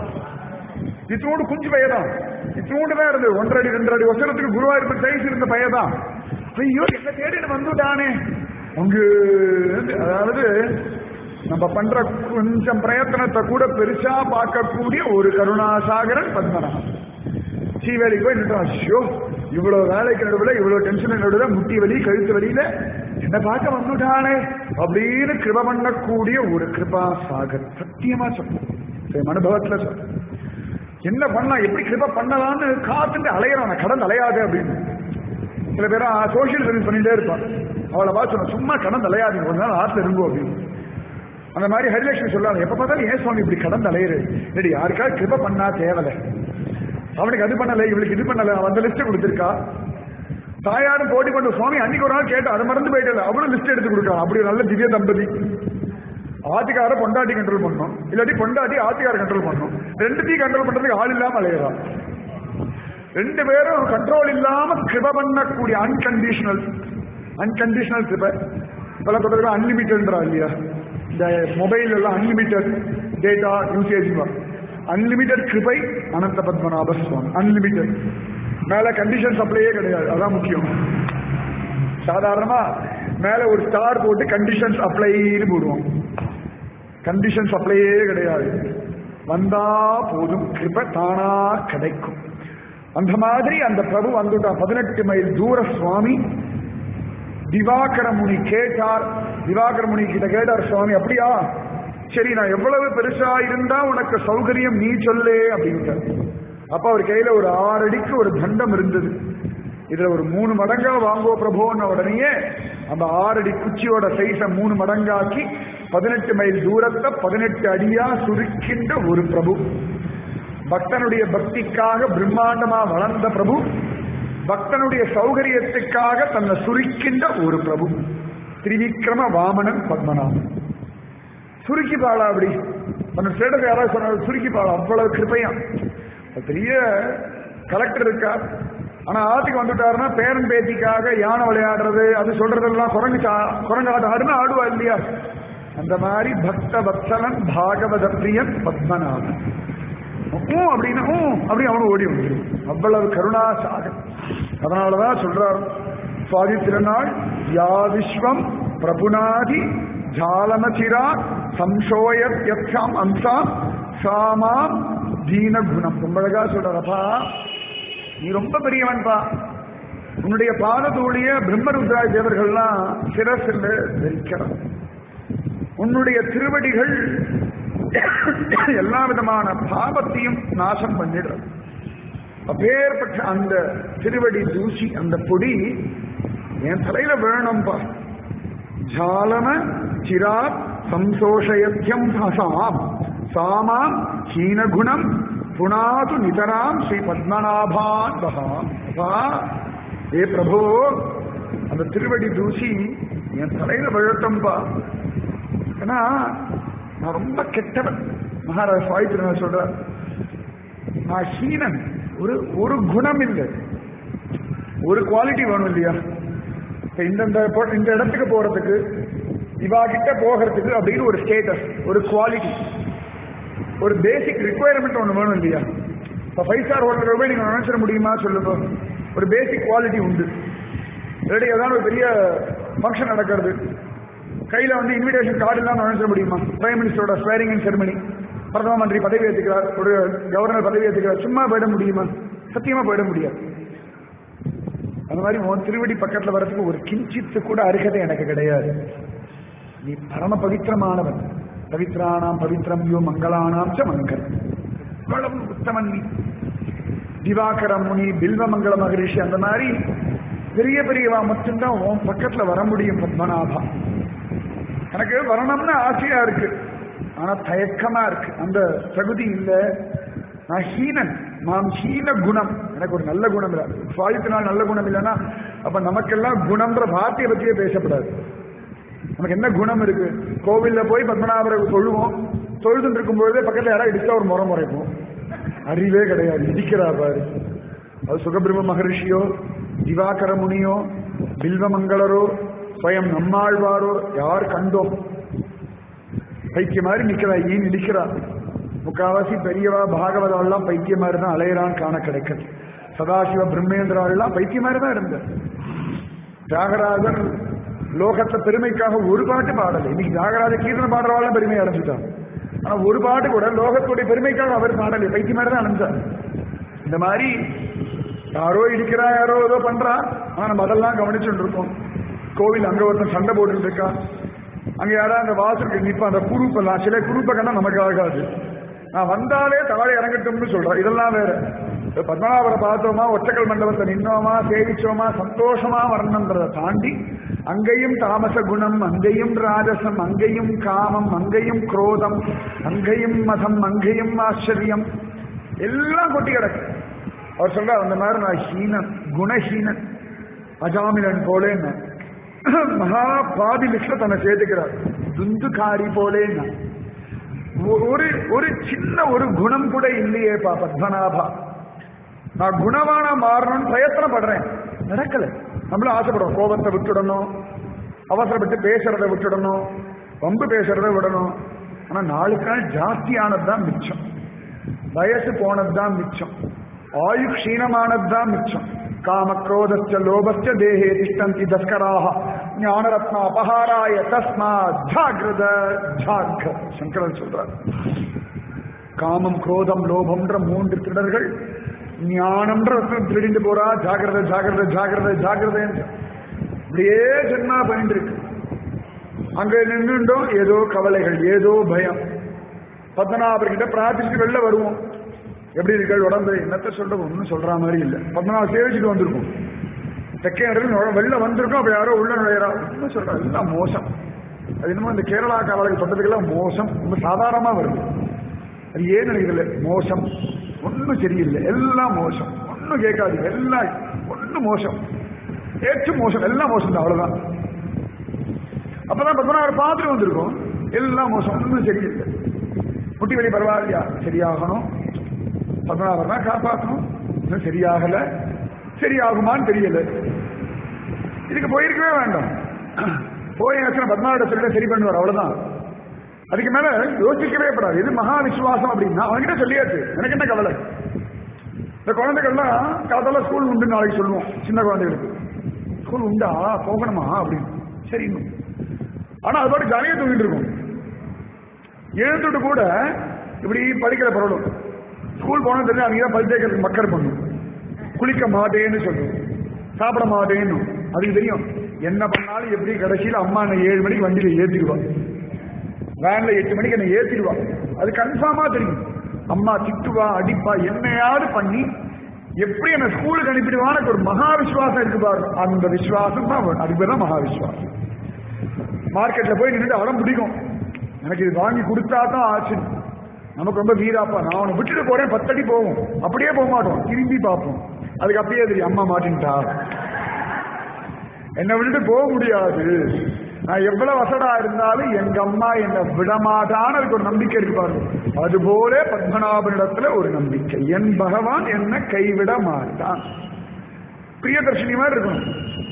இத்தோடு குஞ்சு பையதான் இத்தோடு தான் இருந்தது ஒன்றரை அடி ரெண்டு அடி வருஷத்துக்கு குருவாயூர் சைஸ் இருந்த பையதான் ஐயோ என்ன தேடிட்டு வந்துட்டானே அங்கு அதாவது நம்ம பண்ற கொஞ்சம் பிரயத்தனத்தை கூட பெருசா பார்க்கக்கூடிய ஒரு கருணாசாகரன் பத்மநாபன் சீவேலிக்கு போய் நின்றான் ஐயோ இவ்வளவு வேலைக்கு நடுவில் இவ்வளவு டென்ஷன் நடுவில் முட்டி வலி கழுத்து வலியில என்ன பார்க்க வந்துட்டானே அப்படின்னு கிருப பண்ணக்கூடிய ஒரு கிருபா சாகர் சத்தியமா சொல்றேன் என் அனுபவத்துல சொல்றேன் என்ன பண்ணலாம் எப்படி கிருப பண்ணலாம்னு காத்துட்டு அலையிறான் கடந்து அலையாது அப்படின்னு சில பேரும் சோசியல் சர்வீஸ் பண்ணிட்டே இருப்பான் அவளை பார்த்து சொன்ன சும்மா கடந்து அலையாதீங்க ஒரு நாள் ஆத்துல இருங்கோ அப்படின்னு அந்த மாதிரி ஹரிலட்சுமி சொல்லாங்க எப்ப பார்த்தாலும் ஏன் சுவாமி இப்படி கடந்து அலையிறது இல்லடி யாருக்காவது கிருப பண்ணா தேவலை அவனுக்கு அது பண்ணல இவளுக்கு இது பண்ணல அவன் அந்த லிஸ்ட் கொடுத்திருக்கா தாயாரும் போட்டி கொண்டு சுவாமி அன்னைக்கு ஒரு நாள் கேட்டா அதை மறந்து போயிட்டல அவளும் லிஸ்ட் எடுத்து கொடுக்கா அப்படி ஒரு நல்ல திவ்ய தம்பதி ஆத்திக்கார பொண்டாட்டி கண்ட்ரோல் பண்ணணும் இல்லாட்டி பொண்டாட்டி ஆத்திக்கார கண்ட்ரோல் பண்ணணும் ரெண்டுத்தையும் கண்ட்ரோல் பண்றதுக்கு ஆள் இல்லாம அலையிறா ரெண்டு பேரும் கண்ட்ரோல் இல்லாம கிருப பண்ணக்கூடிய அன்கண்டிஷனல் அன்கண்டிஷனல் கிருப இப்பெல்லாம் தொடர்பு அன்லிமிட்டட்ன்றா இல்லையா இந்த மொபைல் எல்லாம் அன்லிமிட்டட் டேட்டா யூசேஜ் அன்லிமிட்டட் கிருபை அனந்த பத்மநாப சுவாமி அன்லிமிட்டட் மேல கண்டிஷன் சப்ளையே கிடையாது அதான் முக்கியம் சாதாரணமா மேல ஒரு ஸ்டார் போட்டு கண்டிஷன்ஸ் அப்ளைன்னு போடுவோம் கண்டிஷன்ஸ் அப்ளையே கிடையாது வந்தா போதும் கிருப தானா கிடைக்கும் அந்த மாதிரி அந்த பிரபு வந்துட்டான் பதினெட்டு மைல் தூர சுவாமி திவாகர முனி கேட்டார் திவாகர முனி கிட்ட கேட்டார் சுவாமி அப்படியா சரி நான் எவ்வளவு பெருசா இருந்தா உனக்கு சௌகரியம் நீ சொல்லு அப்படின்ட்டார் அப்ப அவர் கையில ஒரு ஆறு அடிக்கு ஒரு தண்டம் இருந்தது இதுல ஒரு மூணு மடங்கா வாங்குவ பிரபோன்ன உடனேயே அந்த ஆறு அடி குச்சியோட சைஸ மூணு மடங்காக்கி பதினெட்டு மைல் தூரத்தை பதினெட்டு அடியா சுருக்கின்ற ஒரு பிரபு பக்தனுடைய பக்திக்காக பிரம்மாண்டமா வளர்ந்த பிரபு பக்தனுடைய சௌகரியத்துக்காக தன்னை சுருக்கின்ற ஒரு பிரபு திரிவிக்ரம வாமனன் பத்மநாபன் சுருக்கி பாடா அப்படி அந்த ஸ்டேட்டஸ் யாராவது சொன்னாங்க சுருக்கி பாடா அவ்வளவு கிருப்பையா பெரிய கலெக்டர் இருக்கார் ஆனா ஆத்துக்கு வந்துட்டாருன்னா பேரன் பேத்திக்காக யானை விளையாடுறது அது சொல்றதெல்லாம் குரங்கு சா- குரங்காட்டம் ஆடுனா ஆடுவா இல்லையா அந்த மாதிரி பக்த வத்சலன் பாகவத பிரியன் பத்மநாபன் ஊ அப்படின்னா ஊ அப்படி அவனு ஓடி வந்துடும் அவ்வளவு கருணா சாகர் அதனாலதான் சொல்றார் சுவாதி திருநாள் யா விஸ்வம் பிரபுநாதி ஜாலமச்சிரா சம்சோயத் யக்ஷாம் அம்சாம் சாமாம் தீன குணம் ரொம்ப அழகா சொல்றப்பா நீ ரொம்ப பெரியவன்பா உன்னுடைய பாதத்தோடைய பிரம்மருத்ராய் தேவர்கள்லாம் சிரசில் தரிக்கிறான் உன்னுடைய திருவடிகள் எல்லா விதமான பாவத்தையும் நாசம் பண்ணிடுறது அப்பேற்பட்ட அந்த திருவடி தூசி அந்த பொடி என் தலையில வேணும்பா ஜாலம சிரா சம்சோஷயத்தியம் சாம் சாமாம் ஹீனகுணம் புனாது நிதராம் ஸ்ரீ பத்மநாபான் பகாம் அப்பா ஏ பிரபு அந்த திருவடி தூசி என் தலையில விழட்டும்பா ஏன்னா நான் ரொம்ப கெட்டவன் மகாராஜ் சுவாமி திருநாள் சொல்றார் நான் ஹீனன் ஒரு ஒரு குணம் இல்லை ஒரு குவாலிட்டி வேணும் இல்லையா இப்ப இந்தந்த பொ- இந்த இடத்துக்கு போறதுக்கு இவா கிட்ட போகிறதுக்கு அப்படின்னு ஒரு ஸ்டேட்டஸ் ஒரு குவாலிட்டி ஒரு பேசிக் ரிக்குவயர்மெண்ட் ஒன்று வேணும் இல்லையா இப்போ ஃபைவ் ஸ்டார் ஹோட்டலில் போய் நீங்கள் நினைச்சிட முடியுமா சொல்லுங்க ஒரு பேசிக் குவாலிட்டி உண்டு இல்லாட்டி ஏதாவது ஒரு பெரிய ஃபங்க்ஷன் நடக்கிறது கையில வந்து இன்விடேஷன் கார்டு இல்லாம நினைச்சிட முடியுமா பிரைம் மினிஸ்டரோட ஸ்வேரிங் அண்ட் செரமனி பிரதம மந்திரி பதவி ஏற்றுக்கிறார் ஒரு கவர்னர் பதவி ஏற்றுக்கிறார் சும்மா போயிட முடியுமா சத்தியமா போயிட முடியாது அந்த மாதிரி உன் திருவடி பக்கத்துல வரதுக்கு ஒரு கிஞ்சித்து கூட அருகதை எனக்கு கிடையாது நீ பரம பவித்திரமானவன் பவித்ராணாம் பவித்ரம் யோ மங்களானாம் ச மங்கல் இவ்வளவு உத்தமன் நீ திவாகர முனி பில்வமங்கல மகரிஷி அந்த மாதிரி பெரிய பெரியவா மட்டும்தான் உன் பக்கத்துல வர முடியும் பத்மநாபா எனக்கு வரணும்னு ஆசையா இருக்கு ஆனா தயக்கமா இருக்கு அந்த தகுதி இல்ல நான் ஹீனன் நாம் ஹீன குணம் எனக்கு ஒரு நல்ல குணம் இல்லை சுவாதித்தினால் நல்ல குணம் இல்லைன்னா அப்ப நமக்கெல்லாம் குணம்ன்ற வார்த்தையை பத்தியே பேசப்படாது நமக்கு என்ன குணம் இருக்கு கோவில்ல போய் பத்மநாபரை தொழுவோம் தொழுதுன்னு இருக்கும் பொழுதே பக்கத்துல யாராவது இடிச்சா ஒரு முறை முறைப்போம் அறிவே கிடையாது இடிக்கிறார் பாரு அது சுகபிரம்ம மகரிஷியோ திவாகர முனியோ பில்வமங்களரோ ஸ்வயம் நம்மாழ்வாரோ யார் கண்டோம் பைத்திய மாதிரி நிக்கிறா ஈன் இடிக்கிறா முக்காவாசி பெரியவா பாகவதம் எல்லாம் பைத்திய மாதிரி தான் அலையறான் காண கிடைக்கிறது சதாசிவ பிரம்மேந்திரா எல்லாம் பைத்திய மாதிரி தான் இருந்தார் தியாகராஜர் லோகத்தை பெருமைக்காக ஒரு பாட்டு பாடலை இன்னைக்கு தியாகராஜ கீர்த்தனை பாடுறவாள் பெருமை அடைஞ்சிட்டான் ஆனா ஒரு பாட்டு கூட லோகத்துடைய பெருமைக்காக அவர் பாடலை பைத்திய மாதிரி தான் அடைஞ்சார் இந்த மாதிரி யாரோ இடிக்கிறா யாரோ ஏதோ பண்றா ஆனா நம்ம அதெல்லாம் கவனிச்சுட்டு இருக்கோம் கோவில் அங்க ஒருத்தன் சண்டை போட்டுட்டு இருக்கான் அங்க யாரா அந்த வாசலுக்கு நிப்பா அந்த குரூப்பெல்லாம் சில குரூப்பை கண்டா நமக்கு ஆகாது நான் வந்தாலே தாழை இறங்கட்டும்னு சொல்றேன் இதெல்லாம் வேற இப்ப பத்மநாபரை பார்த்தோமா ஒற்றக்கல் மண்டபத்தை நின்னோமா சேவிச்சோமா சந்தோஷமா வரணுன்றதை தாண்டி அங்கேயும் தாமச குணம் அங்கேயும் ராஜசம் அங்கேயும் காமம் அங்கேயும் குரோதம் அங்கேயும் மதம் அங்கேயும் ஆச்சரியம் எல்லாம் கொட்டி கிடக்கு அவர் சொல்றார் அந்த மாதிரி நான் ஹீனன் குணஹீனன் அஜாமிலன் போலேன்னு மகா பாதி லிஸ்ட்ல தன்னை சேர்த்துக்கிறார் துந்துகாரி போலேன்னு ஒரு ஒரு சின்ன ஒரு குணம் கூட இல்லையேப்பா பத்மநாபா நான் குணவானா மாறணும்னு பிரயத்தனப்படுறேன் நடக்கல நம்மளும் ஆசைப்படுறோம் கோபத்தை விட்டுடணும் அவசரப்பட்டு பேசுறதை விட்டுடணும் வம்பு பேசுறதை விடணும் ஆனா நாளுக்கு நாள் ஜாஸ்தியானது தான் மிச்சம் வயசு போனது தான் மிச்சம் ஆயு க்ஷீணமானது தான் மிச்சம் காமக்ரோதஸ்ய லோபஸ்ய தேகே திஷ்டந்தி தஸ்கராக ஞானரத்ன அபகாராய தஸ்மா ஜாகிரத ஜாக சங்கரன் சொல்றார் காமம் குரோதம் லோபம்ன்ற மூன்று திருடர்கள் ஞானம்ன்ற ரத்னம் திருடிண்டு போறா ஜாகிரத ஜாகிரத ஜாகிரத ஜாகிரதை இப்படியே ஜென்மா பண்ணிட்டு இருக்கு அங்க நின்றுட்டோம் ஏதோ கவலைகள் ஏதோ பயம் பத்மநாபர்கிட்ட பிரார்த்திச்சுட்டு வெளில வருவோம் எப்படி இருக்கள் உடம்பு என்னத்த சொல்றது ஒன்றும் சொல்ற மாதிரி இல்லை பத்மநாபர் சேவிச்சுட்டு வந்திருக்கோம் செகண்ட் வெளில வந்திருக்கோம் அப்ப யாரோ உள்ள நுழையிறா ஒன்றும் சொல்றா எல்லாம் மோசம் அது என்னமோ இந்த கேரளா காவலுக்கு சொன்னதுக்கெல்லாம் மோசம் ரொம்ப சாதாரணமா வருது அது ஏன் நினைக்கல மோசம் ஒன்றும் சரியில்லை எல்லாம் மோசம் ஒன்றும் கேட்காது எல்லாம் ஒன்றும் மோசம் ஏற்று மோசம் எல்லாம் மோசம் தான் அவ்வளவுதான் அப்பதான் பத்மநாபர் பார்த்துட்டு வந்திருக்கோம் எல்லாம் மோசம் ஒன்றும் சரியில்லை முட்டி வலி பரவாயில்லையா சரியாகணும் பத்மநாபர் தான் காப்பாற்றணும் இன்னும் சரியாகல சரியாகுமான்னு தெரியல இதுக்கு போயிருக்கவே வேண்டாம் போய் ஆச்சுன்னா பத்மாவோட சொல்லிட்டு சரி பண்ணுவார் அவ்வளவுதான் அதுக்கு மேல யோசிக்கவே கூடாது இது மகா விசுவாசம் அப்படின்னா அவன்கிட்ட சொல்லியாச்சு எனக்கு என்ன கவலை இந்த குழந்தைகள்லாம் காத்தால ஸ்கூல் உண்டு நாளைக்கு சொல்லுவோம் சின்ன குழந்தைகளுக்கு ஸ்கூல் உண்டா போகணுமா அப்படின்னு சரி இன்னும் ஆனா அது பாட்டு ஜாலியா தூங்கிட்டு இருக்கும் எழுந்துட்டு கூட இப்படி படிக்கிற பரவலும் ஸ்கூல் போன தெரிஞ்சு அவங்க தான் பல் தேய்க்கிறதுக்கு மக்கர் பண்ணும் குளிக்க மாட்டேன்னு சொல்லும் சாப்பிட மாட்டேன்னு அதுக்கு தெரியும் என்ன பண்ணாலும் எப்படி கடைசியில் அம்மா என்ன ஏழு மணிக்கு வண்டியில ஏத்திடுவா வேன்ல எட்டு மணிக்கு என்ன ஏத்திடுவா அது கன்ஃபார்மா தெரியும் அம்மா திட்டுவா அடிப்பா என்னையாவது பண்ணி எப்படி என்ன ஸ்கூலுக்கு அனுப்பிடுவான்னு எனக்கு ஒரு மகா விசுவாசம் இருக்கு பாருங்க அந்த விசுவாசம் தான் வேணும். அதுக்கு பேர் தான் மகா விசுவாசம் மார்க்கெட்ல போய் நின்றுட்டு அடம் பிடிக்கும் எனக்கு இது வாங்கி கொடுத்தா தான் ஆச்சு நமக்கு ரொம்ப வீராப்பா நான் அவனை விட்டுட்டு போறேன் பத்தடி போவோம் அப்படியே போக மாட்டோம் திரும்பி பார்ப்போம் அதுக்கு அப்படியே தெரியும் அம்மா மாட்டின்ட்டா என்னை விட்டுட்டு போக முடியாது நான் எவ்வளவு வசடா இருந்தாலும் எங்க அம்மா என்னை விடமாட்டான்னு அதுக்கு ஒரு நம்பிக்கை இருக்கு பாருங்க அதுபோல பத்மநாபனிடத்துல ஒரு நம்பிக்கை என் பகவான் என்னை கைவிட மாட்டான் பிரியதர்ஷினி மாதிரி இருக்கணும்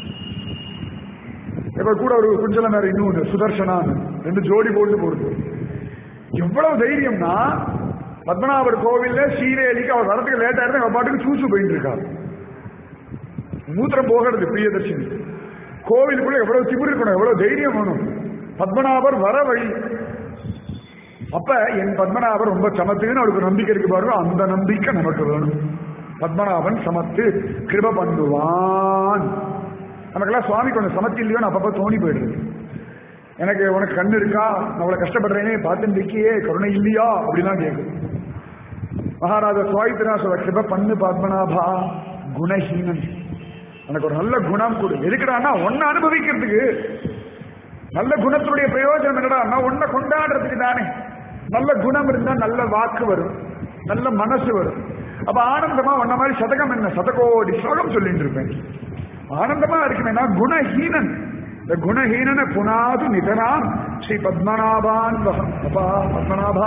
இப்ப கூட ஒரு குஞ்சல நேரம் இன்னொன்று சுதர்சனான்னு ரெண்டு ஜோடி போட்டு போடுது எவ்வளவு தைரியம்னா பத்மநாபர் கோவில்ல ஸ்ரீரேலிக்கு அவர் வரதுக்கு லேட்டா இருந்தா அவர் பாட்டுக்கு சூசு போயிட்டு இருக்காரு மூத்திரம் போகிறது பிரியதர்ஷினி கோவிலுக்குள்ள எவ்வளவு திமிர் இருக்கணும் எவ்வளவு தைரியம் வேணும் பத்மநாபர் வர வழி அப்ப என் பத்மநாபர் ரொம்ப சமத்துன்னு அவருக்கு நம்பிக்கை இருக்கு பாருங்க அந்த நம்பிக்கை நமக்கு வேணும் பத்மநாபன் சமத்து கிருப பண்ணுவான் நமக்கெல்லாம் சுவாமி கொஞ்சம் சமத்து இல்லையோன்னு அப்பப்ப தோணி போயிடுது எனக்கு உனக்கு கண்ணு இருக்கா நான் அவ்வளவு கஷ்டப்படுறேனே பார்த்துட்டு இருக்கியே கருணை இல்லையா அப்படிலாம் கேட்கும் மகாராஜா சுவாயித்திரா சொல்ல கிருப பண்ணு பத்மநாபா குணஹீனன் எனக்கு ஒரு நல்ல குணம் கொடு எதுக்குடான்னா ஒன்னு அனுபவிக்கிறதுக்கு நல்ல குணத்தினுடைய பிரயோஜனம் என்னடா ஒன்ன கொண்டாடுறதுக்கு தானே நல்ல குணம் இருந்தா நல்ல வாக்கு வரும் நல்ல மனசு வரும் அப்ப ஆனந்தமா ஒன்ன மாதிரி சதகம் என்ன சதகோடி ஸ்லோகம் சொல்லிட்டு இருப்பேன் ஆனந்தமா இருக்குமே நான் குணஹீனன் இந்த குணஹீனனை புனாது நிதனாம் ஸ்ரீ பத்மநாபான் வகம் அப்பா பத்மநாபா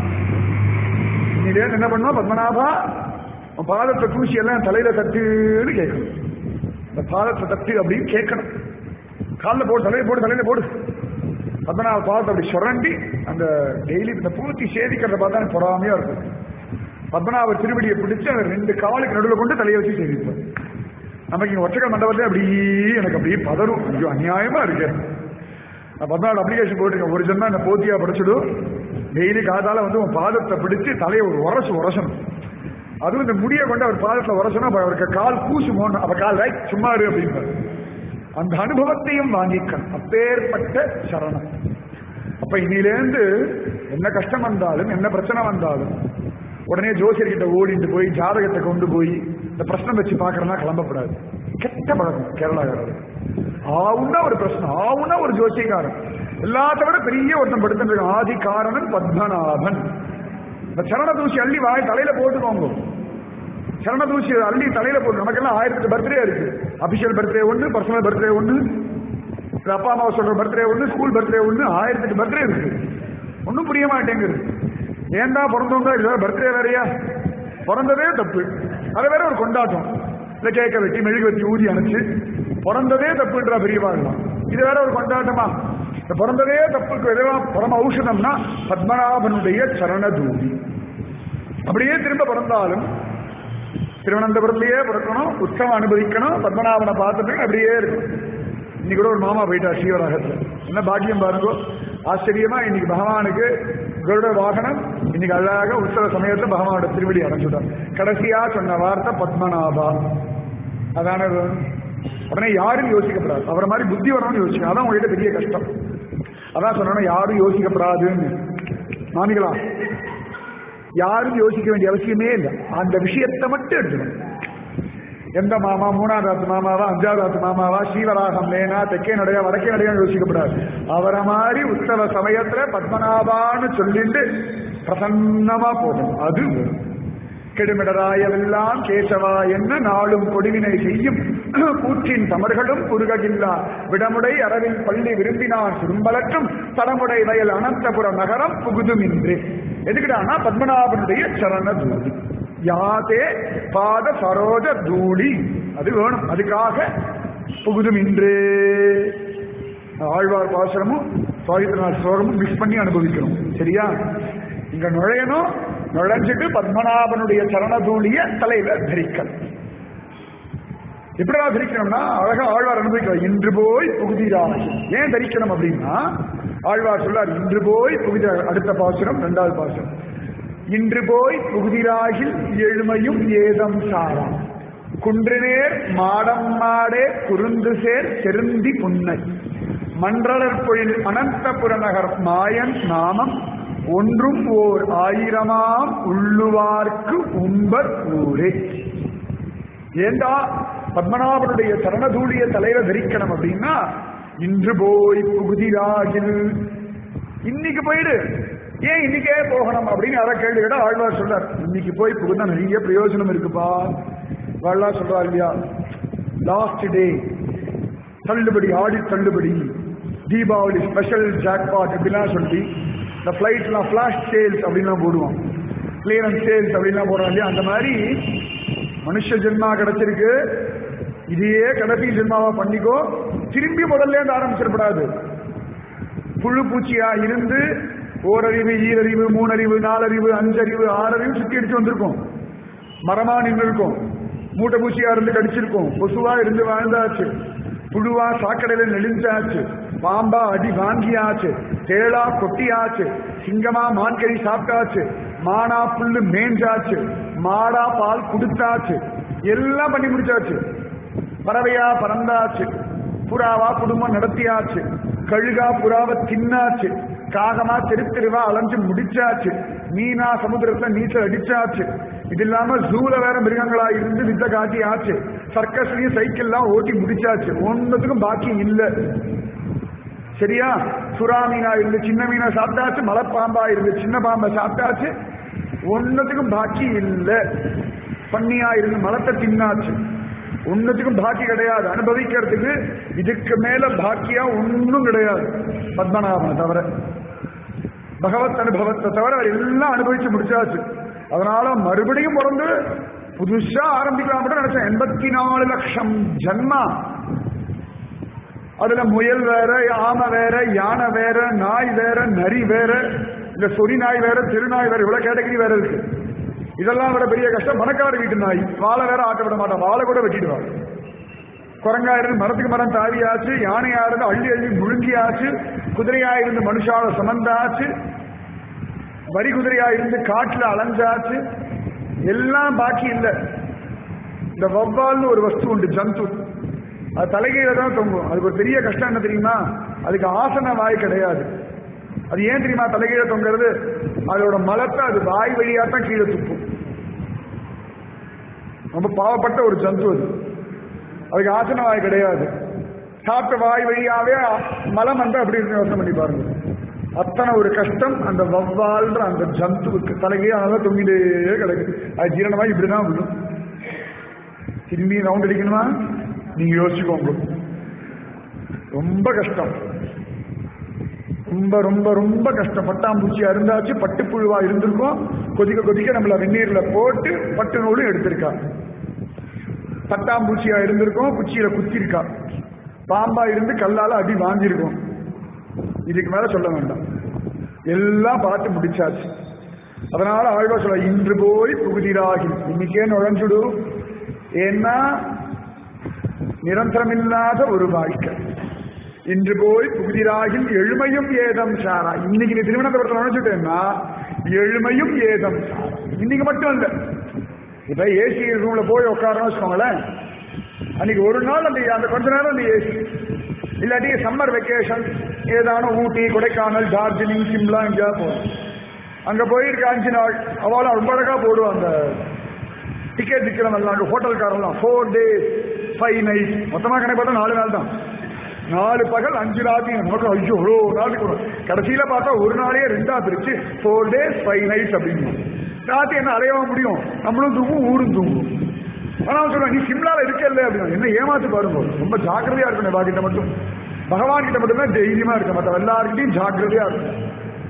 நீ என்ன பண்ணுவா பத்மநாபா உன் பாதத்தை தூசி எல்லாம் தலையில தட்டுன்னு கேட்கணும் இந்த பாதத்தை தட்டு அப்படின்னு கேட்கணும் காலில் போடு தலையில போடு தலையில போடு பத்மநாப பாதத்தை அப்படி சுரண்டி அந்த டெய்லி இந்த பூர்த்தி சேதிக்கிறத பார்த்தா எனக்கு பொறாமையா இருக்கும் பத்மநாபர் திருவடியை பிடிச்சு அந்த ரெண்டு காலுக்கு நடுவில் கொண்டு தலையை வச்சு சேதிப்பேன் நமக்கு இங்க ஒற்றைக்கல் மண்டபத்தில் அப்படி எனக்கு அப்படியே பதறும் ஐயோ அநியாயமா இருக்கு நான் பத்மநாடு அப்ளிகேஷன் போட்டிருக்கேன் ஒரு ஜென்மா என்ன போத்தியா படிச்சுடும் டெய்லி காதால வந்து உன் பாதத்தை பிடிச்சு தலையை ஒரு உரசு உரசணும் அதுவும் இந்த முடியை கொண்டு அவர் பாதத்துல உரசணும் அப்ப அவருக்கு கால் கூசு மோணும் அப்ப கால் ரைட் சும்மா இரு அப்படின்பார் அந்த அனுபவத்தையும் வாங்கிக்கணும் அப்பேற்பட்ட சரணம் அப்ப இனியிலேருந்து என்ன கஷ்டம் வந்தாலும் என்ன பிரச்சனை வந்தாலும் உடனே ஜோசியர்கிட்ட ஓடிட்டு போய் ஜாதகத்தை கொண்டு போய் இந்த பிரச்சனை வச்சு பார்க்கறதுனா கிளம்பப்படாது கெட்ட பழக்கம் கேரளாக்காரர் ஆவுன்னா ஒரு பிரச்சனை ஆவுன்னா ஒரு ஜோசியக்காரன் எல்லாத்த விட பெரிய ஒருத்தன் படுத்துட்டு இருக்கான் ஆதி காரணன் பத்மநாபன் இந்த சரண தூசி அள்ளி வாய் தலையில போட்டுக்கோங்க சரண தூசி அள்ளி தலையில போட்டு நமக்கெல்லாம் ஆயிரத்துக்கு பர்த்டே இருக்கு அபிஷியல் பர்த்டே ஒன்று பர்சனல் பர்த்டே ஒன்று இல்ல அப்பா அம்மா சொல்ற பர்த்டே ஒன்று ஸ்கூல் பர்த்டே ஒன்று ஆயிரத்துக்கு பர்த்டே இருக்கு ஒன்றும் புரிய மாட்டேங்குது ஏன்டா பிறந்தவங்க இது வேற பர்த்டே வேறையா பிறந்ததே தப்பு அது வேற ஒரு கொண்டாட்டம் இல்ல கேக்க வெட்டி மெழுகு வெட்டி ஊதி அணைச்சு பிறந்ததே தப்புன்றா பெரியவாங்களாம் இது வேற ஒரு கொண்டாட்டமா இந்த பிறந்ததே தப்புக்கு எதெல்லாம் பரம ஔஷதம்னா பத்மநாபனுடைய சரண தூதி அப்படியே திரும்ப பிறந்தாலும் திருவனந்தபுரத்திலேயே பிறக்கணும் உற்சவம் அனுபவிக்கணும் பத்மநாபனை பார்த்துட்டு அப்படியே இருக்கணும் இன்னைக்கு கூட ஒரு மாமா போயிட்டா ஸ்ரீவராகத்துல என்ன பாக்கியம் பாருங்க ஆச்சரியமா இன்னைக்கு பகவானுக்கு கருட வாகனம் இன்னைக்கு அழகாக உற்சவ சமயத்துல பகவானோட திருவடி அடைஞ்சுட்டார் கடைசியா சொன்ன வார்த்தை பத்மநாபா அதான இது. உடனே யாரும் யோசிக்கப்படாது அவரை மாதிரி புத்தி வரணும்னு யோசிக்கணும் அதான் உங்ககிட்ட பெரிய கஷ்டம் அதான் சொன்னோம் யாரும் யோசிக்கப்படாதுன்னு மாமிகளா யாரும் யோசிக்க வேண்டிய அவசியமே இல்லை அந்த விஷயத்தை மட்டும் எடுத்துக்கணும் எந்த மாமா மூணாவது மாமாவா அஞ்சாவது மாமாவா ஸ்ரீவராகம் லேனா தெக்கே நடையா வடக்கே நடையா யோசிக்கப்படாது அவரை மாதிரி உற்சவ சமயத்துல பத்மநாபான்னு சொல்லிட்டு பிரசன்னமா போகணும் அது வரும். கெடுமிடராயவெல்லாம் கேசவா என்ன நாளும் கொடுவினை செய்யும் கூற்றின் தமர்களும் குறுககில்லா விடமுடை அரவில் பள்ளி விரும்பினான் சுரும்பலற்றும் தடமுடை வயல் அனந்தபுர நகரம் புகுதுமின்றே எதுக்குடானா பத்மநாபனுடைய சரண தூதி யாதே பாத சரோஜ தூளி அது வேணும் அதுக்காக புகுதும் இன்றே ஆழ்வார் பாசனமும் சுவாதித்தநாத் ஸ்லோகமும் மிக்ஸ் பண்ணி அனுபவிக்கணும் சரியா இங்க நுழையணும் நுழைஞ்சிட்டு பத்மநாபனுடைய சரணதூளிய தலையில தரிக்கணும் எப்படிடா தரிக்கணும்னா அழகா ஆழ்வார் அனுபவிக்கிறார் இன்று போய் புகுதிராகி ஏன் தரிக்கணும் அப்படின்னா ஆழ்வார் சொல்லார் இன்று போய் புகுதி அடுத்த பாசுரம் இரண்டாவது பாசுரம் இன்று போய் புகுதிராகில் எழுமையும் ஏதம் சாராம் குன்றுநேர் மாடம் மாடே குறுந்து சேர் செருந்தி புன்னை மன்றலர் பொழில் அனந்தபுர நகர் மாயன் நாமம் ஒன்றும் ஓர் ஆயிரமாம் உள்ளுவார்க்கு உம்பர் ஊரே ஏண்டா பத்மநாபனுடைய சரணதூளிய தலையில தரிக்கணும் அப்படின்னா இன்று போய் புகுதிராகில் இன்னைக்கு போயிடு ஏன் இன்னைக்கே போகணும் அப்படின்னு யாரா கேள்வி கேட்டா ஆழ்வார் சொல்றார் இன்னைக்கு போய் புகுந்தா நிறைய பிரயோஜனம் இருக்குப்பா ஆழ்வார் சொல்றார் இல்லையா லாஸ்ட் டே தள்ளுபடி ஆடி தள்ளுபடி தீபாவளி ஸ்பெஷல் ஜாக்பாட் இப்படிலாம் சொல்லி இந்த ஃபிளைட்லாம் ஃபிளாஷ் சேல்ஸ் அப்படின்லாம் போடுவோம் கிளியரன்ஸ் சேல்ஸ் அப்படின்லாம் போடுறோம் இல்லையா அந்த மாதிரி மனுஷ ஜென்மா கிடைச்சிருக்கு இதையே கடைசி ஜென்மாவா பண்ணிக்கோ திரும்பி முதல்ல இருந்து ஆரம்பிச்சிடப்படாது புழு பூச்சியா இருந்து ஓரறிவு ஈரறிவு மூணறிவு நாலறிவு அஞ்சறிவு ஆறறிவு சுத்தி அடிச்சு வந்திருக்கும் மரமா நின்று இருக்கும் மூட்டை பூச்சியா இருந்து கடிச்சிருக்கும் கொசுவா இருந்து வாழ்ந்தாச்சு புழுவா சாக்கடையில நெளிஞ்சாச்சு பாம்பா அடி வாங்கியாச்சு தேளா கொட்டியாச்சு சிங்கமா மான்கறி சாப்பிட்டாச்சு மானா புல்லு மேஞ்சாச்சு மாடா பால் குடுத்தாச்சு எல்லாம் பண்ணி முடிச்சாச்சு பறவையா பறந்தாச்சு புறாவா குடும்பம் நடத்தியாச்சு கழுகா புறாவை தின்னாச்சு காகமா தெரு தெருவா அலைஞ்சு முடிச்சாச்சு மீனா சமுத்திரத்துல நீச்சல் அடிச்சாச்சு இது இல்லாம ஜூல வேற மிருகங்களா இருந்து வித்த காட்டி ஆச்சு சர்க்கஸ்லயும் சைக்கிள்லாம் ஓட்டி முடிச்சாச்சு ஒன்னத்துக்கும் பாக்கி இல்ல சரியா சுறா மீனா இருந்து சின்ன மீனா சாப்பிட்டாச்சு மலைப்பாம்பா இருந்து சின்ன பாம்பை சாப்பிட்டாச்சு ஒன்னத்துக்கும் பாக்கி இல்ல பன்னியா இருந்து மலத்தை தின்னாச்சு ஒன்னத்துக்கும் பாக்கி கிடையாது அனுபவிக்கிறதுக்கு இதுக்கு மேல பாக்கியா ஒன்னும் கிடையாது பத்மநாபனை தவிர பகவத் அனுபவத்தை தவிர அவர் எல்லாம் அனுபவிச்சு முடிச்சாச்சு அதனால மறுபடியும் பிறந்து புதுசா ஆரம்பிக்கலாம் மட்டும் நினைச்சேன் எண்பத்தி நாலு லட்சம் ஜன்மா அதுல முயல் வேற ஆமை வேற யானை வேற நாய் வேற நரி வேற இந்த சொறி நாய் வேற திருநாய் வேற இவ்வளவு கேட்டகரி வேற இருக்கு இதெல்லாம் வேற பெரிய கஷ்டம் பணக்கார வீட்டு நாய் வாழை வேற ஆட்ட விட மாட்டான் வாழை கூட வெட்டிடுவான் குரங்கா இருந்து மரத்துக்கு மரம் தாவியாச்சு யானையா இருந்து அள்ளி அள்ளி முழுங்கியாச்சு குதிரையா இருந்து மனுஷால சமந்தாச்சு வரி குதிரையா இருந்து காட்டுல அலைஞ்சாச்சு எல்லாம் பாக்கி இல்லை இந்த வவ்வால்னு ஒரு வஸ்து உண்டு ஜந்து அது தலைகீழ தான் தொங்கும் அதுக்கு ஒரு பெரிய கஷ்டம் என்ன தெரியுமா அதுக்கு ஆசன வாய் கிடையாது அது ஏன் தெரியுமா தலைகீழ தொங்குறது அதோட மலத்தை அது வாய் வழியா தான் கீழே துப்பும் ரொம்ப பாவப்பட்ட ஒரு ஜந்து அது அதுக்கு ஆசன வாய் கிடையாது சாப்பிட்ட வாய் வழியாவே மலம் வந்து அப்படி இருக்கு யோசனை பண்ணி பாருங்க அத்தனை ஒரு கஷ்டம் அந்த வவ்வால்ன்ற அந்த ஜந்துவுக்கு தலைகீழ அதெல்லாம் தொங்கிட்டே கிடக்குது அது ஜீரணமாய் இப்படிதான் விடும் திரும்பி ரவுண்ட் அடிக்கணுமா நீங்க யோசிச்சுக்கோங்க ரொம்ப கஷ்டம் ரொம்ப ரொம்ப ரொம்ப கஷ்டம் பட்டாம்பூச்சியா இருந்தாச்சு பட்டுப்புழுவா இருந்திருக்கும் கொதிக்க கொதிக்க நம்மள வெந்நீர்ல போட்டு பட்டு நூலும் எடுத்திருக்கா பட்டாம்பூச்சியா இருந்திருக்கும் குச்சியில குத்திருக்கா பாம்பா இருந்து கல்லால அடி வாங்கியிருக்கும் இதுக்கு மேல சொல்ல வேண்டாம் எல்லாம் பார்த்து முடிச்சாச்சு அதனால ஆழ்வா சொல்ல இன்று போய் புகுதிராகி இன்னைக்கே நுழைஞ்சுடு ஏன்னா நிரந்தரமில்லாத ஒரு வாழ்க்கை இன்று போய் புகுதிராகில் எழுமையும் ஏதம் சாரா இன்னைக்கு நீ திருவனந்தபுரத்தில் நுழைச்சுட்டேன்னா எழுமையும் ஏதம் சாரா இன்னைக்கு மட்டும் இல்ல இப்ப ஏசி ரூம்ல போய் உட்காரணும் வச்சுக்கோங்களேன் அன்னைக்கு ஒரு நாள் அந்த அந்த கொஞ்ச நேரம் அந்த ஏசி இல்லாட்டி சம்மர் வெக்கேஷன் ஏதான ஊட்டி கொடைக்கானல் டார்ஜிலிங் சிம்லா எங்கேயா போகும் அங்க போயிருக்க அஞ்சு நாள் அவளும் ரொம்ப அழகா போடுவாங்க டிக்கெட் விற்கிறவங்க ஹோட்டல்காரெல்லாம் ஃபோர் டேஸ் ஃபைவ் நைட் மொத்தமாக கணக்கு பார்த்தா நாலு நாள் தான் நாலு பகல் அஞ்சு ராத்தி நமக்கு ஐயோ எவ்வளோ நாளைக்கு வரும் கடைசியில பார்த்தா ஒரு நாளே ரெண்டா பிரிச்சு ஃபோர் டேஸ் ஃபைவ் நைட்ஸ் அப்படின்னு ராத்தி என்ன அலையவா முடியும் நம்மளும் தூங்கும் ஊரும் தூங்கும் ஆனா அவன் சொல்றான் நீ சிம்லால இருக்கல அப்படின்னு என்ன ஏமாத்து பாருங்க ரொம்ப ஜாக்கிரதையா இருக்கணும் பாக்கிட்ட மட்டும் பகவான் கிட்ட மட்டும் தான் தைரியமா இருக்க மற்ற எல்லாருக்கிட்டையும் ஜாக்கிரதையா இருக்கும்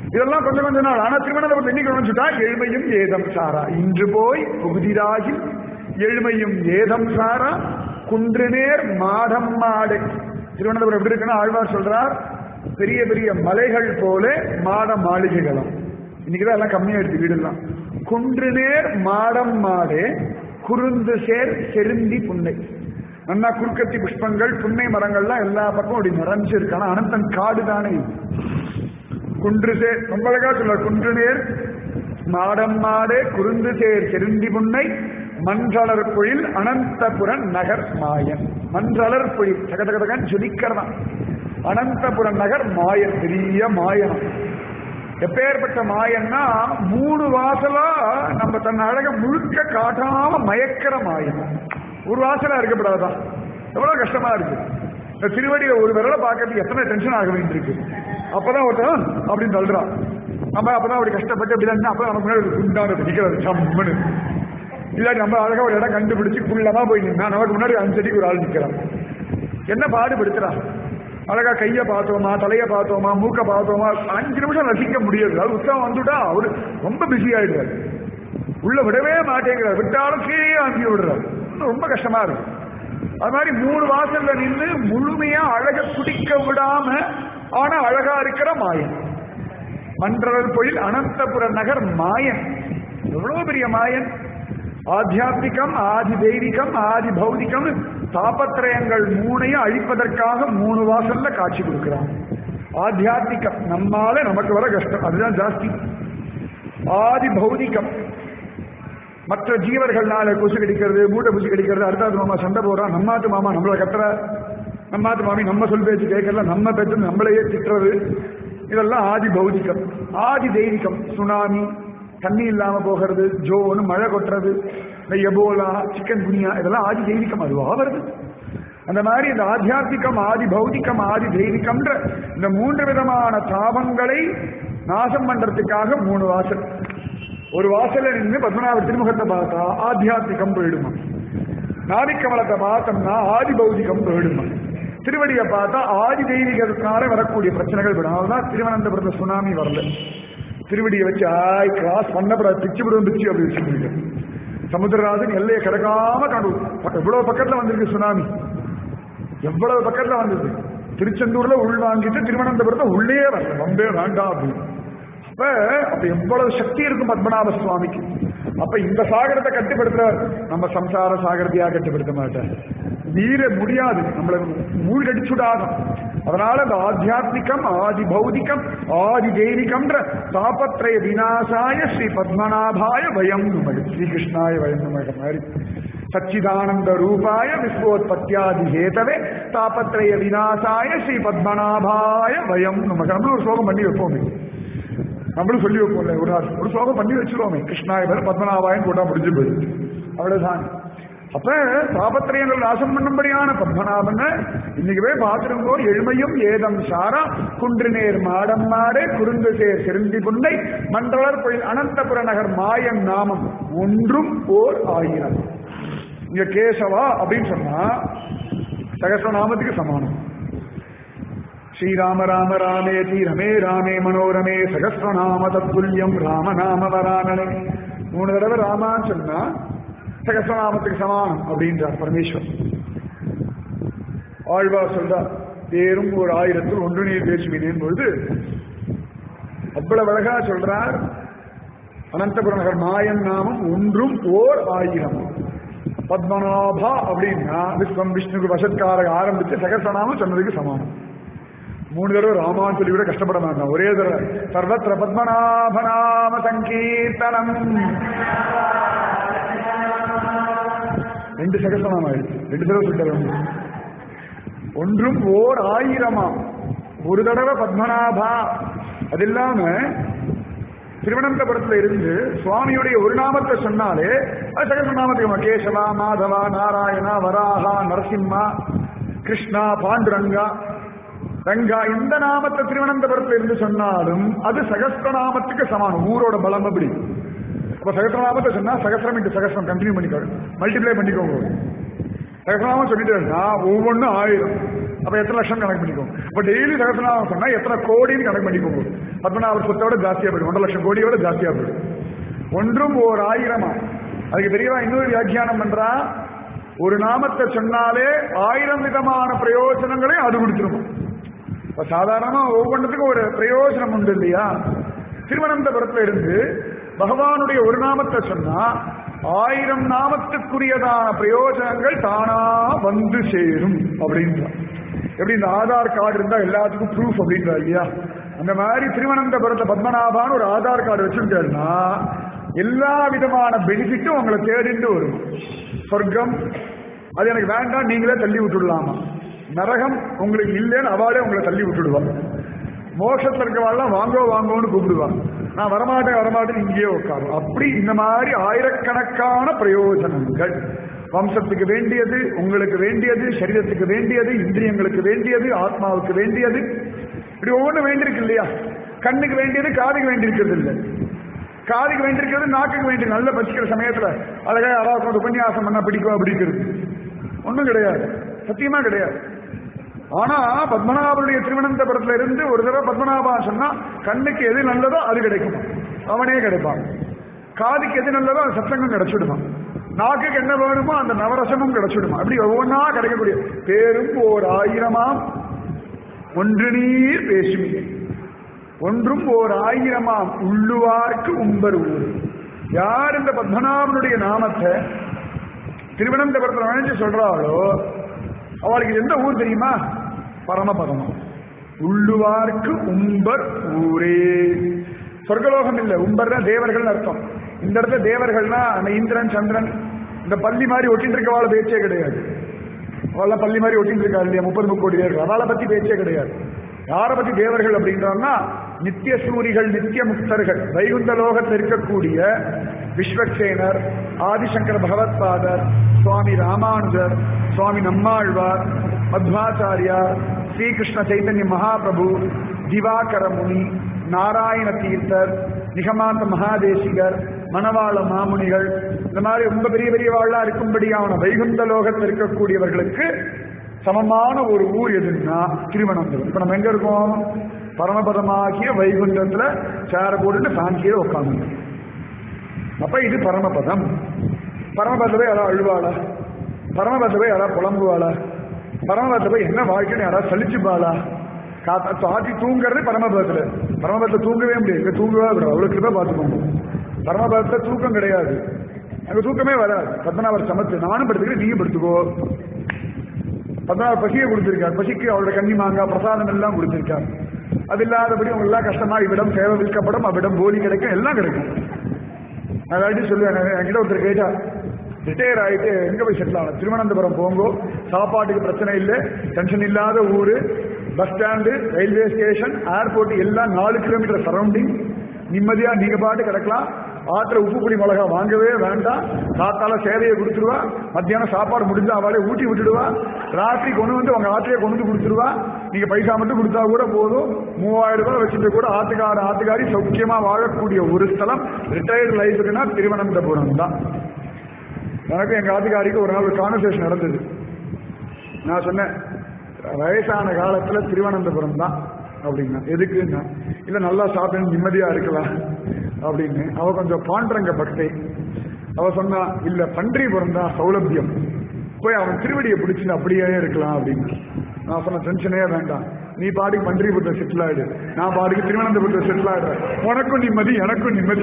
இதெல்லாம் கொஞ்சம் கொஞ்ச நாள் ஆனா திருவனந்தபுரத்தில் இன்னைக்கு நினைச்சுட்டா எழுமையும் ஏதம் சாரா இன்று போய் புகுதிராகி எழுமையும் ஏதம் சாரா குன்றுநேர் மாடம் மாடு திருவனந்தபுரம் எப்படி இருக்குன்னா ஆழ்வார் சொல்றார் பெரிய பெரிய மலைகள் போல மாட மாளிகைகளும் இன்னைக்குதான் எல்லாம் கம்மியா இருக்கு வீடெல்லாம் குன்றுநேர் மாடம் மாடு குறுந்து சேர் செருந்தி புன்னை நல்லா குறுக்கத்தி புஷ்பங்கள் புன்னை மரங்கள்லாம் எல்லா பக்கமும் அப்படி நிறைஞ்சு இருக்கு ஆனா அனந்தன் காடு தானே இது. குன்று சேர் ரொம்ப அழகா சொல்ல குன்று நேர் மாடம் மாடே குறுந்து சேர் செருந்தி புன்னை மன்றளர் பொழில் அனந்தபுரன் நகர் மாயன் மன்றளர் பொழில் தகதகதகன் ஜொலிக்கிறதான் அனந்தபுரன் நகர் மாயன் பெரிய மாயனம் எப்பேற்பட்ட மாயன்னா மூணு வாசலா நம்ம தன் அழக முழுக்க காட்டாம மயக்கிற மாயம் ஒரு வாசலா இருக்கப்படாதான் எவ்வளவு கஷ்டமா இருக்கு இந்த திருவடியை ஒரு விரலை பார்க்கறதுக்கு எத்தனை டென்ஷன் ஆக வேண்டியிருக்கு அப்பதான் ஒருத்தன் அப்படின்னு சொல்றான் நம்ம அப்பதான் அப்படி கஷ்டப்பட்டு அப்படி தான் அப்பதான் நமக்கு முன்னாடி ஒரு குண்டான நிக்கிறது சம்முன்னு இல்லாட்டி நம்ம அழகா ஒரு இடம் கண்டுபிடிச்சு குள்ளமா போய் நின்னா நமக்கு முன்னாடி அஞ்சு அடிக்கு ஒரு ஆள் நிக்கிறான் என்ன பாடுபடுத்துறா அழகா கைய பார்த்தோமா தலைய பார்த்தோமா மூக்க பார்த்தோமா அஞ்சு நிமிஷம் ரசிக்க முடியாது அது உற்சாகம் வந்துட்டா அவரு ரொம்ப பிஸி ஆயிடுறாரு உள்ள விடவே மாட்டேங்கிறார் விட்டாலும் கீழே வாங்கி விடுறாரு இன்னும் ரொம்ப கஷ்டமா இருக்கு அது மாதிரி மூணு வாசல்ல நின்று முழுமையா அழக குடிக்க விடாம ஆனா அழகா இருக்கிற மாயன் மன்றல் பொழில் அனந்தபுர நகர் மாயன் எவ்வளவு பெரிய மாயன் ஆத்தியாத்மிகம் ஆதி தெய்வீகம் ஆதி பௌதிகம் தாபத்திரயங்கள் மூணையும் அழிப்பதற்காக மூணு வாசல்ல காட்சி கொடுக்கிறான் ஆத்தியாத்மிகம் நம்மால நமக்கு வர கஷ்டம் அதுதான் ஜாஸ்தி ஆதி பௌதிகம் மற்ற ஜீவர்கள்னால கொசு கடிக்கிறது மூட்டை பூச்சி கடிக்கிறது அடுத்தாத்து மாமா சண்டை போடுறான் நம்மாத்து மாமா நம்மளை கத்துற நம்மாத்து மாமி நம்ம சொல் பேச்சு கேட்கல நம்ம பெற்று நம்மளையே திட்டுறது இதெல்லாம் ஆதி பௌதிகம் ஆதி தெய்வீகம் சுனாமி தண்ணி இல்லாம போகிறது ஜோன்னு மழை கொட்டுறது இந்த எபோலா சிக்கன் குனியா இதெல்லாம் ஆதி தெய்வீகம் அதுவா வருது அந்த மாதிரி இந்த ஆத்தியாத்மிகம் ஆதி பௌதிகம் ஆதி தெய்வீகம்ன்ற இந்த மூன்று விதமான தாபங்களை நாசம் பண்றதுக்காக மூணு வாசல் ஒரு வாசல்ல நின்று பத்மநாப திருமுகத்தை பார்த்தா ஆத்தியாத்மிகம் போயிடுமா நாடிக்கமலத்தை பார்த்தோம்னா ஆதி பௌதிகம் போயிடுமா திருவடியை பார்த்தா ஆதி தெய்வீகத்தினால வரக்கூடிய பிரச்சனைகள் விடும் அதனால்தான் திருவனந்தபுரத்துல சுனாமி வரல திருவடியை வச்சு ஆய் கிராஸ் பண்ணப்படாது பிச்சு விடுவோம் பிச்சு அப்படி வச்சுருக்க சமுத்திரராஜன் எல்லையை கிடக்காம காண்டு இவ்வளவு பக்கத்துல வந்திருக்கு சுனாமி எவ்வளவு பக்கத்துல வந்தது திருச்செந்தூர்ல உள் வாங்கிட்டு திருவனந்தபுரத்தை உள்ளே வரல வம்பே வேண்டாம் அப்படின்னு அப்ப அப்ப எவ்வளவு சக்தி இருக்கும் பத்மநாப சுவாமிக்கு அப்ப இந்த சாகரத்தை கட்டுப்படுத்துறார் நம்ம சம்சார சாகரத்தையா கட்டுப்படுத்த மாட்டார் மீற முடியாது நம்மளை மூழ்கடிச்சுடாகும் அதனால இந்த ஆத்தியாத்மிகம் ஆதி பௌதிகம் ஆதி தெய்வீகம்ன்ற தாபத்ரய விநாசாய ஸ்ரீ பத்மநாபாய வயம் நுமக ஸ்ரீகிருஷ்ணாய வயம் நுமக மாதிரி சச்சிதானந்த ரூபாய விஸ்வோத்பத்தியாதி ஹேதவே தாபத்ரய விநாசாய ஸ்ரீ பத்மநாபாய வயம் நுமக நம்மளும் ஒரு ஸ்லோகம் பண்ணி வைப்போமே நம்மளும் சொல்லி வைப்போம்ல ஒரு நாள் ஒரு ஸ்லோகம் பண்ணி வச்சிருவோமே கிருஷ்ணாயவர் பத்மநாபாயன் போட்டா முடிஞ்சு போயிடுது அவ்வளவுதான் அப்ப தாபத்திரயங்கள் நாசம் பண்ணும்படியான பத்மநாபன் இன்னைக்கு போய் பார்த்திருந்தோ எழுமையும் ஏதம் சாரா குன்றுநேர் மாடம் மாடு குறுந்து சேர் செருந்தி புன்னை மன்றளர் பொழில் அனந்தபுர நகர் மாயன் நாமம் ஒன்றும் ஓர் ஆயிரம் இங்க கேசவா அப்படின்னு சொன்னா சகசிரநாமத்துக்கு சமானம் ஸ்ரீராம ராம ராமேதி ரமே ராமே மனோரமே சகசிரநாம தத்துல்யம் ராமநாம வரானனே மூணு தடவை ராமான்னு சொன்னா சகசிரநாமத்துக்கு சமானம் அப்படின்றார் பரமேஸ்வர் ஆழ்வார் சொல்றார் தேரும் ஒரு ஆயிரத்தில் ஒன்று நீர் பேசுவினேன் பொழுது அவ்வளவு அழகா சொல்றார் அனந்தபுர நகர் மாயன் நாமம் ஒன்றும் ஓர் ஆயிரம் பத்மநாபா அப்படின்னா விஸ்வம் விஷ்ணுக்கு வசத்கார ஆரம்பிச்சு சகசிரநாமம் சொன்னதுக்கு சமானம் மூணு தடவை ராமான்னு சொல்லி கூட கஷ்டப்பட மாட்டான் ஒரே தடவை சர்வத்திர பத்மநாபநாம சங்கீர்த்தனம் ரெண்டு சகசனம் ஆயிடுச்சு ரெண்டு தடவை சொல்லிட்டு ஒன்றும் ஓர் ஆயிரமா ஒரு தடவை பத்மநாபா அது இல்லாம திருவனந்தபுரத்துல இருந்து சுவாமியுடைய ஒரு நாமத்தை சொன்னாலே அது சகசநாமத்துக்கு கேசவா மாதவா நாராயணா வராகா நரசிம்மா கிருஷ்ணா பாண்டுரங்கா ரங்கா இந்த நாமத்தை திருவனந்தபுரத்துல இருந்து சொன்னாலும் அது சகஸ்திரநாமத்துக்கு சமானம் ஊரோட பலம் அப்படி அப்ப சகசிரநாமத்தை சொன்னா சகசிரம் இன்ட்டு சகசிரம் கண்டினியூ பண்ணிக்கோங்க மல்டிப்ளை பண்ணிக்கோங்க சகசிரநாமம் சொல்லிட்டேன்னா ஒவ்வொன்றும் ஆயிரம் அப்ப எத்தனை லட்சம் கணக்கு பண்ணிக்கோங்க அப்ப டெய்லி சகசிரநாமம் சொன்னா எத்தனை கோடின்னு கணக்கு பண்ணிக்கோங்க பத்மநாபர் சொத்தை விட ஜாஸ்தியா போயிடும் ஒன்றரை லட்சம் கோடியை விட ஜாஸ்தியா போயிடும் ஒன்றும் ஓர் ஆயிரமா அதுக்கு தெரியவா இன்னொரு வியாக்கியானம் பண்றா ஒரு நாமத்தை சொன்னாலே ஆயிரம் விதமான பிரயோஜனங்களையும் அது கொடுத்துரும் இப்ப சாதாரணமா ஒவ்வொன்றுத்துக்கும் ஒரு பிரயோஜனம் உண்டு இல்லையா திருவனந்தபுரத்துல இருந்து பகவானுடைய ஒரு நாமத்தை சொன்னா ஆயிரம் நாமத்துக்குரியதான பிரயோஜனங்கள் தானா வந்து சேரும் அப்படின்றான் எப்படி இந்த ஆதார் கார்டு இருந்தா எல்லாத்துக்கும் ப்ரூஃப் அப்படின்றா இல்லையா அந்த மாதிரி திருவனந்தபுரத்துல பத்மநாபான்னு ஒரு ஆதார் கார்டு வச்சுட்டேன்னா எல்லா விதமான பெனிஃபிட்டும் உங்களை தேடிட்டு வரும் சொர்க்கம் அது எனக்கு வேண்டாம் நீங்களே தள்ளி விட்டுடலாமா நரகம் உங்களுக்கு இல்லைன்னு அவளே உங்களை தள்ளி விட்டுடுவான் மோட்சத்துல இருக்கவாள்லாம் வாங்கோ வாங்கோன்னு கூப்பிடுவான் நான் வரமாட்டேன் வரமாட்டேன் இங்கேயே உட்காரும் அப்படி இந்த மாதிரி ஆயிரக்கணக்கான பிரயோஜனங்கள் வம்சத்துக்கு வேண்டியது உங்களுக்கு வேண்டியது சரீரத்துக்கு வேண்டியது இந்திரியங்களுக்கு வேண்டியது ஆத்மாவுக்கு வேண்டியது இப்படி ஒவ்வொன்றும் வேண்டியிருக்கு இல்லையா கண்ணுக்கு வேண்டியது காதுக்கு வேண்டியிருக்கிறது இல்லை காதுக்கு வேண்டியிருக்கிறது நாக்குக்கு வேண்டியது நல்ல பசிக்கிற சமயத்துல அழகா யாராவது ஒரு உபன்யாசம் பண்ணா பிடிக்கும் அப்படிங்கிறது ஒண்ணும் கிடையாது சத்தியமா கிடையாது ஆனா பத்மநாபனுடைய திருவனந்தபுரத்துல இருந்து ஒரு தடவை பத்மநாபா சொன்னா கண்ணுக்கு எது நல்லதோ அது கிடைக்கும் அவனே கிடைப்பான் காதுக்கு எது நல்லதோ அது சத்தங்கம் கிடைச்சிடுவான் நாக்குக்கு என்ன வேணுமோ அந்த நவரசமும் கிடைச்சிடுமா அப்படி ஒவ்வொன்றா கிடைக்கக்கூடிய பேரும் ஓர் ஆயிரமாம் ஒன்று நீர் பேசுவீங்க ஒன்றும் ஓர் ஆயிரமாம் உள்ளுவார்க்கு உம்பர் ஊர் யார் இந்த பத்மநாபனுடைய நாமத்தை திருவனந்தபுரத்தில் நினைச்சு சொல்றாளோ அவளுக்கு எந்த ஊர் தெரியுமா பரமபதம் உள்ளுவார்க்கு உம்பர் ஊரே சொர்க்கலோகம் இல்ல உம்பர்னா தேவர்கள் அர்த்தம் இந்த இடத்துல தேவர்கள்னா அந்த இந்திரன் சந்திரன் இந்த பள்ளி மாதிரி ஒட்டிட்டு இருக்கவாள பேச்சே கிடையாது அவளெல்லாம் பள்ளி மாதிரி ஒட்டிட்டு இருக்கா இல்லையா முப்பது முக்கோடி பேர்கள் அவளை பத்தி பேச்சே கிடையாது யாரை பத்தி தேவர்கள் அப்படின்றோம்னா நித்திய சூரிகள் நித்திய முக்தர்கள் வைகுந்த லோகத்தில் இருக்கக்கூடிய விஸ்வக்சேனர் ஆதிசங்கர பகவத்பாதர் சுவாமி ராமானுஜர் சுவாமி நம்மாழ்வார் மத்வாச்சாரியார் ஸ்ரீகிருஷ்ண சைத்தன்ய மகாபிரபு திவாகர முனி நாராயண தீர்த்தர் நிகமாந்த மகாதேசிகர் மணவாள மாமுனிகள் இந்த மாதிரி ரொம்ப பெரிய பெரிய வாழா இருக்கும்படியான வைகுந்த லோகத்தில் இருக்கக்கூடியவர்களுக்கு சமமான ஒரு ஊர் எதுன்னா திருவனந்தபுரம் இப்ப நம்ம எங்க இருக்கோம் பரமபதமாகிய வைகுண்டத்துல சேர போட்டுட்டு ஃபேன்சியில உட்காந்து அப்ப இது பரமபதம் பரமபதத்தை போய் யாராவது அழுவாளா பரமபதத்தை போய் யாராவது புலம்புவாளா பரமபதத்தை போய் என்ன வாழ்க்கைன்னு யாராவது சலிச்சுப்பாளா காத்தா தாத்தி தூங்குறது பரமபதத்துல பரமபதத்தை தூங்கவே முடியாது இங்க தூங்கவே விடாது அவ்வளவு கிருப்பா பார்த்துக்கோங்க பரமபதத்துல தூக்கம் கிடையாது அங்க தூக்கமே வராது பத்மநாபர் சமத்து நானும் படுத்துக்கிறேன் நீயும் படுத்துக்கோ பத்மநாபர் பசியை கொடுத்திருக்கார் பசிக்கு அவரோட கன்னி மாங்காய் பிரசாதம் எல்லாம் கொடுத்திருக்கார் அது இல்லாதபடி அவங்க எல்லாம் கஷ்டமா இவ்விடம் சேவை விற்கப்படும் அவ்விடம் போலி கிடைக்கும் எல்லாம் கிடைக்கும் நான் எல்லாத்தையும் சொல்லுவேன் என்கிட்ட ஒருத்தர் கேட்டா ரிட்டையர் ஆயிட்டு எங்க போய் செட்டில் ஆகணும் திருவனந்தபுரம் போங்கோ சாப்பாட்டுக்கு பிரச்சனை இல்லை டென்ஷன் இல்லாத ஊரு bus stand railway station airport எல்லாம் நாலு கிலோமீட்டர் சரௌண்டிங் நிம்மதியா நீங்க பாட்டு கிடக்கலாம் ஆத்துல உப்பு புளி மிளகா வாங்கவே வேண்டாம் காத்தால சேவையை கொடுத்துருவா மத்தியானம் சாப்பாடு முடிஞ்சா அவளே ஊட்டி விட்டுடுவா ராத்திரி கொண்டு வந்து உங்க ஆத்திரையே கொண்டு வந்து கொடுத்துருவா நீங்க பைசா மட்டும் கொடுத்தா கூட போதும் மூவாயிரம் ரூபாய் வச்சுட்டு கூட ஆத்துக்கார ஆத்துக்காரி சௌக்கியமா வாழக்கூடிய ஒரு ஸ்தலம் ரிட்டையர்டு லைஃப்னா திருவனந்தபுரம் தான் எனக்கு எங்க ஆத்துக்காரிக்கு ஒரு நாள் ஒரு கான்வர்சேஷன் நடந்தது நான் சொன்னேன் வயசான காலத்துல திருவனந்தபுரம் தான் அப்படின்னா எதுக்குன்னா இல்ல நல்லா சாப்பிட்டு நிம்மதியா இருக்கலாம் அப்படின்னு அவ கொஞ்சம் பாண்டரங்க பக்தை அவ சொன்னா இல்ல பன்றிபுரம் தான் சௌலபியம் போய் அவன் திருவடியை பிடிச்சுன்னு அப்படியே இருக்கலாம் அப்படின்னு நான் சொன்ன டென்ஷனே வேண்டாம் நீ பாட்டுக்கு பன்றிபுரத்தை செட்டில் ஆயிடு நான் பாட்டுக்கு திருவனந்தபுரத்தை செட்டில் ஆயிடுறேன் உனக்கும் நிம்மதி எனக்கும் நிம்மதி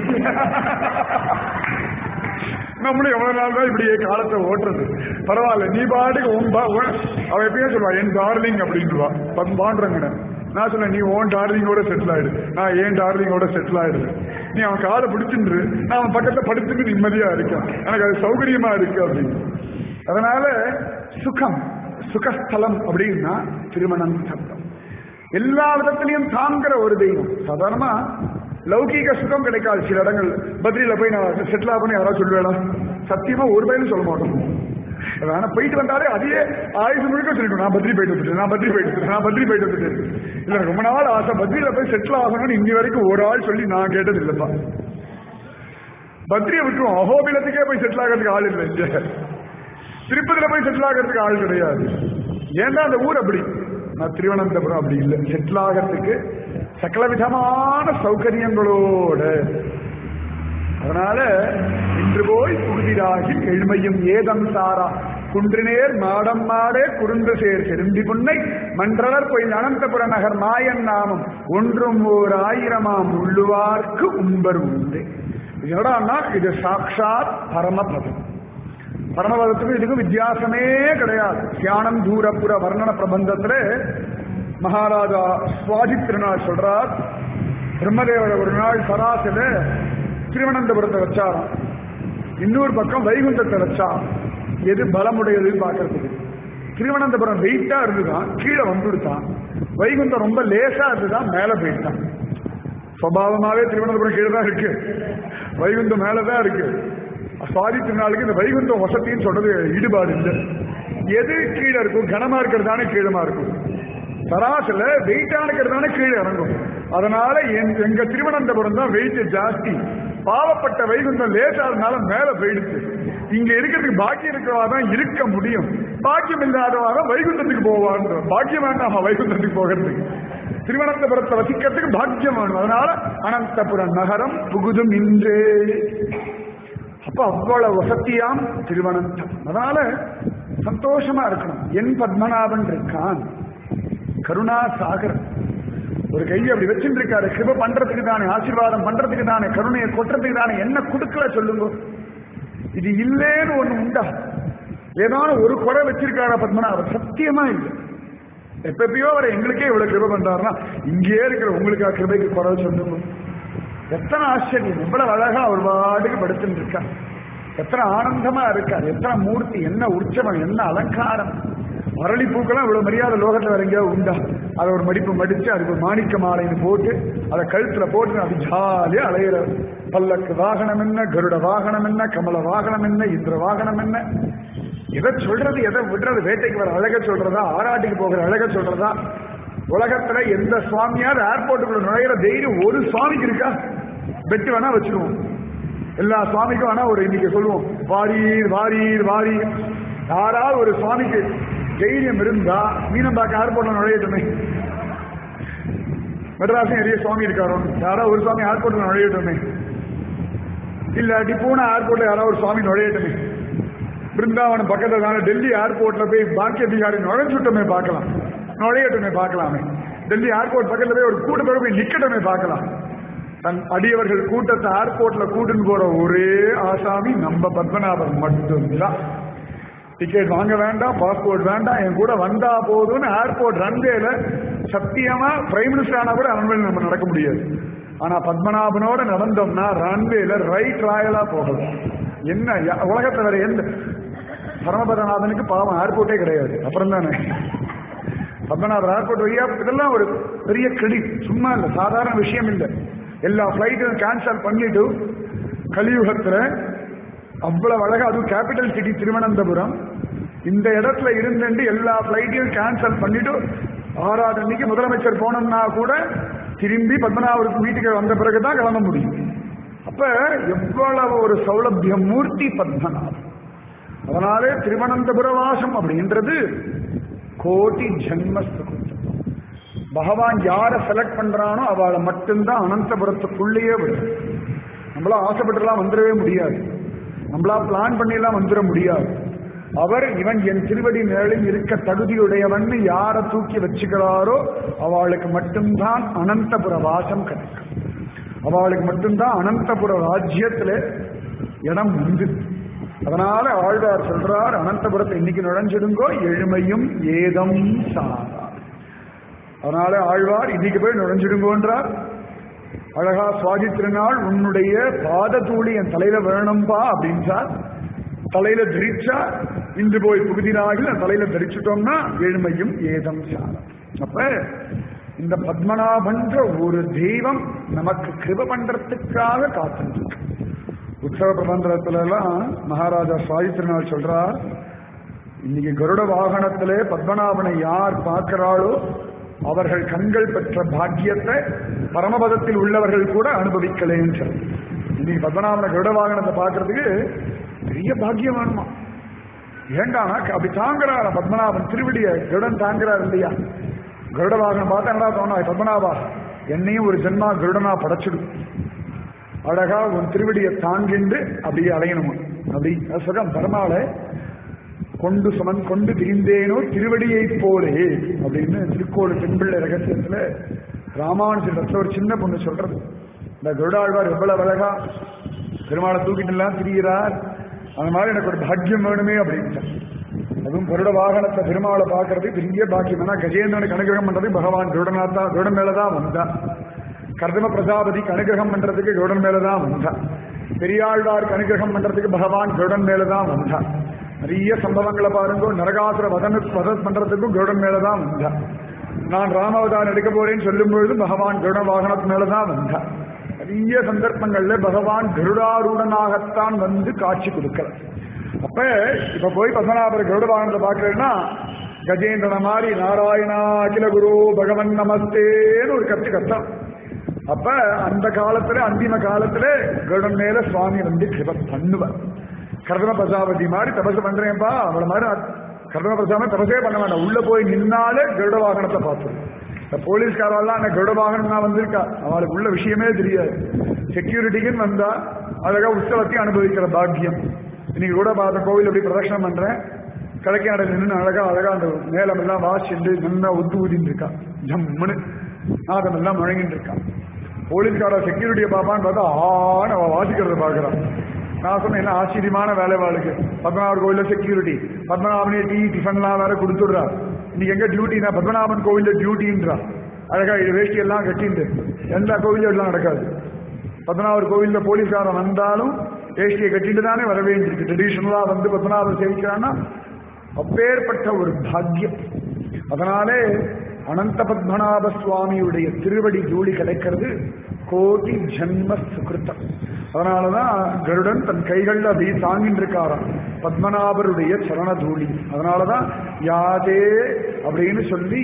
நம்மளும் எவ்வளவு நாள் தான் இப்படியே காலத்தை ஓட்டுறது பரவாயில்ல நீ பாட்டுக்கு உன் பா- உன்- அவ எப்பயும் சொல்லுவா என் டார்லிங் அப்படின்ட்டுவா பாண்டுறங்க நான் சொன்னேன் நீ உன் டார்லிங்கோட செட்டில் ஆயிடு நான் ஏன் டார்லிங்கோட செட்டில் ஆயிடுது நீ அவன் காலை பிடிச்சின்று நான் அவன் பக்கத்துல படுத்துட்டு நிம்மதியா இருக்கேன் எனக்கு அது சௌகரியமா இருக்கு அப்படின்னு அதனால சுகம் சுகஸ்தலம் அப்படின்னா திருமணம் சப்தம் எல்லா விதத்திலையும் தாங்குற ஒரு தெய்வம் சாதாரணமா லௌகீக சுகம் கிடைக்காது சில இடங்கள் பத்ரியில போய் நான் செட்டில் ஆகணும் யாராவது சொல்லுவேடா சத்தியமா ஒரு பையனும் சொல்ல மாட்டோம் வேணா போயிட்டு வந்தாலே அதையே ஆயுசு முழுக்க சொல்லிடும் நான் பத்ரி போயிட்டு வந்துட்டேன் நான் பத்ரி போயிட்டு வந்துட்டேன் நான் பத்ரி போயிட்டு வந்துட்டேன் இல்ல ரொம்ப நாள் ஆசை பத்ரியில போய் செட்டில் ஆகணும்னு இன்னி வரைக்கும் ஒரு ஆள் சொல்லி நான் கேட்டது இல்லப்பா பத்ரியை விட்டுருவோம் அகோபிலத்துக்கே போய் செட்டில் ஆகிறதுக்கு ஆள் இல்லை இங்க திருப்பதியில போய் செட்டில் ஆகிறதுக்கு ஆள் கிடையாது ஏன்னா அந்த ஊர் அப்படி நான் திருவனந்தபுரம் அப்படி இல்லை செட்டில் ஆகிறதுக்கு சகல விதமான சௌகரியங்களோடு அதனால இன்று போய் புகுதிராகி எழுமையும் ஏதம் சாரா குன்றினேர் மாடம் மாடே குறுந்து சேர் செருந்தி புன்னை மன்றலர் கோயில் அனந்தபுர நகர் மாயன் நாமம் ஒன்றும் ஓர் ஆயிரமாம் உள்ளுவார்க்கு உம்பர் உண்டு இது என்னடான்னா இது சாட்சாத் பரமபதம் பரமபதத்துக்கும் இதுக்கும் வித்தியாசமே கிடையாது தியானம் தூரப்புற வர்ணன பிரபந்தத்துல மகாராஜா சுவாதி திருநாள் சொல்றார் பிரம்மதேவர் ஒரு நாள் சராசில திருவனந்தபுரத்தை வச்சாராம் இன்னொரு பக்கம் வைகுந்தத்தை வச்சான் எது பலமுடையதுன்னு பார்க்கறதுக்கு திருவனந்தபுரம் வெயிட்டா இருந்துதான் கீழே வந்துடுத்தான் வைகுந்தம் ரொம்ப லேசா இருந்துதான் மேல போயிட்டான் சுவாவமாவே திருவனந்தபுரம் கீழே தான் இருக்கு வைகுந்தம் மேலதான் இருக்கு சுவாதி திருநாளுக்கு இந்த வைகுந்தம் வசத்தின்னு சொல்றது ஈடுபாடு இல்லை எது கீழே இருக்கும் கனமா இருக்கிறது தானே கீழமா இருக்கும் சராசில வெயிட்டா இருக்கிறது தானே கீழே இறங்கும் அதனால எங்க- எங்க திருவனந்தபுரம் தான் வெயிட் ஜாஸ்தி பாவப்பட்ட வைகுந்தம் லேசா இருந்தால மேல போயிடுச்சு இங்க இருக்கிறதுக்கு பாக்கியம் இருக்கிறவா தான் இருக்க முடியும் பாக்கியம் இல்லாதவா தான் வைகுந்தத்துக்கு போவான்ற பாக்கியம் வேண்டாமா வைகுந்தத்துக்கு போகிறதுக்கு திருவனந்தபுரத்தை வசிக்கிறதுக்கு பாக்கியம் வேணும் அதனால அனந்தபுரம் நகரம் புகுதும் இன்றே அப்ப அவ்வளவு வசதியாம் திருவனந்தம் அதனால சந்தோஷமா இருக்கணும் என் பத்மநாபன் இருக்கான் கருணா சாகர் ஒரு கையை அப்படி வச்சுட்டு இருக்காரு கிருப பண்றதுக்கு தானே ஆசீர்வாதம் பண்றதுக்கு தானே கருணையை கொட்டுறதுக்கு தானே என்ன கொடுக்கல சொல்லுங்க இது இல்லேன்னு ஒண்ணு உண்டா ஏதான ஒரு குறை வச்சிருக்காரா பத்மநாபன் சத்தியமா இல்லை எப்பப்பயோ அவர் எங்களுக்கே இவ்வளவு கிருப பண்றாருன்னா இங்கே இருக்கிற உங்களுக்கு கிருபைக்கு குறை சொல்லுங்க எத்தனை ஆச்சரியம் எவ்வளவு அழகா அவர் பாட்டுக்கு படுத்துட்டு இருக்கார் எத்தனை ஆனந்தமா இருக்கார் எத்தனை மூர்த்தி என்ன உற்சவம் என்ன அலங்காரம் அரளி பூக்கெல்லாம் இவ்வளவு மரியாதை லோகத்துல வேற எங்கேயாவது உண்டா அதை ஒரு மடிப்பு மடிச்சு அதுக்கு ஒரு மாணிக்க மாலைன்னு போட்டு அதை கழுத்துல போட்டு அது ஜாலியா அலையிற பல்லக்கு வாகனம் என்ன கருட வாகனம் என்ன கமல வாகனம் என்ன இந்திர வாகனம் என்ன எதை சொல்றது எதை விடுறது வேட்டைக்கு வர அழக சொல்றதா ஆராட்டிக்கு போகிற அழக சொல்றதா உலகத்துல எந்த சுவாமியார் ஏர்போர்ட்டுக்குள்ள நுழையிற தைரியம் ஒரு சுவாமிக்கு இருக்கா பெட்டு வேணா வச்சிருவோம் எல்லா சுவாமிக்கும் வேணா ஒரு இன்னைக்கு சொல்லுவோம் வாரீர் வாரீர் வாரீர் யாராவது ஒரு சுவாமிக்கு தைரியம் இருந்தா மீனம்பாக்க ஏர்போர்ட்ல நுழையட்டுமே மெட்ராஸும் நிறைய சுவாமி இருக்காரோ யாராவது ஒரு சுவாமி ஏர்போர்ட்ல நுழையட்டுமே இல்லாட்டி பூனா ஏர்போர்ட்ல யாராவது ஒரு சுவாமி நுழையட்டுமே பிருந்தாவனம் பக்கத்துல தானே டெல்லி ஏர்போர்ட்ல போய் பாக்கிய பிகாரி நுழைஞ்சுட்டோமே பார்க்கலாம் நுழையட்டுமே பார்க்கலாமே டெல்லி ஏர்போர்ட் பக்கத்துல போய் ஒரு கூட்டத்தோட போய் நிக்கட்டுமே பார்க்கலாம் தன் அடியவர்கள் கூட்டத்தை ஏர்போர்ட்ல கூட்டுன்னு போற ஒரே ஆசாமி நம்ம பத்மநாபர் மட்டும்தான் டிக்கெட் வாங்க வேண்டாம் பாஸ்போர்ட் வேண்டாம் என் கூட வந்தா போதும்னு ஏர்போர்ட் ரன்வேல சத்தியமா பிரைம் மினிஸ்டர் ஆனா கூட ரன்வேல நம்ம நடக்க முடியாது ஆனா பத்மநாபனோட நடந்தோம்னா ரன்வேல ரைட் ராயலா போகலாம் என்ன யா- உலகத்துல வேற எந்த பரமபதநாதனுக்கு பாவம் ஏர்போர்ட்டே கிடையாது அப்புறம் தானே பத்மநாபர் ஏர்போர்ட் வழியா இதெல்லாம் ஒரு பெரிய கிரெடிட் சும்மா இல்ல சாதாரண விஷயம் இல்ல எல்லா பிளைட்டும் கேன்சல் பண்ணிட்டு கலியுகத்துல அவ்வளவு அழகா அதுவும் கேபிட்டல் சிட்டி திருவனந்தபுரம் இந்த இடத்துல இருந்துட்டு எல்லா பிளைட்டையும் கேன்சல் பண்ணிட்டு ஆறாவது அன்னைக்கு முதலமைச்சர் போனோம்னா கூட திரும்பி பத்மநாபருக்கு வீட்டுக்கு வந்த பிறகுதான் கிளம்ப முடியும் அப்ப எவ்வளவு ஒரு சௌலபியம் மூர்த்தி பத்மநாபன் அதனாலே திருவனந்தபுர வாசம் அப்படின்றது கோடி ஜென்ம சுகிருதம். பகவான் யாரை செலக்ட் பண்றானோ அவளை மட்டும்தான் அனந்தபுரத்துக்குள்ளேயே விடும் நம்மளா ஆசைப்பட்டுலாம் வந்துடவே முடியாது நம்மளா பிளான் பண்ணிலாம் வந்துட முடியாது அவர் இவன் என் திருவடி மேலில் இருக்க தகுதியுடையவன் யாரை தூக்கி வச்சுக்கிறாரோ அவளுக்கு மட்டும்தான் அனந்தபுர வாசம் கிடைக்கும் அவளுக்கு மட்டும்தான் அனந்தபுர ராஜ்யத்துல இடம் உண்டு அதனால ஆழ்வார் சொல்றார் அனந்தபுரத்தை இன்னைக்கு நுழைஞ்சிடுங்கோ எழுமையும் ஏதம் சாரா அதனால ஆழ்வார் இன்னைக்கு போய் நுழைஞ்சிடுங்கோன்றார் அழகா சுவாதி திருநாள் உன்னுடைய பாத தூளி என் தலையில வேணும்பா அப்படின்றார் தலையில தரிச்சா இன்று போய் புகுதினாகி நான் தலையில தரிச்சிட்டோம்னா ஏழ்மையும் ஏதம் சாரம் அப்ப இந்த பத்மநாபன்ற ஒரு தெய்வம் நமக்கு கிருப பண்றதுக்காக காத்துருக்கு உற்சவ பிரபந்தத்துல எல்லாம் மகாராஜா சுவாதி திருநாள் சொல்றார் இன்னைக்கு கருட வாகனத்திலே பத்மநாபனை யார் பார்க்கிறாளோ அவர்கள் கண்கள் பெற்ற பாக்கியத்தை பரமபதத்தில் உள்ளவர்கள் கூட அனுபவிக்கலேன்னு சொல்லி இன்னைக்கு பத்மநாபனை கருட வாகனத்தை பார்க்கறதுக்கு பெரிய பாக்கியம் வேணுமா ஏண்டானா அப்படி தாங்குறாரு பத்மநாபன் திருவிடிய கருடன் தாங்குறார் இல்லையா கருட வாகனம் பார்த்தா என்னடா தோணும் பத்மநாபா என்னையும் ஒரு ஜென்மா கருடனா படைச்சிடும் அழகா உன் திருவடியை தாங்கிண்டு அப்படியே அலையணும் அப்படி அது சொல்றான் பரமால கொண்டு சுமன் கொண்டு திரிந்தேனோ திருவடியை போலே அப்படின்னு திருக்கோடு பெண்பிள்ளை ரகசியத்துல ராமானுஜத்துல ஒரு சின்ன பொண்ணு சொல்றது இந்த கருடாழ்வார் எவ்வளவு அழகா பெருமாளை தூக்கிட்டு எல்லாம் திரிகிறார் அந்த மாதிரி எனக்கு ஒரு பாக்கியம் வேணுமே அப்படின்ட்டு அதுவும் கருட வாகனத்தை பெருமாளை பார்க்கறது பெரிய பாக்கியம் ஏன்னா கஜேந்திரனுக்கு அனுகிரகம் பண்றது பகவான் கருடநாத்தா கருடன் மேலதான் வந்தான் கர்தம பிரஜாபதிக்கு அனுகிரகம் பண்றதுக்கு கருடன் மேலதான் வந்தான் பெரியாழ்வாருக்கு அனுகிரகம் பண்றதுக்கு பகவான் கருடன் மேலதான் வந்தான் நிறைய சம்பவங்களை பாருங்க நரகாசுர வதன வதம் பண்றதுக்கும் கருடன் மேலதான் வந்தான் நான் ராமாவதாரம் எடுக்க போறேன்னு சொல்லும் பொழுது பகவான் கருட வாகனத்து மேலதான் வந்தான் நிறைய சந்தர்ப்பங்கள்ல பகவான் கருடாரூடனாகத்தான் வந்து காட்சி கொடுக்கிறார் அப்ப இப்ப போய் பத்மநாபர் கருட வாகனத்தை பாக்குறேன்னா கஜேந்திரன மாதிரி நாராயணா அகில குரு பகவன் நமஸ்தேன்னு ஒரு கத்து கத்தான் அப்ப அந்த காலத்துல அந்திம காலத்துல கருடன் மேல சுவாமி வந்து கிருப பண்ணுவார் கர்தம பிரஜாபதி மாதிரி தபசு பண்றேன்ப்பா அவளை மாதிரி கர்தம பிரஜாபதி தபசே பண்ண வேண்டாம் உள்ள போய் நின்னாலே கருட வாகனத்தை பார்த்துரும் இந்த போலீஸ்காரெல்லாம் அந்த கருட வாகனம் தான் வந்திருக்கா அவளுக்கு உள்ள விஷயமே தெரியாது செக்யூரிட்டிக்குன்னு வந்தா அழகா உற்சவத்தையும் அனுபவிக்கிற பாக்கியம் இன்னைக்கு கூட பார்த்த கோவில் எப்படி பிரதட்சணம் பண்றேன் கடைக்காடல் நின்று அழகா அழகா அந்த மேலம் எல்லாம் வாசிட்டு நல்லா ஒத்து ஊதின்னு இருக்கா ஜம்முன்னு நாதம் எல்லாம் முழங்கிட்டு இருக்கான் போலீஸ்கார செக்யூரிட்டியை பார்ப்பான்னு பார்த்தா ஆன்னு அவ வாசிக்கிறத பார்க்கறான் நான் சொன்னேன் என்ன ஆச்சரியமான வேலை வாழ்க்கை பத்மநாபர் கோவில்ல செக்யூரிட்டி பத்மநாபனே டீ டிஃபன்லாம் வேற கொடுத்துடுறா இன்னைக்கு எங்க டியூட்டினா பத்மநாபன் கோவில்ல டியூட்டின்றா அழகா இது வேஷ்டி எல்லாம் கட்டிண்டு எந்த கோவிலும் எல்லாம் நடக்காது பத்மநாபர் கோவில்ல போலீஸ்காரன் வந்தாலும் வேஷ்டியை கட்டிட்டு தானே வர வேண்டியிருக்கு ட்ரெடிஷனலா வந்து பத்மநாபர் சேவிக்கிறான்னா அப்பேற்பட்ட ஒரு பாக்கியம் அதனாலே அனந்த பத்மநாப சுவாமியுடைய திருவடி தூளி கிடைக்கிறது கோடி ஜன்ம சுகிருத்தம் அதனாலதான் கருடன் தன் கைகள்ல அப்படியே தாங்கிட்டு இருக்காராம் பத்மநாபருடைய சரண தூளி அதனாலதான் யாதே அப்படின்னு சொல்லி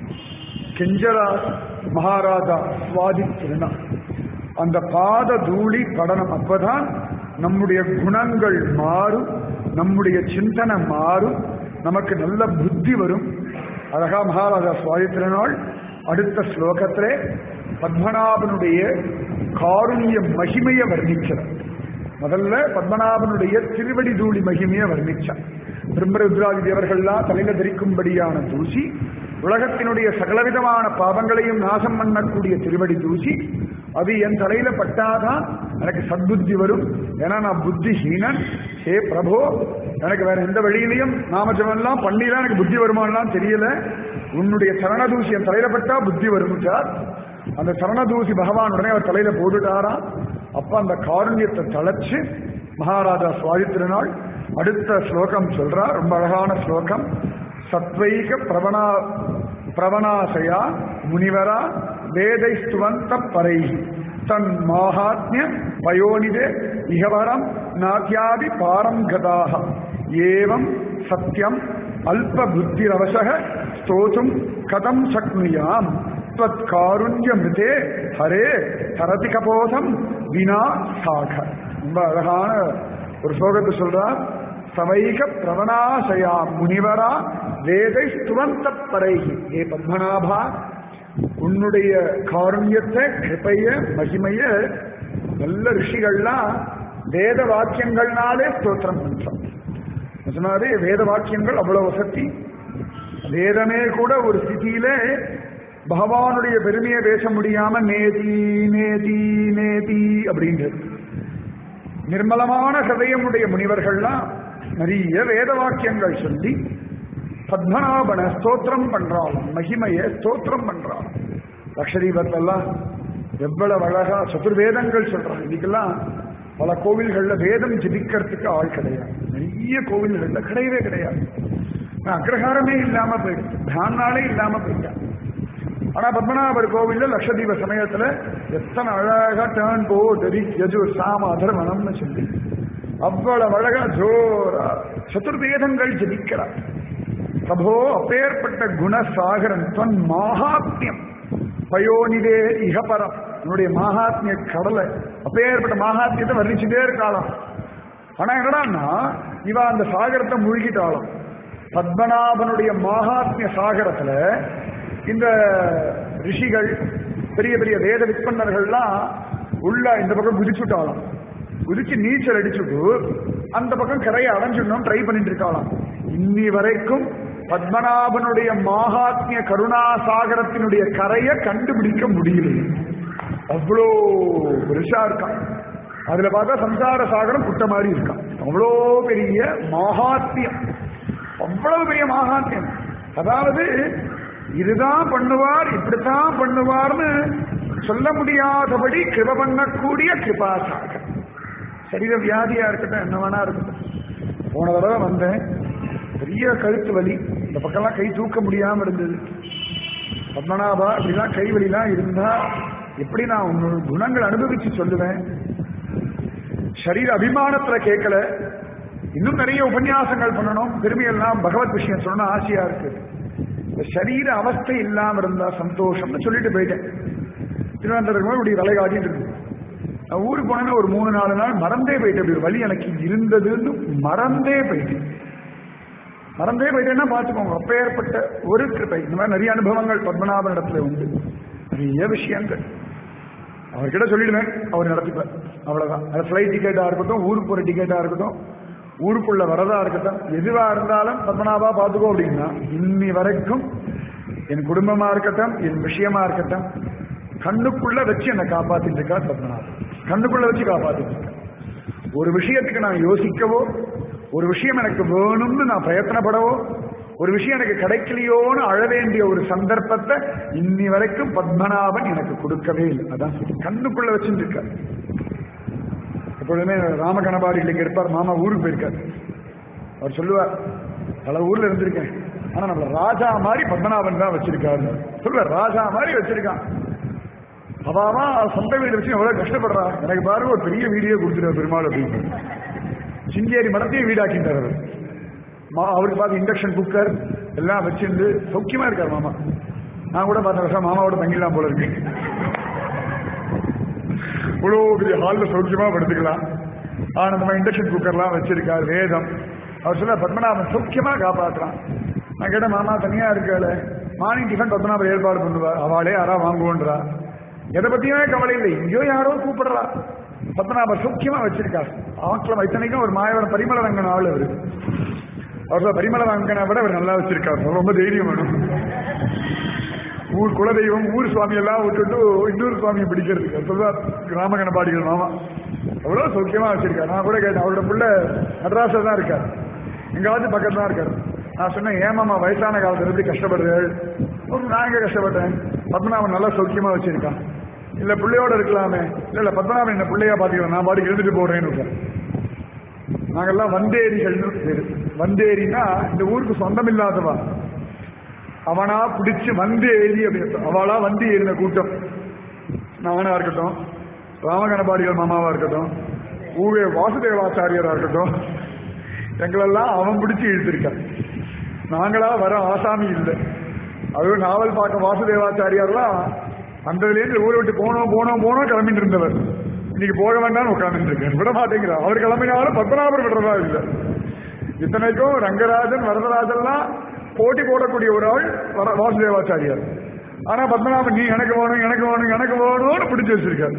கெஞ்சரா மகாராஜா சுவாதித்திருந்தான் அந்த பாத தூளி படனம் அப்பதான் நம்முடைய குணங்கள் மாறும் நம்முடைய சிந்தனை மாறும் நமக்கு நல்ல புத்தி வரும் அழகா மகாராஜா சுவாதித்திரநாள் அடுத்த ஸ்லோகத்திலே பத்மநாபனுடைய காருண்ய மகிமையை வர்ணிக்கிறார் முதல்ல பத்மநாபனுடைய திருவடி தூளி மகிமையை வர்ணிச்சார் பிரம்மருத்ராதி தேவர்கள்லாம் தலையில தரிக்கும்படியான தூசி உலகத்தினுடைய சகலவிதமான பாவங்களையும் நாசம் பண்ணக்கூடிய திருவடி தூசி அது என் தலையில பட்டாதான் எனக்கு சத்புத்தி வரும் ஏன்னா நான் புத்திஹீனன் ஹே பிரபோ எனக்கு வேற எந்த வழியிலையும் நாமஜமெல்லாம் பண்ணிதான் எனக்கு புத்தி வருமானலாம் தெரியல உன்னுடைய சரணதூசி என் தலையில பட்டா புத்தி வரும் சார் அந்த சரணதூசி பகவான் உடனே அவர் தலையில போட்டுட்டாராம் அப்ப அந்த காருண்யத்தை தளச்சு மகாராஜா சுவாதித்திருநாள் அடுத்த ஸ்லோகம் சொல்றார் ரொம்ப அழகான ஸ்லோகம் சத்வைக பிரவணா பிரவணாசையா முனிவரா வேதை ஸ்துவந்த பரைகி தன் மாஹாத்மிய பயோனிதே இகவரம் நாக்கியாதி பாரம் கதாக ஏவம் சத்தியம் அல்ப புத்திரவசக ஸ்தோதும் கதம் சக்னுயாம் त्वत् காருண்யமிருதே ஹரே தரதி கபோதம் வினா சாக ரொம்ப அழகான ஒரு ஸ்லோகத்தை சொல்றார் சவைக பிரவணாசயா முனிவரா வேதை ஸ்துவந்த பரைகி ஏ பத்மநாபா உன்னுடைய காருண்யத்தை கிருப்பைய மகிமைய நல்ல ரிஷிகள்லாம் வேத வாக்கியங்கள்னாலே ஸ்தோத்திரம் பண்றோம் நிஜமாவே வேத வாக்கியங்கள் அவ்வளவு வசதி வேதமே கூட ஒரு ஸ்திதியில பகவானுடைய பெருமையை பேச முடியாம நேதி நேதி நேதி அப்படின்றது நிர்மலமான ஹதயமுடைய முனிவர்கள்லாம் நிறைய வேத வாக்கியங்கள் சொல்லி பத்மநாபன ஸ்தோத்திரம் பண்றாலும் மகிமைய ஸ்தோத்திரம் பண்றாலும் லக்ஷதீபத்தெல்லாம் எவ்வளவு அழகா சதுர்வேதங்கள் சொல்றாங்க இன்னைக்கெல்லாம் பல கோவில்கள்ல வேதம் ஜபிக்கிறதுக்கு ஆள் கிடையாது நிறைய கோவில்கள்ல கிடையவே கிடையாது அக்ரஹாரமே இல்லாம போயிடுச்சு தியானாலே இல்லாம போயிட்டாங்க ஆனா பத்மநாபர் கோவில்ல லட்சதீப சமயத்துல எத்தனை அழகா டேர்ன் போ தெரி யஜு சாம அதர்வனம்னு சொல்லி அவ்வளவு அழகா ஜோரா சதுர்வேதங்கள் ஜபிக்கிறார் பிரபோ அப்பேற்பட்ட குணசாகரன் தன் மகாத்மியம் பயோனிதே இகபரம் உன்னுடைய மகாத்மிய கடலை அப்பேற்பட்ட மகாத்மியத்தை வர்ணிச்சுட்டே இருக்காளாம் ஆனா என்னடான்னா இவ அந்த சாகரத்தை மூழ்கிட்டாளாம் பத்மநாபனுடைய மகாத்மிய சாகரத்துல இந்த ரிஷிகள் பெரிய பெரிய வேத விற்பனர்கள்லாம் உள்ள இந்த பக்கம் குதிச்சுட்டாலாம் குதிச்சு நீச்சல் அடிச்சுட்டு அந்த பக்கம் கரையை அடைஞ்சிடணும் ட்ரை பண்ணிட்டு இருக்காளாம் இன்னி வரைக்கும் பத்மநாபனுடைய மாகாத்மிய கருணாசாகரத்தினுடைய கரையை கண்டுபிடிக்க முடியல அவ்வளோ பெருசா இருக்கான் அதுல பார்த்தா சம்சார சாகரம் குட்ட மாதிரி இருக்கான் அவ்வளோ பெரிய மகாத்மியம் அவ்வளவு பெரிய மகாத்மியம் அதாவது இதுதான் பண்ணுவார் இப்படித்தான் பண்ணுவார்னு சொல்ல முடியாதபடி கிருப பண்ணக்கூடிய கிருபாசாகர் சரீர வியாதியா இருக்கட்டும் என்ன வேணா இருக்கட்டும் போன தடவை வந்தேன் பெரிய கழுத்து வலி இந்த பக்கம்லாம் கை தூக்க முடியாம இருந்தது பத்மநாபா இப்படிலாம் கை வலிலாம் இருந்தா எப்படி நான் உன்னோட குணங்கள் அனுபவிச்சு சொல்லுவேன் சரீர அபிமானத்துல கேட்கல இன்னும் நிறைய உபன்யாசங்கள் பண்ணணும் பெருமையெல்லாம் பகவத் விஷயம் சொல்லணும் ஆசையா இருக்கு இந்த சரீர அவஸ்தை இல்லாம இருந்தா சந்தோஷம்னு சொல்லிட்டு போயிட்டேன் திருவனந்தபுரம் இப்படி வலை காட்டிட்டு இருக்கு நான் ஊருக்கு போனேன்னா ஒரு மூணு நாலு நாள் மறந்தே போயிட்டேன் இப்படி ஒரு வழி எனக்கு இருந்ததுன்னு மறந்தே போயிட்டேன் மறந்தே போயிட்டேன்னா பார்த்துக்கோங்க அப்பேற்பட்ட ஒரு கிருப்பை இந்த மாதிரி நிறைய அனுபவங்கள் பத்மநாபன் இடத்துல உண்டு நிறைய விஷயங்கள் அவர்கிட்ட சொல்லிடுவேன் அவர் நடத்திப்பார் அவ்வளவுதான் அது ஃப்ளைட் டிக்கெட்டா இருக்கட்டும் ஊருக்கு போற டிக்கெட்டா இருக்கட்டும் ஊருக்குள்ள வரதா இருக்கட்டும் எதுவா இருந்தாலும் பத்மநாபா பார்த்துக்கோ அப்படின்னா இன்னி வரைக்கும் என் குடும்பமா இருக்கட்டும் என் விஷயமா இருக்கட்டும் கண்ணுக்குள்ள வச்சு என்னை காப்பாத்திட்டு இருக்கா பத்மநாபன் கண்ணுக்குள்ள வச்சு காப்பாத்திட்டு இருக்கா ஒரு விஷயத்துக்கு நான் யோசிக்கவோ ஒரு விஷயம் எனக்கு வேணும்னு நான் பிரயத்தனப்படவோ ஒரு விஷயம் எனக்கு கிடைக்கலையோன்னு அழ வேண்டிய ஒரு சந்தர்ப்பத்தை இன்னி வரைக்கும் பத்மநாபன் எனக்கு கொடுக்கவே இல்லை அதான் சரி. கண்ணுக்குள்ள வச்சுட்டு இருக்கார் எப்பொழுதுமே ராமகணபாடியில் இங்க இருப்பார் மாமா ஊருக்கு போயிருக்கார் அவர் சொல்லுவார் பல ஊர்ல இருந்திருக்கேன் ஆனா நம்மள ராஜா மாதிரி பத்மநாபன் தான் வச்சிருக்காரு சொல்லுவார் ராஜா மாதிரி வச்சிருக்கான் அவாவா சொந்த வீடு வச்சு எவ்வளவு கஷ்டப்படுறா எனக்கு பாருங்க ஒரு பெரிய வீடியோ கொடுத்துருவார் பெருமாள் அப்படின்னு சிங்கேரி மரத்தையும் வீடாக்கிட்டார் அவர் மா- அவருக்கு பார்த்து இண்டக்ஷன் குக்கர் எல்லாம் வச்சிருந்து சௌக்கியமா இருக்கார் மாமா நான் கூட பார்த்த வருஷம் மாமாவோட தங்கிடலாம் போல இருக்கு இவ்வளோ பெரிய ஹாலில் சௌக்கியமா படுத்துக்கலாம் ஆனந்தமா இண்டக்ஷன் குக்கர்லாம் வச்சிருக்கார் வேதம் அவர் சொல்ல பத்மநாபன் சௌக்கியமா காப்பாத்துறான் நான் கேட்டேன் மாமா தனியா இருக்காள மார்னிங் டிஃபன் பத்மநாபன் ஏற்பாடு பண்ணுவார் அவளே யாரா வாங்குவோன்றா எதை பத்தியுமே கவலை இல்லை எங்கேயோ யாரோ கூப்பிடுறா பத்மநாபன் சௌக்கியமா வச்சிருக்கார் ஆக்கிரம் இத்தனைக்கும் ஒரு மாயவரம் பரிமள ரங்கன் ஆள் அவரு அவர் சொல்ல, பரிமள ரங்கனை விட அவர் நல்லா வச்சிருக்கார் ரொம்ப தைரியம் வேணும் ஊர் குலதெய்வம் ஊர் சுவாமி எல்லாம் விட்டுட்டு இன்னொரு சுவாமியை பிடிக்கிறதுக்கு அது சொல்லுவார் ராமகணபாடிகள் மாமா அவ்வளோ சௌக்கியமா வச்சிருக்காரு நான் கூட கேட்டேன் அவரோட புள்ள மெட்ராஸில் தான் இருக்கார் எங்காவது பக்கத்துல தான் இருக்கார் நான் சொன்னேன் ஏமாமா வயசான காலத்துல எப்படி கஷ்டப்படுறேன் ஒரு நான் எங்க கஷ்டப்பட்டேன் பத்மநாபன் நல்லா சௌக்கியமா வச்சிருக்கான் இல்ல பிள்ளையோட இருக்கலாமே இல்ல இல்ல பத்மநாபன் என்ன பிள்ளையா பாத்துக்கிறேன் நான் பாட்டுக்கு எழுதிட்டு போறேன்னு விட்டார். நாங்கெல்லாம் வந்தேரிகள்னு பேரு வந்தேரினா இந்த ஊருக்கு சொந்தம் இல்லாதவா அவனா பிடிச்சு வந்து ஏறி அப்படின்னு அவளா வந்து ஏறின கூட்டம் நானா இருக்கட்டும் ராமகணபாடிகள் மாமாவா இருக்கட்டும் ஊவே வாசுதேவாச்சாரியரா இருக்கட்டும் எங்களெல்லாம் அவன் பிடிச்சு இழுத்திருக்கான் நாங்களா வர ஆசாமி இல்லை அதுவும் நாவல் பார்க்க வாசுதேவாச்சாரியார்லாம் அந்ததுலேருந்து ஊரை விட்டு போனோம் போனோம் போனோம் கிளம்பிட்டு இருந்தவர் இன்னைக்கு போக வேண்டாம்னு உட்கார்ந்துட்டு இருக்கார் விட மாட்டேங்கிறார் அவர் கிளம்பினாலும் பத்மநாபர் விடுறதா இல்லை இத்தனைக்கும் ரங்கராஜன் வரதராஜன்லாம் போட்டி போடக்கூடிய ஒரு ஆள் வர- வாசுதேவாச்சாரியார் ஆனா பத்மநாபன் நீ எனக்கு வேணும் எனக்கு வேணும் எனக்கு வேணும்னு பிடிச்சு வச்சிருக்காரு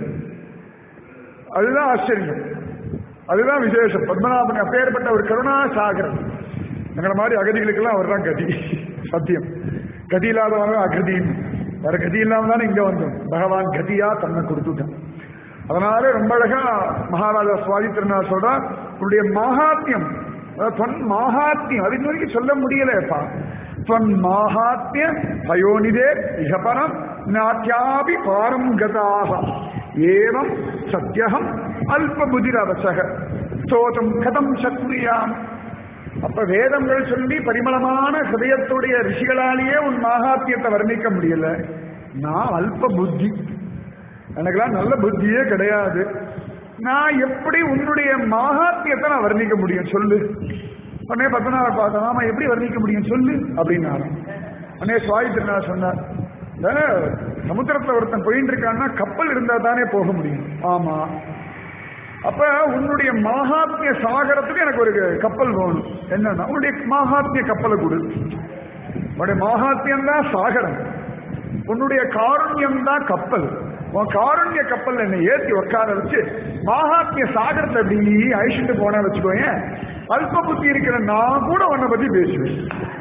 அதுதான் ஆச்சரியம் அதுதான் விசேஷம் பத்மநாபன் அப்பேற்பட்ட ஒரு கருணா சாகரம் எங்களை மாதிரி அகதிகளுக்கெல்லாம் அவர் தான் கதி சத்தியம் கதி இல்லாதவங்க அகதின்னு வேற கதி இல்லாம தானே இங்க வந்தோம் பகவான் கதியா தன்னை கொடுத்துட்டான் அதனால ரொம்ப அழகா மகாராஜா சுவாதி திருநாள் சொல்றார் உன்னுடைய மகாத்மியம் அதாவது தொன் மகாத்மியம் அது இன்ன வரைக்கும் சொல்ல முடியலப்பா தொன் மகாத்மிய பயோனிதே இகபரம் நாத்தியாபி பாரம் கதாக ஏவம் சத்தியகம் அல்ப புதிரவசக ஸ்தோதம் கதம் சக்ரியாம் அப்ப வேதங்கள் சொல்லி பரிமளமான ஹிருதயத்துடைய ரிஷிகளாலேயே உன் மகாத்தியத்தை வர்ணிக்க முடியல நான் அல்ப புத்தி எனக்கெல்லாம் நல்ல புத்தியே கிடையாது நான் எப்படி உன்னுடைய மகாத்தியத்தை நான் வர்ணிக்க முடியும் சொல்லு உடனே பத்மநாப பார்த்தா ஆமா எப்படி வர்ணிக்க முடியும் சொல்லு அப்படின்னாரு உடனே சுவாமி திருநாள் சொன்னார் இந்த சமுத்திரத்துல ஒருத்தன் போயிட்டு இருக்கான்னா கப்பல் இருந்தா தானே போக முடியும் ஆமா அப்ப உன்னுடைய மகாத்மிய சாகரத்துக்கு எனக்கு ஒரு கப்பல் வேணும் என்னன்னா உன்னுடைய மகாத்மிய கப்பலை கொடு உன்னுடைய மகாத்மியம் தான் சாகரம் உன்னுடைய காருண்யம் தான் கப்பல் உன் காருண்ய கப்பல் என்னை ஏற்றி உட்கார வச்சு மாகாத்மிய சாகரத்தை அப்படி அழிச்சுட்டு போன வச்சுக்கோங்க அல்ப புத்தி இருக்கிற நான் கூட உன்னை பத்தி பேசுவேன்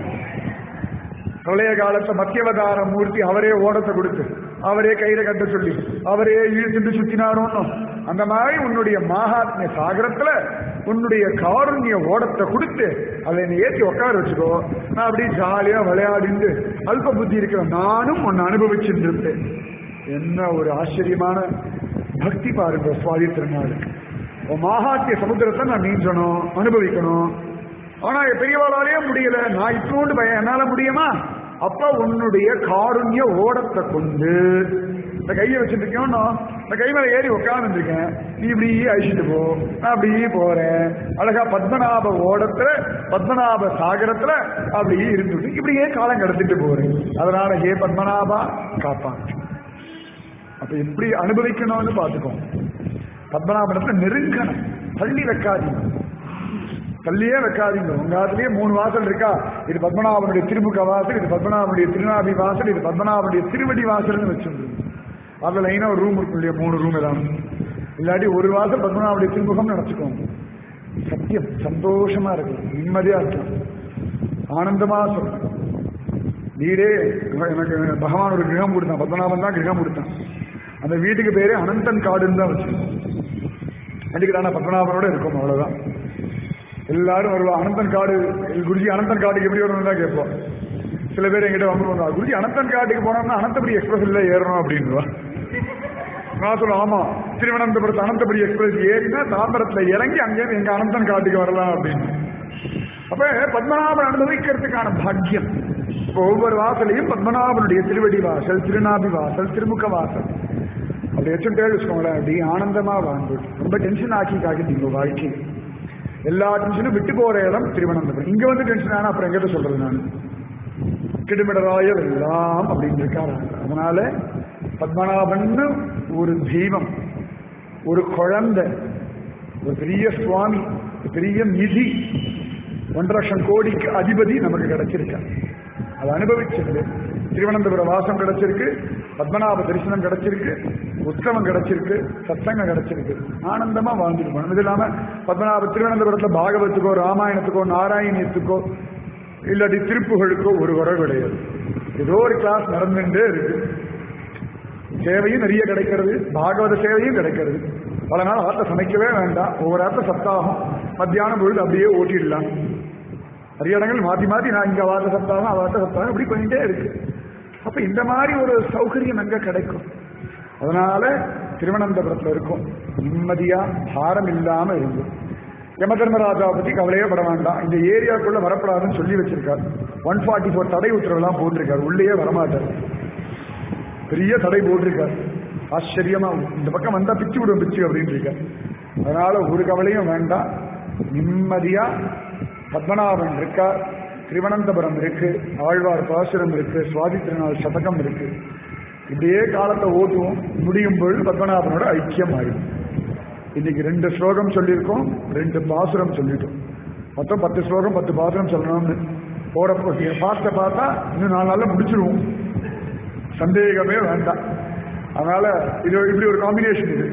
பிரளய காலத்தை மத்தியவதார மூர்த்தி அவரே ஓடத்தை கொடுத்து அவரே கையில கட்ட சொல்லி அவரே இழுத்துட்டு சுத்தினாரோன்னு அந்த மாதிரி உன்னுடைய மாகாத்மிய சாகரத்துல உன்னுடைய காருண்ய ஓடத்தை கொடுத்து அதை என்னை ஏற்றி உட்கார வச்சுக்கோ நான் அப்படியே ஜாலியா விளையாடிண்டு அல்ப புத்தி இருக்கிற நானும் உன்னை அனுபவிச்சுட்டு இருப்பேன் என்ன ஒரு ஆச்சரியமான பக்தி பாருங்க சுவாதி திருநாளுக்கு உன் மாகாத்திய சமுத்திரத்தை நான் நீஞ்சணும் அனுபவிக்கணும் ஆனா பெரியவாளாலே முடியல நான் இப்போண்டு பயம் என்னால முடியுமா அப்ப உன்னுடைய காருண்ய ஓடத்தை கொண்டு இந்த கையை வச்சுட்டு இருக்கோம் இந்த கை மேல ஏறி உட்காந்துருக்கேன் நீ இப்படி அழிச்சிட்டு போ நான் அப்படியே போறேன் அழகா பத்மநாப ஓடத்துல பத்மநாப சாகரத்துல அப்படியே இருந்துட்டு இப்படியே காலம் கடத்திட்டு போறேன் அதனால ஹே பத்மநாபா காப்பாற்று அப்ப எப்படி அனுபவிக்கணும்னு பாத்துக்கோ பத்மநாபனத்துல நெருங்கணும் தள்ளி வைக்காதீங்க தள்ளியே வைக்காதீங்க உங்க ஆத்துலயே மூணு வாசல் இருக்கா இது பத்மநாபனுடைய திருமுக வாசல் இது பத்மநாபனுடைய திருநாபி வாசல் இது பத்மநாபனுடைய திருவடி வாசல்னு வச்சிருந்தது அதுல லைனா ஒரு ரூம் இருக்கும் இல்லையா மூணு ரூம் எல்லாம் இல்லாட்டி ஒரு வாசல் பத்மநாபனுடைய திருமுகம் நினைச்சுக்கோங்க சத்தியம் சந்தோஷமா இருக்கு நிம்மதியா இருக்கலாம் ஆனந்தமா சொல்றேன் வீடே எனக்கு பகவான் ஒரு கிரகம் கொடுத்தான் பத்மநாபன் தான் கிரகம் கொடுத்தான் அந்த வீட்டுக்கு பேரே அனந்தன் காடுன்னு தான் வச்சிருக்கோம் அதுக்கு தானே பத்மநாபனோட இருக்கும் அவ்வளவுதான் எல்லாரும் வருவா அனந்தன் காடு குருஜி அனந்தன் காட்டுக்கு எப்படி வரணும் தான் கேட்போம் சில பேர் எங்கிட்ட வந்து குருஜி அனந்தன் காட்டுக்கு போனோம்னா அனந்தபுரி எக்ஸ்பிரஸ்ல ஏறணும் அப்படின்வா நான் சொல்லுவேன் ஆமா திருவனந்தபுரத்து அனந்தபுரி எக்ஸ்பிரஸ் ஏறினா தாம்பரத்துல இறங்கி அங்கேயிருந்து எங்க அனந்தன் காட்டுக்கு வரலாம் அப்படின்னு அப்ப பத்மநாபன் அனுபவிக்கிறதுக்கான பாக்கியம் இப்போ ஒவ்வொரு வாசலையும் பத்மநாபனுடைய திருவடி வாசல் திருநாபி வாசல் திருமுக வாசல் அப்படி வச்சுட்டே வச்சுக்கோங்களேன் அப்படி ஆனந்தமா வாழ்ந்து ரொம்ப டென்ஷன் ஆக்கி காக்கிட்டீங்க வாழ்க்கை எல்லா டென்ஷனும் விட்டு போற இடம் திருவனந்தபுரம் இங்க வந்து டென்ஷன் ஆனா அப்புறம் எங்கிட்ட சொல்றது நான் கிடுமிடராய எல்லாம் அப்படின்னு இருக்காரு அதனால பத்மநாபன் ஒரு தெய்வம் ஒரு குழந்தை ஒரு பெரிய சுவாமி பெரிய நிதி ஒன்றரை லட்சம் கோடிக்கு அதிபதி நமக்கு கிடைச்சிருக்க அதை அனுபவிச்சது திருவனந்தபுரம் வாசம் கிடைச்சிருக்கு பத்மநாப தரிசனம் கிடைச்சிருக்கு உற்சவம் கிடைச்சிருக்கு சத்சங்கம் கிடைச்சிருக்கு ஆனந்தமா வாழ்ந்துருக்கணும் இது இல்லாம பத்மநாப திருவனந்தபுரத்துல பாகவத்துக்கோ ராமாயணத்துக்கோ நாராயணியத்துக்கோ இல்லாட்டி திருப்புகளுக்கோ ஒரு குறை கிடையாது ஏதோ ஒரு கிளாஸ் நடந்துட்டே இருக்கு சேவையும் நிறைய கிடைக்கிறது பாகவத சேவையும் கிடைக்கிறது பல நாள் ஆத்த சமைக்கவே வேண்டாம் ஒவ்வொரு ஆத்த சப்தாகம் மத்தியானம் பொழுது அப்படியே ஓட்டிடலாம் நிறைய இடங்கள் மாத்தி மாத்தி நான் இங்க வார்த்தை சப்தாகம் அவார்த்த சப்தாகம் இப்படி பண்ணிட்டே இருக்கு அப்ப இந்த மாதிரி ஒரு சௌகரியம் எங்க கிடைக்கும் அதனால திருவனந்தபுரத்துல இருக்கும் நிம்மதியா பாரம் இல்லாம இருந்து யம தர்மராஜாவை பத்தி கவலையே பட வேண்டாம் இந்த ஏரியாக்குள்ள வரப்படாதுன்னு சொல்லி வச்சிருக்காரு ஒன் ஃபார்ட்டி ஃபோர் தடை உத்தரவுலாம் போட்டிருக்காரு உள்ளேயே வரமாட்டார் பெரிய தடை போட்டிருக்காரு ஆச்சரியமா இந்த பக்கம் வந்தா பிச்சு விடும் பிச்சு அப்படின்னு இருக்காரு அதனால ஒரு கவலையும் வேண்டாம் நிம்மதியா பத்மநாபன் இருக்கார் திருவனந்தபுரம் இருக்கு ஆழ்வார் பாசுரம் இருக்கு சுவாதி திருநாள் சதகம் இருக்கு இப்படியே காலத்தை ஓட்டுவோம் முடியும் பொழுது பத்மநாபனோட ஐக்கியம் ஆயிடும் இன்னைக்கு ரெண்டு ஸ்லோகம் சொல்லியிருக்கோம் ரெண்டு பாசுரம் சொல்லிட்டோம் மொத்தம் பத்து ஸ்லோகம் பத்து பாசுரம் சொல்லணும்னு போட பாஸ்ட பார்த்தா இன்னும் நாலு நாள்ல முடிச்சிருவோம் சந்தேகமே வேண்டாம் அதனால இது இப்படி ஒரு காம்பினேஷன் இது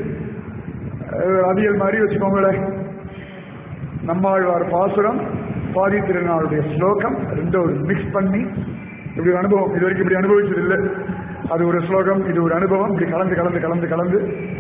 அவியல் மாதிரி வச்சுக்கோங்களேன் நம்மாழ்வார் பாசுரம் சுவாதி திருநாளுடைய ஸ்லோகம் ரெண்டும் ஒரு மிக்ஸ் பண்ணி இப்படி ஒரு அனுபவம் இது வரைக்கும் இப்படி அனுபவிச்சது இல்லை அது ஒரு ஸ்லோகம் இது ஒரு அனுபவம் இப்படி கலந்து கலந்து கலந்து கலந்து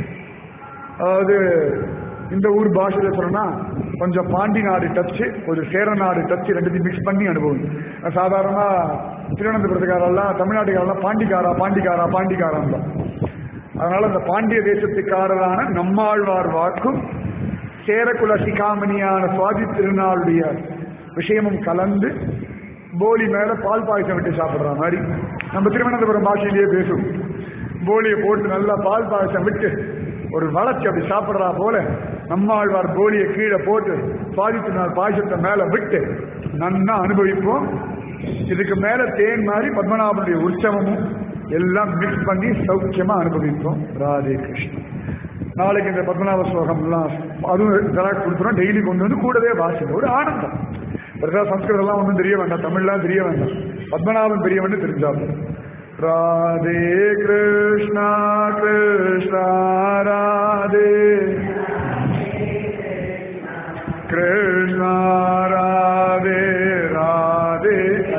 அதாவது இந்த ஊர் பாஷையில சொல்லணும்னா கொஞ்சம் பாண்டி நாடு டச்சு ஒரு சேர நாடு டச்சு ரெண்டுத்தையும் மிக்ஸ் பண்ணி அனுபவம் சாதாரணமா திருவனந்தபுரத்துக்காரெல்லாம் தமிழ்நாட்டுக்காரெல்லாம் பாண்டிக்காரா பாண்டிக்காரா பாண்டிக்காரான் தான் அதனால அந்த பாண்டிய தேசத்துக்காரரான நம்மாழ்வார் வாக்கும் சேரகுல சிகாமணியான சுவாதி திருநாளுடைய விஷயமும் கலந்து போலி மேல பால் பாயசம் விட்டு சாப்பிடுற மாதிரி நம்ம திருவனந்தபுரம் பாஷையிலேயே பேசுவோம் போலியை போட்டு நல்லா பால் பாயசம் விட்டு ஒரு வளர்ச்சி அப்படி சாப்பிடுறா போல நம்மாழ்வார் போலியை கீழே போட்டு சுவாதித்து நாள் பாயசத்தை மேல விட்டு நன்னா அனுபவிப்போம் இதுக்கு மேல தேன் மாதிரி பத்மநாபனுடைய உற்சவமும் எல்லாம் மிக்ஸ் பண்ணி சௌக்கியமா அனுபவிப்போம் ராதே கிருஷ்ணன் நாளைக்கு இந்த பத்மநாப ஸ்லோகம்லாம் அதுவும் ஜெராக்ஸ் கொடுத்துரும் டெய்லி கொண்டு வந்து கூடவே வாசிங்க ஒரு ஆனந்தம் பெருசா சம்ஸ்கிருதம்லாம் ஒன்றும் தெரிய வேண்டாம் தமிழ்லாம் தெரிய வேண்டாம் பத்மநாபன் பெரியவன் தெரிஞ்சாலும் ராதே கிருஷ்ணா கிருஷ்ணா ராதே கிருஷ்ணா ராதே ராதே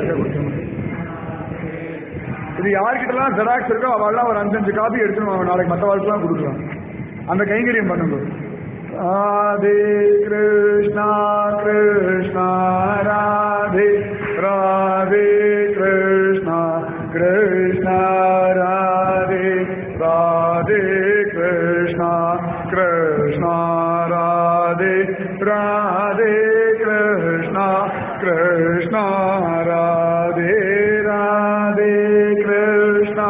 இது யார்கிட்டலாம் ஜெராக்ஸ் இருக்கோ அவள்லாம் ஒரு அஞ்சஞ்சு காப்பி எடுத்துன்னு அவன் நாளைக்கு மற்ற வாழ்க்கைலாம் கொடுக்கலாம் அந்த கைங்கரியம் பண்ணுங்க ராதே கிருஷ்ணா கிருஷ்ணா ராதே ராதே கிருஷ்ணா கிருஷ்ணா ராதே ராதே கிருஷ்ணா கிருஷ்ணா ராதே ராதே கிருஷ்ணா கிருஷ்ணா ராதே ராதே கிருஷ்ணா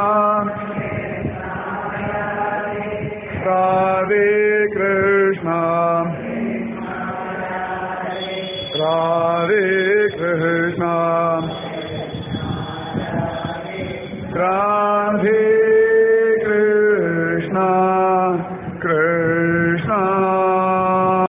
ராதே கிருஷ்ணா ராதே கிருஷ்ணா